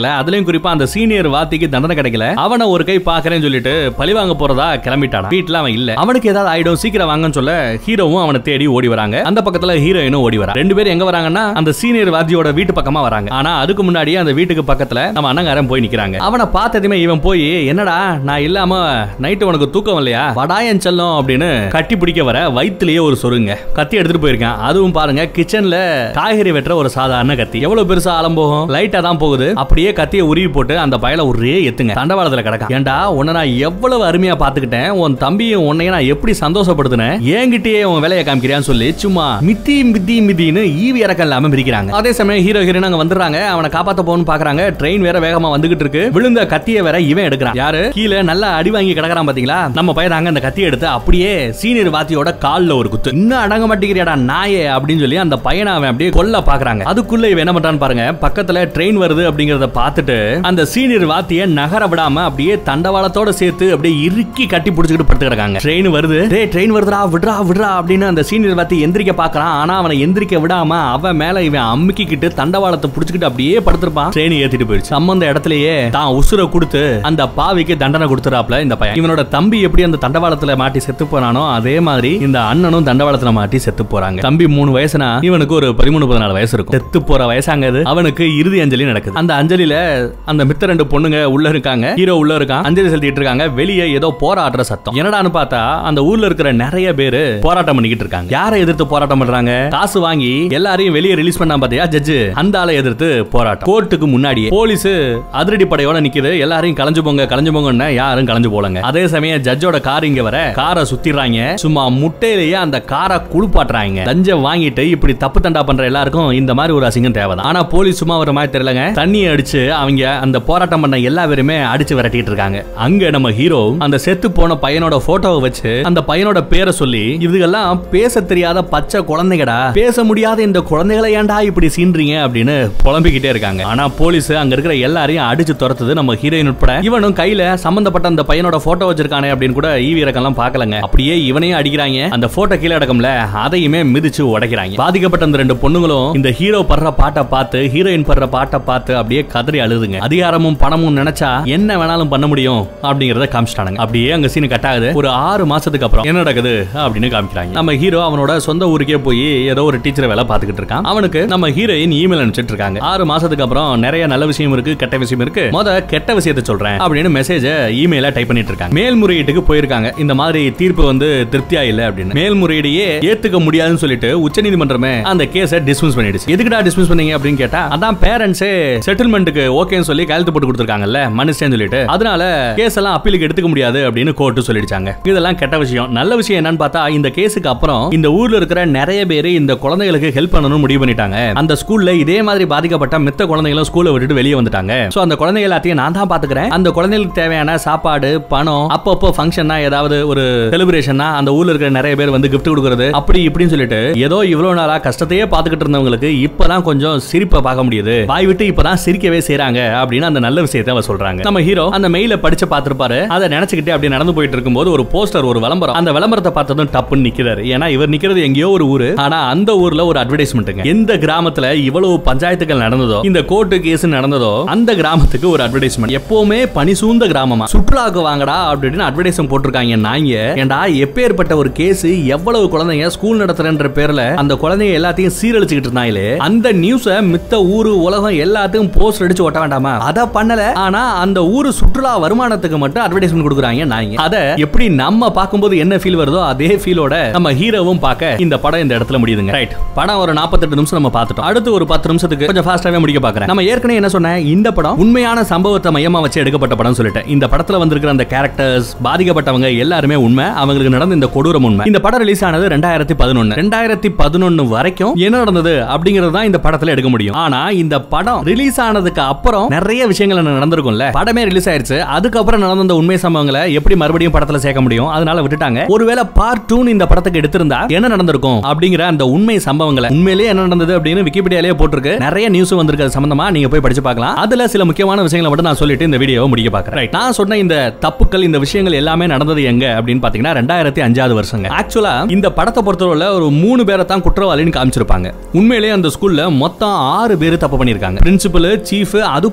அதுலயும் குறிப்பா அந்த சீனியர் வாத்திக்கு தண்டனை கிடைக்கல அவனை ஒரு கை பாக்குறேன்னு சொல்லிட்டு பழி வாங்க போறதா கிளம்பிட்டான் வீட்டுல அவன் இல்ல அவனுக்கு ஏதாவது ஆயிடும் சீக்கிரம் வாங்கன்னு சொல்ல ஹீரோவும் அவனை தேடி ஓடி வராங்க அந்த பக்கத்துல ஹீரோயினும் ஓடி வரா ரெண்டு பேரும் எங்க வராங்கன்னா அந்த சீனியர் வாத்தியோட வீட்டு பக்கமா வராங்க ஆனா அதுக்கு முன்னாடியே அந்த வீட்டுக்கு பக்கத்துல நம்ம அண்ணங்காரன் போய் நிக்கிறாங்க அவனை பார்த்ததுமே இவன் போய் என்னடா நான் இல்லாம நைட்டு உனக்கு தூக்கம் இல்லையா வடாயன் செல்லம் அப்படின்னு கட்டி பிடிக்க வர வயித்துலயே ஒரு சொருங்க கத்தி எடுத்துட்டு போயிருக்கேன் அதுவும் பாருங்க கிச்சன்ல காய்கறி வெட்டுற ஒரு சாதாரண கத்தி எவ்வளவு பெருசா ஆலம் போகும் லைட்டா தான் போகுது அப்படியே கத்தியை உருவி போட்டு அந்த பயல ஒரே எத்துங்க தண்டவாளத்துல கிடக்கா ஏன்டா உன்னை நான் எவ்வளவு அருமையா பாத்துக்கிட்டேன் உன் தம்பியும் உன்னையும் நான் எப்படி சந்தோஷப்படுத்தினேன் என்கிட்டயே உன் வேலையை காமிக்கிறியான்னு சொல்லி சும்மா மித்தி மித்தி மித்தின்னு ஈவி இறக்கம் இல்லாம பிரிக்கிறாங்க அதே சமயம் ஹீரோ ஹீரோயின் அங்க வந்துடுறாங்க அவனை காப்பாத்த போகணும்னு பாக்குறாங்க ட்ரெயின் வேற வேகமா வந்துகிட்டு இருக்கு விழுந்த கத்தியை வேற இவன் எடுக்கிறான் யாரு கீழே நல்லா அடி வாங்கி கிடக்குறான் பாத்தீங்களா நம்ம பையன் அங்க அந்த கத்தியை எடுத்து அப்படியே சீனியர் வாத்தியோட கால்ல ஒரு குத்து இன்னும் அடங்க மாட்டேங்கிறியாடா நாயே அப்படின்னு சொல்லி அந்த பையனை அவன் அப்படியே கொல்ல பாக்குறாங்க அதுக்குள்ள இவன் என்ன பண்றான்னு பாருங்க பக்கத்துல ட்ரெயின் வருது அப்படிங்கறத பார்த்துட்டு அந்த சீனியர் வாத்திய நகர விடாம அப்படியே தண்டவாளத்தோட சேர்த்து அப்படியே இறுக்கி கட்டி பிடிச்சிக்கிட்டு படுத்து கிடக்காங்க ட்ரெயின் வருது டேய் ட்ரெயின் வருதுடா விடுறா விடுறா அப்படின்னு அந்த சீனியர் வாத்தி எந்திரிக்க பாக்குறான் ஆனா அவனை எந்திரிக்க விடாம அவன் மேல இவன் அமுக்கிக்கிட்டு தண்டவாளத்தை புடிச்சுக்கிட்டு அப்படியே படுத்திருப்பான் ட்ரெயின் ஏத்திட்டு போயிடுச்சு சம்பந்த இடத்துலயே தான் உசுர கொடுத்து அந்த பாவிக்கு தண்டனை கொடுத்துறாப்ல இந்த பையன் இவனோட தம்பி எப்படி அந்த தண்டவாளத்துல மாட்டி செத்து போனானோ அதே மாதிரி இந்த அண்ணனும் தண்டவாளத்துல மாட்டி செத்து போறாங்க தம்பி மூணு வயசுனா இவனுக்கு ஒரு பதிமூணு பதினாலு வயசு இருக்கும் செத்து போற வயசாங்க அது அவனுக்கு இறுதி அஞ்சலி நடக்குது அந்த அஞ்சலியில அந்த மித்த ரெண்டு பொண்ணுங்க உள்ள இருக்காங்க ஹீரோ உள்ள இருக்கான் அஞ்சலி செலுத்திட்டு இருக்காங்க வெளியே ஏதோ போராடுற சத்தம் என்னடான்னு பார்த்தா அந்த ஊர்ல இருக்கிற நிறைய பேரு போராட்டம் பண்ணிக்கிட்டு இருக்காங்க யாரை எதிர்த்து போராட்டம் பண்றாங்க காசு வாங்கி எல்லாரையும் வெளியே ரிலீஸ் பண்ணா பாத்தியா ஜட்ஜு அந்த ஆளை எதிர்த்து போராட்டம் கோர்ட்டுக்கு முன்னாடியே போலீஸ் அதிரடி படையோட நிக்குது எல்லாரையும் கலைஞ்சு போங்க கலைஞ்சு போங்கன்னு யாரும் கலைஞ்சு போலங்க அதே சமயம் ஜட்ஜோட கார் இங்க வர காரை சுத்திடுறாங்க சும்மா முட்டையிலேயே அந்த காரை குளிப்பாட்டுறாங்க லஞ்சம் வாங்கிட்டு இப்படி தப்பு தண்டா பண்ற எல்லாருக்கும் இந்த மாதிரி ஒரு அசிங்கம் தேவைதான் ஆனா போலீஸ் சும்மா வர மாதிரி தெரியலங்க தண்ணியை அடிச்சு அவங்க அந்த போராட்டம் பண்ண எல்லா பேருமே அடிச்சு விரட்டிட்டு இருக்காங்க அங்க நம்ம ஹீரோ அந்த செத்து போன பையனோட போட்டோவை வச்சு அந்த பையனோட பேரை சொல்லி இதுகெல்லாம் பேச தெரியாத பச்சை குழந்தைகடா பேச முடியாத இந்த குழந்தைகளை ஏன்டா இப்படி சீன்றீங்க அப்படின்னு புலம்பிக்கிட்டே இருக்காங்க ஆனா போலீஸ் அங்க இருக்கிற எல்லாரையும் அடிச்சு துரத்துது நம்ம ஹீரோயின் உட்பட இவனும் கையில சம்பந்தப்பட்ட அந்த பையனோட போட்டோ வச்சிருக்கானே அப்படின்னு கூட ஈவி இறக்கம்லாம் பார்க்கலங்க அப்படியே இவனையும் அடிக்கிறாங்க அந்த போட்டோ கீழே அடக்கம்ல அதையுமே மிதிச்சு உடைக்கிறாங்க பாதிக்கப்பட்ட அந்த ரெண்டு பொண்ணுங்களும் இந்த ஹீரோ படுற பாட்டை பார்த்து ஹீரோயின் படுற பாட்டை பார்த்து அப்படியே கதறி அழுதுங்க அதிகாரமும் பணமும் நினைச்சா என்ன வேணாலும் பண்ண முடியும் அப்படிங்கறத காமிச்சிட்டானுங்க அப்படியே அங்க சீன் கட் ஆகுது ஒரு ஆறு மாசத்துக்கு அப்புறம் என்ன நடக்குது அப்படின்னு காமிக்கிறாங்க நம்ம ஹீரோ அவனோட சொந்த ஊருக்கே போய் ஏதோ ஒரு டீச்சர் வேலை பார்த்துக்கிட்டு இருக்கான் அவனுக்கு நம்ம ஹீரோயின் இமெயில் அனுப்பிச்சிட்டு இருக்காங்க ஆறு மாசத்துக்கு அப்புறம் நிறைய நல்ல விஷயம் இருக்கு கெட்ட விஷயம் இருக்கு முத கெட்ட விஷயத்தை சொல்றேன் அப்படின்னு மெசேஜ இமெயில டைப் பண்ணிட்டு இருக்காங்க மேல்முறையீட்டுக்கு போயிருக்காங்க இந்த மாதிரி தீர்ப்பு வந்து திருப்தியா இல்ல அப்படின்னு மேல்முறையீடையே ஏத்துக்க முடியாதுன்னு சொல்லிட்டு உச்சநீதிமன்றமே அந்த கேஸை டிஸ்மிஸ் பண்ணிடுச்சு எதுக்குடா டிஸ்மிஸ் பண்ணீங்க அப்படின்னு கேட்டா அதான் பேரண்ட்ஸே செட்டில்மெண்ட்டுக்கு ஓகேன்னு சொல்லி கையெழுத்து போட்டு கொடுத்துருக்காங்கல்ல மனுஷன் சொல்லிட்டு அதனால கேஸ் எல்லாம் அப்பீலுக்கு எடுத்துக்க முடியாது அப்படின்னு கோர்ட்டு சொல்லிடுச்சாங்க இதெல்லாம் கெட்ட விஷயம் நல்ல விஷயம் என்னன்னு பார்த்தா இந்த கேஸுக்கு அப்புறம் இந்த ஊர்ல இருக்கிற நிறைய பேர் இந்த குழந்தைகளுக்கு ஹெல்ப் பண்ணணும்னு முடிவு பண்ணிட்டாங்க அந்த ஸ்கூல்ல இதே மாதிரி பாதிக்கப்பட்ட மித்த குழந்தைகளும் ஸ்கூலை விட்டுட்டு வெளியே வந்துட்டாங்க சோ அந்த குழந்தைகள் எல்லாத்தையும் நான் தான் பாத்துக்கிறேன் அந்த குழந்தைகளுக்கு தேவையான சாப்பாடு பணம் அப்பப்போ ஃபங்க்ஷன்னா ஏதாவது ஒரு செலிப்ரேஷன்னா அந்த ஊர்ல இருக்கிற நிறைய பேர் வந்து gift கொடுக்கறது அப்படி இப்படின்னு சொல்லிட்டு ஏதோ இவ்வளவு நாளா கஷ்டத்தையே பாத்துக்கிட்டு இருந்தவங்களுக்கு இப்பதான் கொஞ்சம் சிரிப்பை பார்க்க முடியுது வாய் விட்டு இப்பதான் சிரிக்கவே செய்றாங்க அப்படின்னு அந்த நல்ல விஷயத்தை அவர் சொல்றாங்க நம்ம ஹீரோ அந்த மெயில படிச்சு பார்த்திருப்பாரு அதை நினைச்சுக்கிட்டே அப்படியே நடந்து போயிட்டு இருக்கும்போது ஒரு போஸ்டர் ஒரு விளம்பரம் அந்த விளம்பரத்தை பார்த்ததும் டப்புன்னு நிக்கிறாரு ஏன்னா இவர் நிக்கிறது எங்கேயோ ஒரு ஊரு ஆனா அந்த ஊர்ல ஒரு அட்வர்டைஸ்மெண்ட்டுங்க எந்த கிராமத்துல இவ்வளவு பஞ்சாயத்துகள் நடந்ததோ இந்த கோர்ட்டு கேஸ் நடந்ததோ அந்த கிராமத்துக்கு ஒரு அட்வர்டைஸ்மெண்ட் எப்பவுமே பனி சூழ்ந்த கிராமமா சுற்றுலாக்கு வாங்கடா அப்படின்னு அட்வர்டைஸ்மெண்ட் போட்டிருக்காங்க நாங்க ஏன்டா எப்பேற்பட்ட ஒரு கேஸ் எவ்வளவு குழந்தைங்க ஸ்கூல் நடத்துறன்ற பேர்ல அந்த குழந்தைங்க எல்லாத்தையும் சீரழிச்சுக்கிட்டு இருந்தாங்களே அந்த நியூஸ மித்த ஊரு உலகம் எல்லாத்துக்கும் போஸ்ட் அடிச்சு ஒட்ட வேண்டாமா அத பண்ணல ஆனா அந்த ஊரு சுற்றுலா வருமானத்துக்கு மட்டும் அட்வர்டைஸ்மெண்ட் கொடுக்குறாங்க நாங்க அத எப்படி நம்ம பார்க்கும்போது என்ன ஃபீல் வருதோ அதே ஃபீலோட நம்ம ஹீரோவும் பார்க்க இந்த படம் இந்த இடத்துல முடியுதுங்க ரைட் படம் ஒரு 48 நிமிஷம் நம்ம பார்த்துட்டோம் அடுத்து ஒரு பத்து நிமிஷத்துக்கு கொஞ்சம் ஃபாஸ்டாவே முடிக்க பார்க்கறேன் நம்ம ஏற்கனவே என்ன சொன்னேன் இந்த படம் உண்மையான சம்பவத்தை மையமா வச்சு எடுக்கப்பட்ட படம் சொல்லிட்டேன் இந்த படத்துல வந்திருக்கிற அந்த கேரக்டர்ஸ் பாதிக்கப்பட்டவங்க எல்லாருமே உண்மை அவங்களுக்கு நடந்த இந்த கொடூரம் உண்மை இந்த படம் ரிலீஸ் ஆனது ரெண்டாயிரத்தி பதினொன்னு ரெண்டாயிரத்தி பதினொன்னு வரைக்கும் என்ன நடந்தது அப்படிங்கறது தான் இந்த படத்துல எடுக்க முடியும் ஆனா இந்த படம் ரிலீஸ் ஆனதுக்கு அப்புறம் நிறைய விஷயங்கள் நடந்திருக்கும்ல படமே ரிலீஸ் ஆயிருச்சு அதுக்கப்புறம் நடந்த இந்த உண்மை சம்பவங்களை எப்படி மறுபடியும் படத்துல சேர்க்க முடியும் அதனால விட்டுட்டாங்க ஒருவேளை பார்ட் டூ இந்த படத்துக்கு எடுத்திருந்தா என்ன நடந்திருக்கும் அப்படிங்கிற அந்த உண்மை சம்பவங்களை உண்மையிலேயே என்ன நடந்தது அப்படின்னு விக்கிபீடியாலே போட்டிருக்கு நிறைய நியூஸ் வந்திருக்கு அது சம்பந்தமா நீங்க போய் படிச்சு பார்க்கலாம் அதுல சில முக்கியமான விஷயங்களை மட்டும் நான் சொல்லிட்டு இந்த வீடியோவை முடிக்க பார்க்கறேன் Right. நான் சொன்ன இந்த தப்புக்கள் இந்த விஷயங்கள் எல்லாமே நடந்தது எங்க அப்படின்னு பாத்தீங்கன்னா ரெண்டாயிரத்தி அஞ்சாவது வருஷங்க ஆக்சுவலா இந்த படத்தை பொறுத்தவரை ஒரு மூணு பேரை தான் குற்றவாளின்னு காமிச்சிருப்பாங்க உண்மையிலேயே அந்த ஸ்கூல்ல மொத்தம் ஆறு பேர் தப்பு பண்ணிருக்காங்க பிரின்சிபல் சீஃப் அது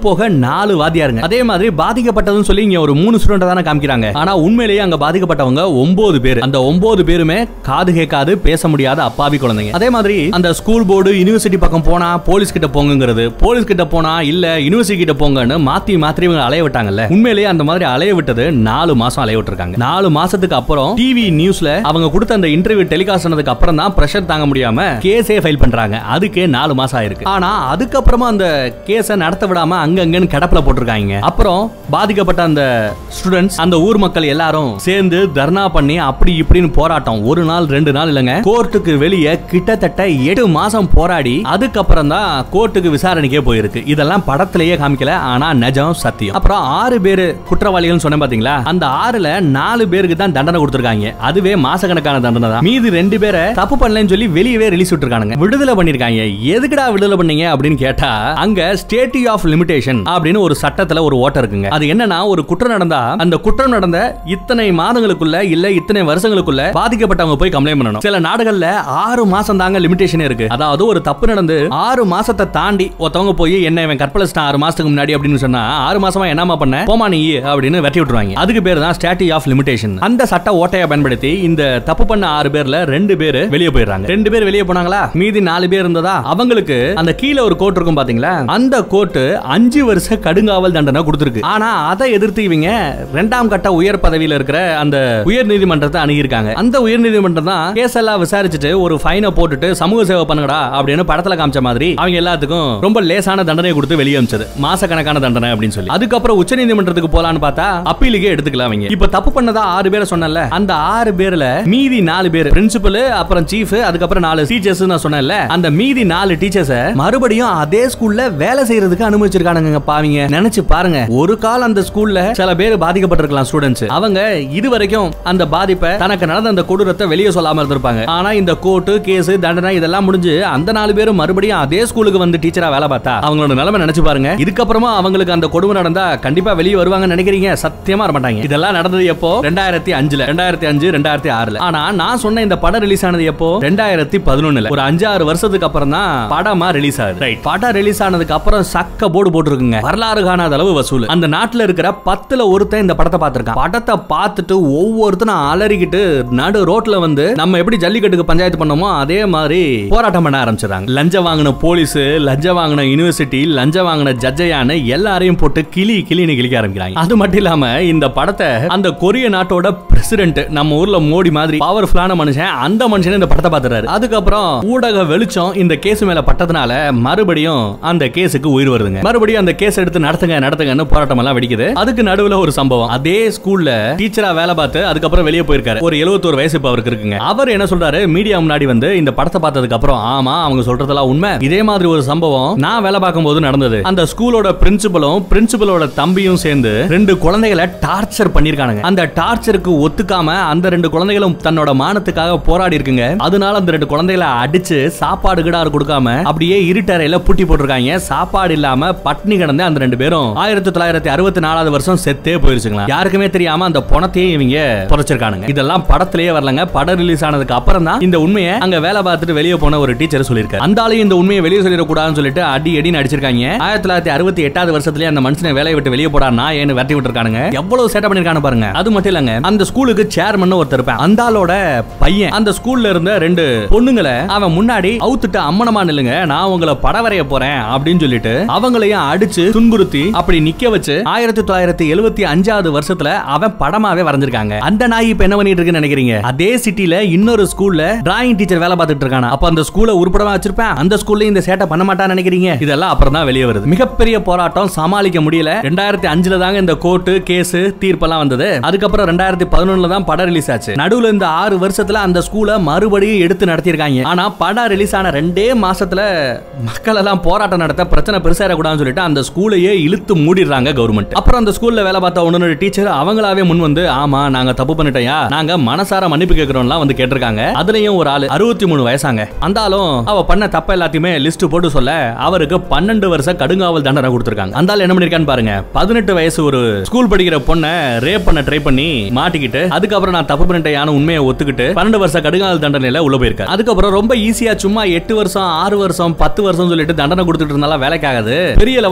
போக நாலு வாத்தியாருங்க அதே மாதிரி பாதிக்கப்பட்டதுன்னு சொல்லி இங்க ஒரு மூணு ஸ்டூடெண்ட் தானே காமிக்கிறாங்க ஆனா உண்மையிலேயே அங்க பாதிக்கப்பட்டவங்க ஒன்பது பேர் அந்த ஒன்பது பேருமே காது கேட்காது பேச முடியாத அப்பாவி குழந்தைங்க அதே மாதிரி அந்த ஸ்கூல் போர்டு யூனிவர்சிட்டி பக்கம் போனா போலீஸ் கிட்ட போங்கிறது போலீஸ் கிட்ட போனா இல்ல யூனிவர்சிட்டி கிட்ட போங்கன்னு மாத்தி மாத்தி இவங்க அலைய விட்டாங்கல்ல உண்மையிலேயே அந்த மாதிரி அலைய விட்டது நாலு மாசம் அலைய விட்டுருக்காங்க நாலு மாசத்துக்கு அப்புறம் டிவி நியூஸ்ல அவங்க கொடுத்த அந்த இன்டர்வியூ டெலிகாஸ்ட் ஆனதுக்கு அப்புறம் தான் பிரஷர் தாங்க முடியாம கேஸே ஃபைல் பண்றாங்க அதுக்கே நாலு மாசம் ஆயிருக்கு ஆனா அதுக்கப்புறமா அந்த கேஸ நடத்த விடாம அங்கங்கன்னு கடப்புல போட்டிருக்காங்க அப்புறம் பாதிக்கப்பட்ட அந்த ஸ்டூடெண்ட்ஸ் அந்த ஊர் மக்கள் எல்லாரும் சேர்ந்து தர்ணா பண்ணி அப்படி இப்படின்னு போராட்டம் ஒரு நாள் ரெண்டு நாள் இல்லங்க கோர்ட்டுக்கு வெளியே கிட்டத்தட்ட எட்டு மாசம் போராடி அதுக்கப்புறம் தான் கோர்ட்டுக்கு விசாரணைக்கே போயிருக்கு இதெல்லாம் படத்திலேயே காமிக்கல ஆனா நிஜம் சத்தியம் அப்புறம் ஆறு பேரு குற்றவாளிகள் சொன்னேன் பாத்தீங்களா அந்த ஆறுல நாலு பேருக்கு தான் தண்டனை கொடுத்திருக்காங்க அதுவே மாசக்கணக்கான தண்டனை தான் மீதி ரெண்டு பேரை தப்பு பண்ணலன்னு சொல்லி வெளியவே ரிலீஸ் விட்டுருக்கானுங்க விடுதலை பண்ணிருக்காங்க எதுக்குடா விடுதலை பண்ணீங்க அப்படின்னு கேட்டா அங்க ஸ்டேட்டி ஆஃப் லிமிடேஷன் அப்படின்னு ஒரு சட்டத்துல ஒரு ஓட்டம் இருக்குங்க அது என்னன்னா ஒரு குற்றம் நடந்தா அந்த குற்றம் நடந்த இத்தனை மாதங்களுக்குள்ள இல்ல இத்தனை வருஷங்களுக்குள்ள பாதிக்கப்பட்டவங்க போய் கம்ப்ளைண்ட் பண்ணணும் சில நாடுகள்ல ஆறு மாசம் தாங்க லிமிடேஷன் இருக்கு அதாவது ஒரு தப்பு நடந்து ஆறு மாசத்தை தாண்டி ஒருத்தவங்க போய் என்ன இவன் கற்பழிச்சிட்டான் ஆறு மாசத்துக்கு முன்னாடி அப்படின்னு சொன்னா ஆறு மாசமா என்னமா பண்ண போமா நீ அப்படின்னு வெட்டி விட்டுருவாங்க அதுக்கு பேர் தான் ஸ்டாட்டி ஆஃப் லிமிடேஷன் அந்த சட்ட ஓட்டையை பயன்படுத்தி இந்த தப்பு பண்ண ஆறு பேர்ல ரெண்டு பேர் வெளியே போயிடுறாங்க ரெண்டு பேர் வெளியே போனாங்களா மீதி நாலு பேர் இருந்ததா அவங்களுக்கு அந்த கீழே ஒரு கோட் இருக்கும் பாத்தீங்களா அந்த கோட்டு அஞ்சு வருஷ கடுங்காவல் தண்டனை கொடுத்திருக்கு ஆனா அதை எதிர்த்து இவங்க ரெண்டாம் கட்ட உயர் பதவியில இருக்கிற அந்த உயர் நீதிமன்றத்தை அணுகியிருக்காங்க அந்த உயர் நீதிமன்றம் தான் கேஸ் எல்லாம் விசாரிச்சுட்டு ஒரு ஃபைனை போட்டுட்டு சமூக சேவை பண்ணுங்கடா அப்படின்னு படத்துல காமிச்ச மாதிரி அவங்க எல்லாத்துக்கும் ரொம்ப லேசான தண்டனை கொடுத்து வெளியே அமிச்சது மாச கணக்கான தண்டனை அப்படின்னு சொல்லி அதுக்கப்புறம் உச்ச நீதிமன்றத்துக்கு போலான்னு பார்த்தா அப்பீலுக்கே எடுத்துக்கலாம் அவங்க இப்ப தப்பு பண்ணதா ஆறு பேரை சொன்னல அந்த ஆறு பேர்ல மீதி நாலு பேர் பிரின்சிபல் அப்புறம் சீஃப் அதுக்கப்புறம் நாலு டீச்சர்ஸ் நான் சொன்னேன்ல அந்த மீதி நாலு டீச்சர்ஸ் மறுபடியும் அதே ஸ்கூல்ல வேலை செய்யறதுக்கு அனுமதிச்சிருக்கானுங்க பாவீங்க நினைச்சு பாருங்க ஒரு கால் அந்த ஸ்கூல்ல சில பேர் பாதிக்கப்பட்டிருக்கலாம் ஸ்டூடெண்ட்ஸ் அவங்க இது வரைக்கும் அந்த பாதிப்பை தனக்கு நடந்த அந்த கொடூரத்தை வெளியே சொல்லாம இருந்திருப்பாங்க ஆனா இந்த கோர்ட்டு கேஸ் தண்டனை இதெல்லாம் முடிஞ்சு அந்த நாலு பேரும் மறுபடியும் அதே ஸ்கூலுக்கு வந்து டீச்சரா வேலை பார்த்தா அவங்களோட நிலைமை நினைச்சு பாருங்க இதுக்கப்புறமா அவங்களுக்கு அந்த கொடுமை நடந்தா கண்டிப்பா வெளியே வருவாங்கன்னு நினைக்கிறீங்க சத்தியமா வர மாட்டாங்க இதெல்லாம் நடந்தது எப்போ ரெண்டாயிரத்தி அஞ்சுல ரெண்டாயிரத்தி அஞ்சு ரெண்டாயிரத்தி ஆறுல ஆனா நான் சொன்ன இந்த படம் ரிலீஸ் ஆனது எப்போ ரெண்டாயிரத்தி பதினொன்னுல ஒரு அஞ்சு ஆறு வருஷத்துக்கு அப்புறம் தான் படமா ரிலீஸ் ஆகுது ரைட் படம் ரிலீஸ் ஆனதுக்கு அப்புறம் சக்க போர்டு போட்டுருக்குங்க வரலாறு காணாத அளவு வசூல் அந்த நாட்டுல இருக்கிற பத்துல ஒருத்தன் இந்த படத்தை பார்த்திருக்கான் படத்தை பார்த்துட்டு ஒவ்வொருத்தனும் அலறிக்கிட்டு நடு ரோட்ல வந்து நம்ம எப்படி ஜல்லிக்கட்டுக்கு பஞ்சாயத்து பண்ணோமோ அதே மாதிரி போராட்டம் பண்ண ஆரம்பிச்சிடறாங்க லஞ்சம் வாங்கின போலீஸ் லஞ்சம் வாங்கின யூனிவர்சிட்டி லஞ்சம் வாங்கின ஜட்ஜையான எல்லாரையும் போட்டு கிளி கிளின்னு கிளிக்க ஆரம்பிக்கிறாங்க அது மட்டும் இல்லாம இந்த படத்தை அந்த கொரிய நாட்டோட பிரசிடென்ட் நம்ம ஊர்ல மோடி மாதிரி பவர்ஃபுல்லான மனுஷன் அந்த மனுஷன் இந்த படத்தை பார்த்துறாரு அதுக்கப்புறம் ஊடக வெளிச்சம் இந்த கேஸ் மேல பட்டதுனால மறுபடியும் அந்த கேஸுக்கு உயிர் வருதுங்க மறுபடியும் அந்த கேஸ் எடுத்து நடத்துங்க நடத்துங்கன்னு போராட்டம் எல்லாம் வெடிக்குது அதுக்கு நடுவுல ஒரு சம்பவம் அதே ஸ்கூல்ல டீச்சரா வேலை பார்த்து அதுக்கப்புறம் வெளியே போயிருக்காரு ஒரு 71 வயசு இப்ப அவருக்கு இருக்குங்க அவர் என்ன சொல்றாரு மீடியா முன்னாடி வந்து இந்த படத்தை பார்த்ததுக்கு அப்புறம் ஆமா அவங்க சொல்றதெல்லாம் உண்மை இதே மாதிரி ஒரு சம்பவம் நான் வேலை பார்க்கும் போது நடந்தது அந்த ஸ்கூலோட பிரின்சிபலும் பிரின்சிபலோட தம்பியும் சேர்ந்து ரெண்டு குழந்தைகளை டார்ச்சர் பண்ணிருக்கானுங்க அந்த டார்ச்சருக்கு ஒத்துக்காம அந்த ரெண்டு குழந்தைகளும் தன்னோட மானத்துக்காக போராடி இருக்குங்க அதனால அந்த ரெண்டு குழந்தைகளை அடிச்சு சாப்பாடு கிடாரு கொடுக்காம அப்படியே இருட்டறையில பூட்டி போட்டிருக்காங்க சாப்பாடு இல்லாம பட்னி கிடந்து அந்த ரெண்டு பேரும் ஆயிரத்தி தொள்ளாயிரத்தி அறுபத்தி நாலாவது வருஷம் செத்தே போயிருச்சுங்களா யாருக்குமே தெரியாம அந்த பணத்தையும் இவங்க புதைச்சிருக்கானுங்க இதெல்லாம் படத்திலேயே வரலங்க படம் ரிலீஸ் ஆனதுக்கு அப்புறம் தான் இந்த உண்மையை அங்க வேலை பார்த்துட்டு வெளியே போன ஒரு டீச்சர் சொல்லியிருக்காரு அந்த ஆளையும் இந்த உண்மையை வெளியே சொல்லிடக்கூடாதுன்னு சொல்லிட்டு அடி அடின்னு அடிச்சிருக்காங்க ஆயிரத்தி தொள்ளாயிரத்தி அறுபத்தி எட்டாவது வருஷத்துலயே அந்த மனுஷனை வேலையை விட்டு வெளியே போடா நான் ஏன்னு விரட்டி விட்டுருக்கானுங்க எவ்வளவு சேட்டை பண்ணிருக்கானு பாருங்க அது மட்டும் இல்லங்க அந்த ஸ்கூலுக்கு சேர்மன் ஒருத்தர் இருப்பேன் அந்த ஆளோட பையன் அந்த ஸ்கூல்ல இருந்த ரெண்டு பொண்ணுங்களை அவன் முன்னாடி அவுத்துட்டு அம்மனமா நில்லுங்க நான் உங்களை படம் வரைய போறேன் அப்படின்னு சொல்லிட்டு அவங்களையும் அடிச்சு துன்புறுத்தி அப்படி நிக்க வச்சு ஆயிரத்தி தொள்ளாயிரத்தி எழுபத்தி அஞ்சாவது வருஷத்துல அவன் படமாவே வரைஞ்சிருக்காங்க அந்த நாய் இப்ப என்ன பண்ணிட்டு இருக்குன்னு நினைக்கிறீங்க அதே சிட்டில இன்னொரு ஸ்கூல்ல டிராயிங் டீச்சர் வேலை பார்த்துட்டு இருக்கான அப்ப அந்த ஸ்கூல உருப்படமா வச்சிருப்பேன் அந்த ஸ்கூல்ல இந்த சேட்டை பண்ண மாட்டான்னு நினைக்கிறீங்க இதெல்லாம் அப்புறம் தான் வெளியே வருது மிகப்பெரிய போராட்டம் சமாளிக்க முடியல ரெண்டாயிரத்தி அஞ்சுல தாங்க இந்த கோர்ட்டு கேஸ் தீர்ப்பெல்லாம் வந்தது அதுக்கப்புறம் ரெண்டாயிரத்தி பதினொன்னுல தான் படம் ரிலீஸ் ஆச்சு நடுவுல இந்த ஆறு வருஷத்துல அந்த ஸ்கூல மறுபடியும் எடுத்து நடத்திருக்காங்க ஆனா படம் ரிலீஸ் ஆன ரெண்டே மாசத்துல மக்கள் எல்லாம் போராட்டம் நடத்த பிரச்சனை பெருசாயிடக்கூடாதுன்னு சொல்லிட்டு அந்த ஸ்கூலையே இழுத்து மூடிடுறாங்க கவர்மெண்ட் அப்புறம் அந்த ஸ்கூல்ல வேலை பார்த்த ஒன்னு டீச்சர் அவங்களாவே முன் வந்து ஆமா நாங்க தப்பு பண்ணிட்டோம்யா நாங்க மனசார மன்னிப்பு கேட்கிறோம்லாம் வந்து கேட்டிருக்காங்க அதுலயும் ஒரு ஆளு அறுபத்தி மூணு வயசாங்க அந்த ஆளும் அவ பண்ண தப்ப எல்லாத்தையுமே லிஸ்ட் போட்டு சொல்ல அவருக்கு பன்னெண்டு வருஷம் கடுங்காவல் தண்டனை கொடுத்திருக்காங்க அந்த ஆள் என்ன பண்ணிருக்கான்னு பாருங்க பதினெட்டு வயசு ஒரு ஸ்கூல் படிக்கிற பொண்ணை ரேப் பண்ண ட்ரை பண்ணி மாட்டிக்கிட்டு அதுக்கப்புறம் நான் தப்பு பண்ணிட்டேன் உண்மையை ஒத்துக்கிட்டு பன்னெண்டு வருஷம் கடுங்காவல் தண்டனையில உள்ள போயிருக்காரு அதுக்கப்புறம் ரொம்ப ஈஸியா சும்மா எட்டு வருஷம் ஆறு வருஷம் பத்து வருஷம் சொல்லிட்டு தண்டனை கொடுத்துட்டு இருந்தாலும் வேலைக்காகாது பெரிய லெவல்ல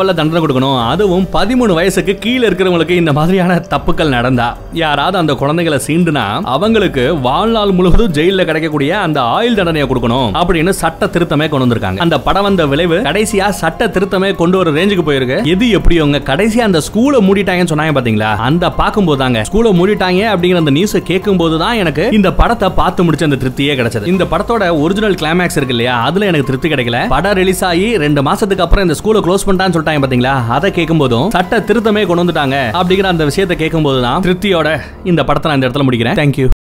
லெவல்ல தண்டனை கொடுக்கணும் அதுவும் பதிமூணு வயசுக்கு கீழே இருக்கிறவங்களுக்கு இந்த மாதிரியான தப்புக்கள் நடந்தா யாராவது அந்த குழந்தைகளை சீண்டுனா அவங்களுக்கு வாழ்நாள் முழுவதும் ஜெயில கிடைக்கக்கூடிய அந்த ஆயுள் தண்டனையை கொடுக்கணும் அப்படின்னு சட்ட திருத்தமே கொண்டு வந்திருக்காங்க அந்த படம் வந்த விளைவு கடைசியா சட்ட திருத்தமே கொண்டு வர ரேஞ்சுக்கு போயிருக்கு எது எப்படியோங்க கடைசியா அந்த ஸ்கூலை மூடிட்டாங்கன்னு சொன்னாங்க பாத்தீங்களா அந்த பார்க்கும்போது தாங்க ஸ்கூலை மூடிட்டாங்க அப்படிங்கிற அந்த நியூஸ் கேட்கும் போது தான் எனக்கு இந்த படத்தை பார்த்து முடிச்ச அந்த திருப்தியே கிடைச்சது இந்த படத்தோட ஒரிஜினல் கிளைமேக்ஸ் இருக்கு இல்லையா அதுல எனக்கு திருப்தி கிடைக்கல படம் ரிலீஸ் ஆகி ரெண்டு மாசத்துக்கு அப்புறம் இந்த ஸ்கூலை க்ளோஸ் பண்ணிட்டான்னு சொல்லிட்டாங்க பாத்தீங்களா அதை கேட்கும் போதும் சட்ட திருத்தமே கொண்டு வந்துட்டாங்க அப்படிங்கிற அந்த விஷயத்தை கேட்கும் போது தான் திருப்தியோட இந்த படத்தை நான் இந்த இடத்துல முடிக்கிறேன் தேங்க்யூ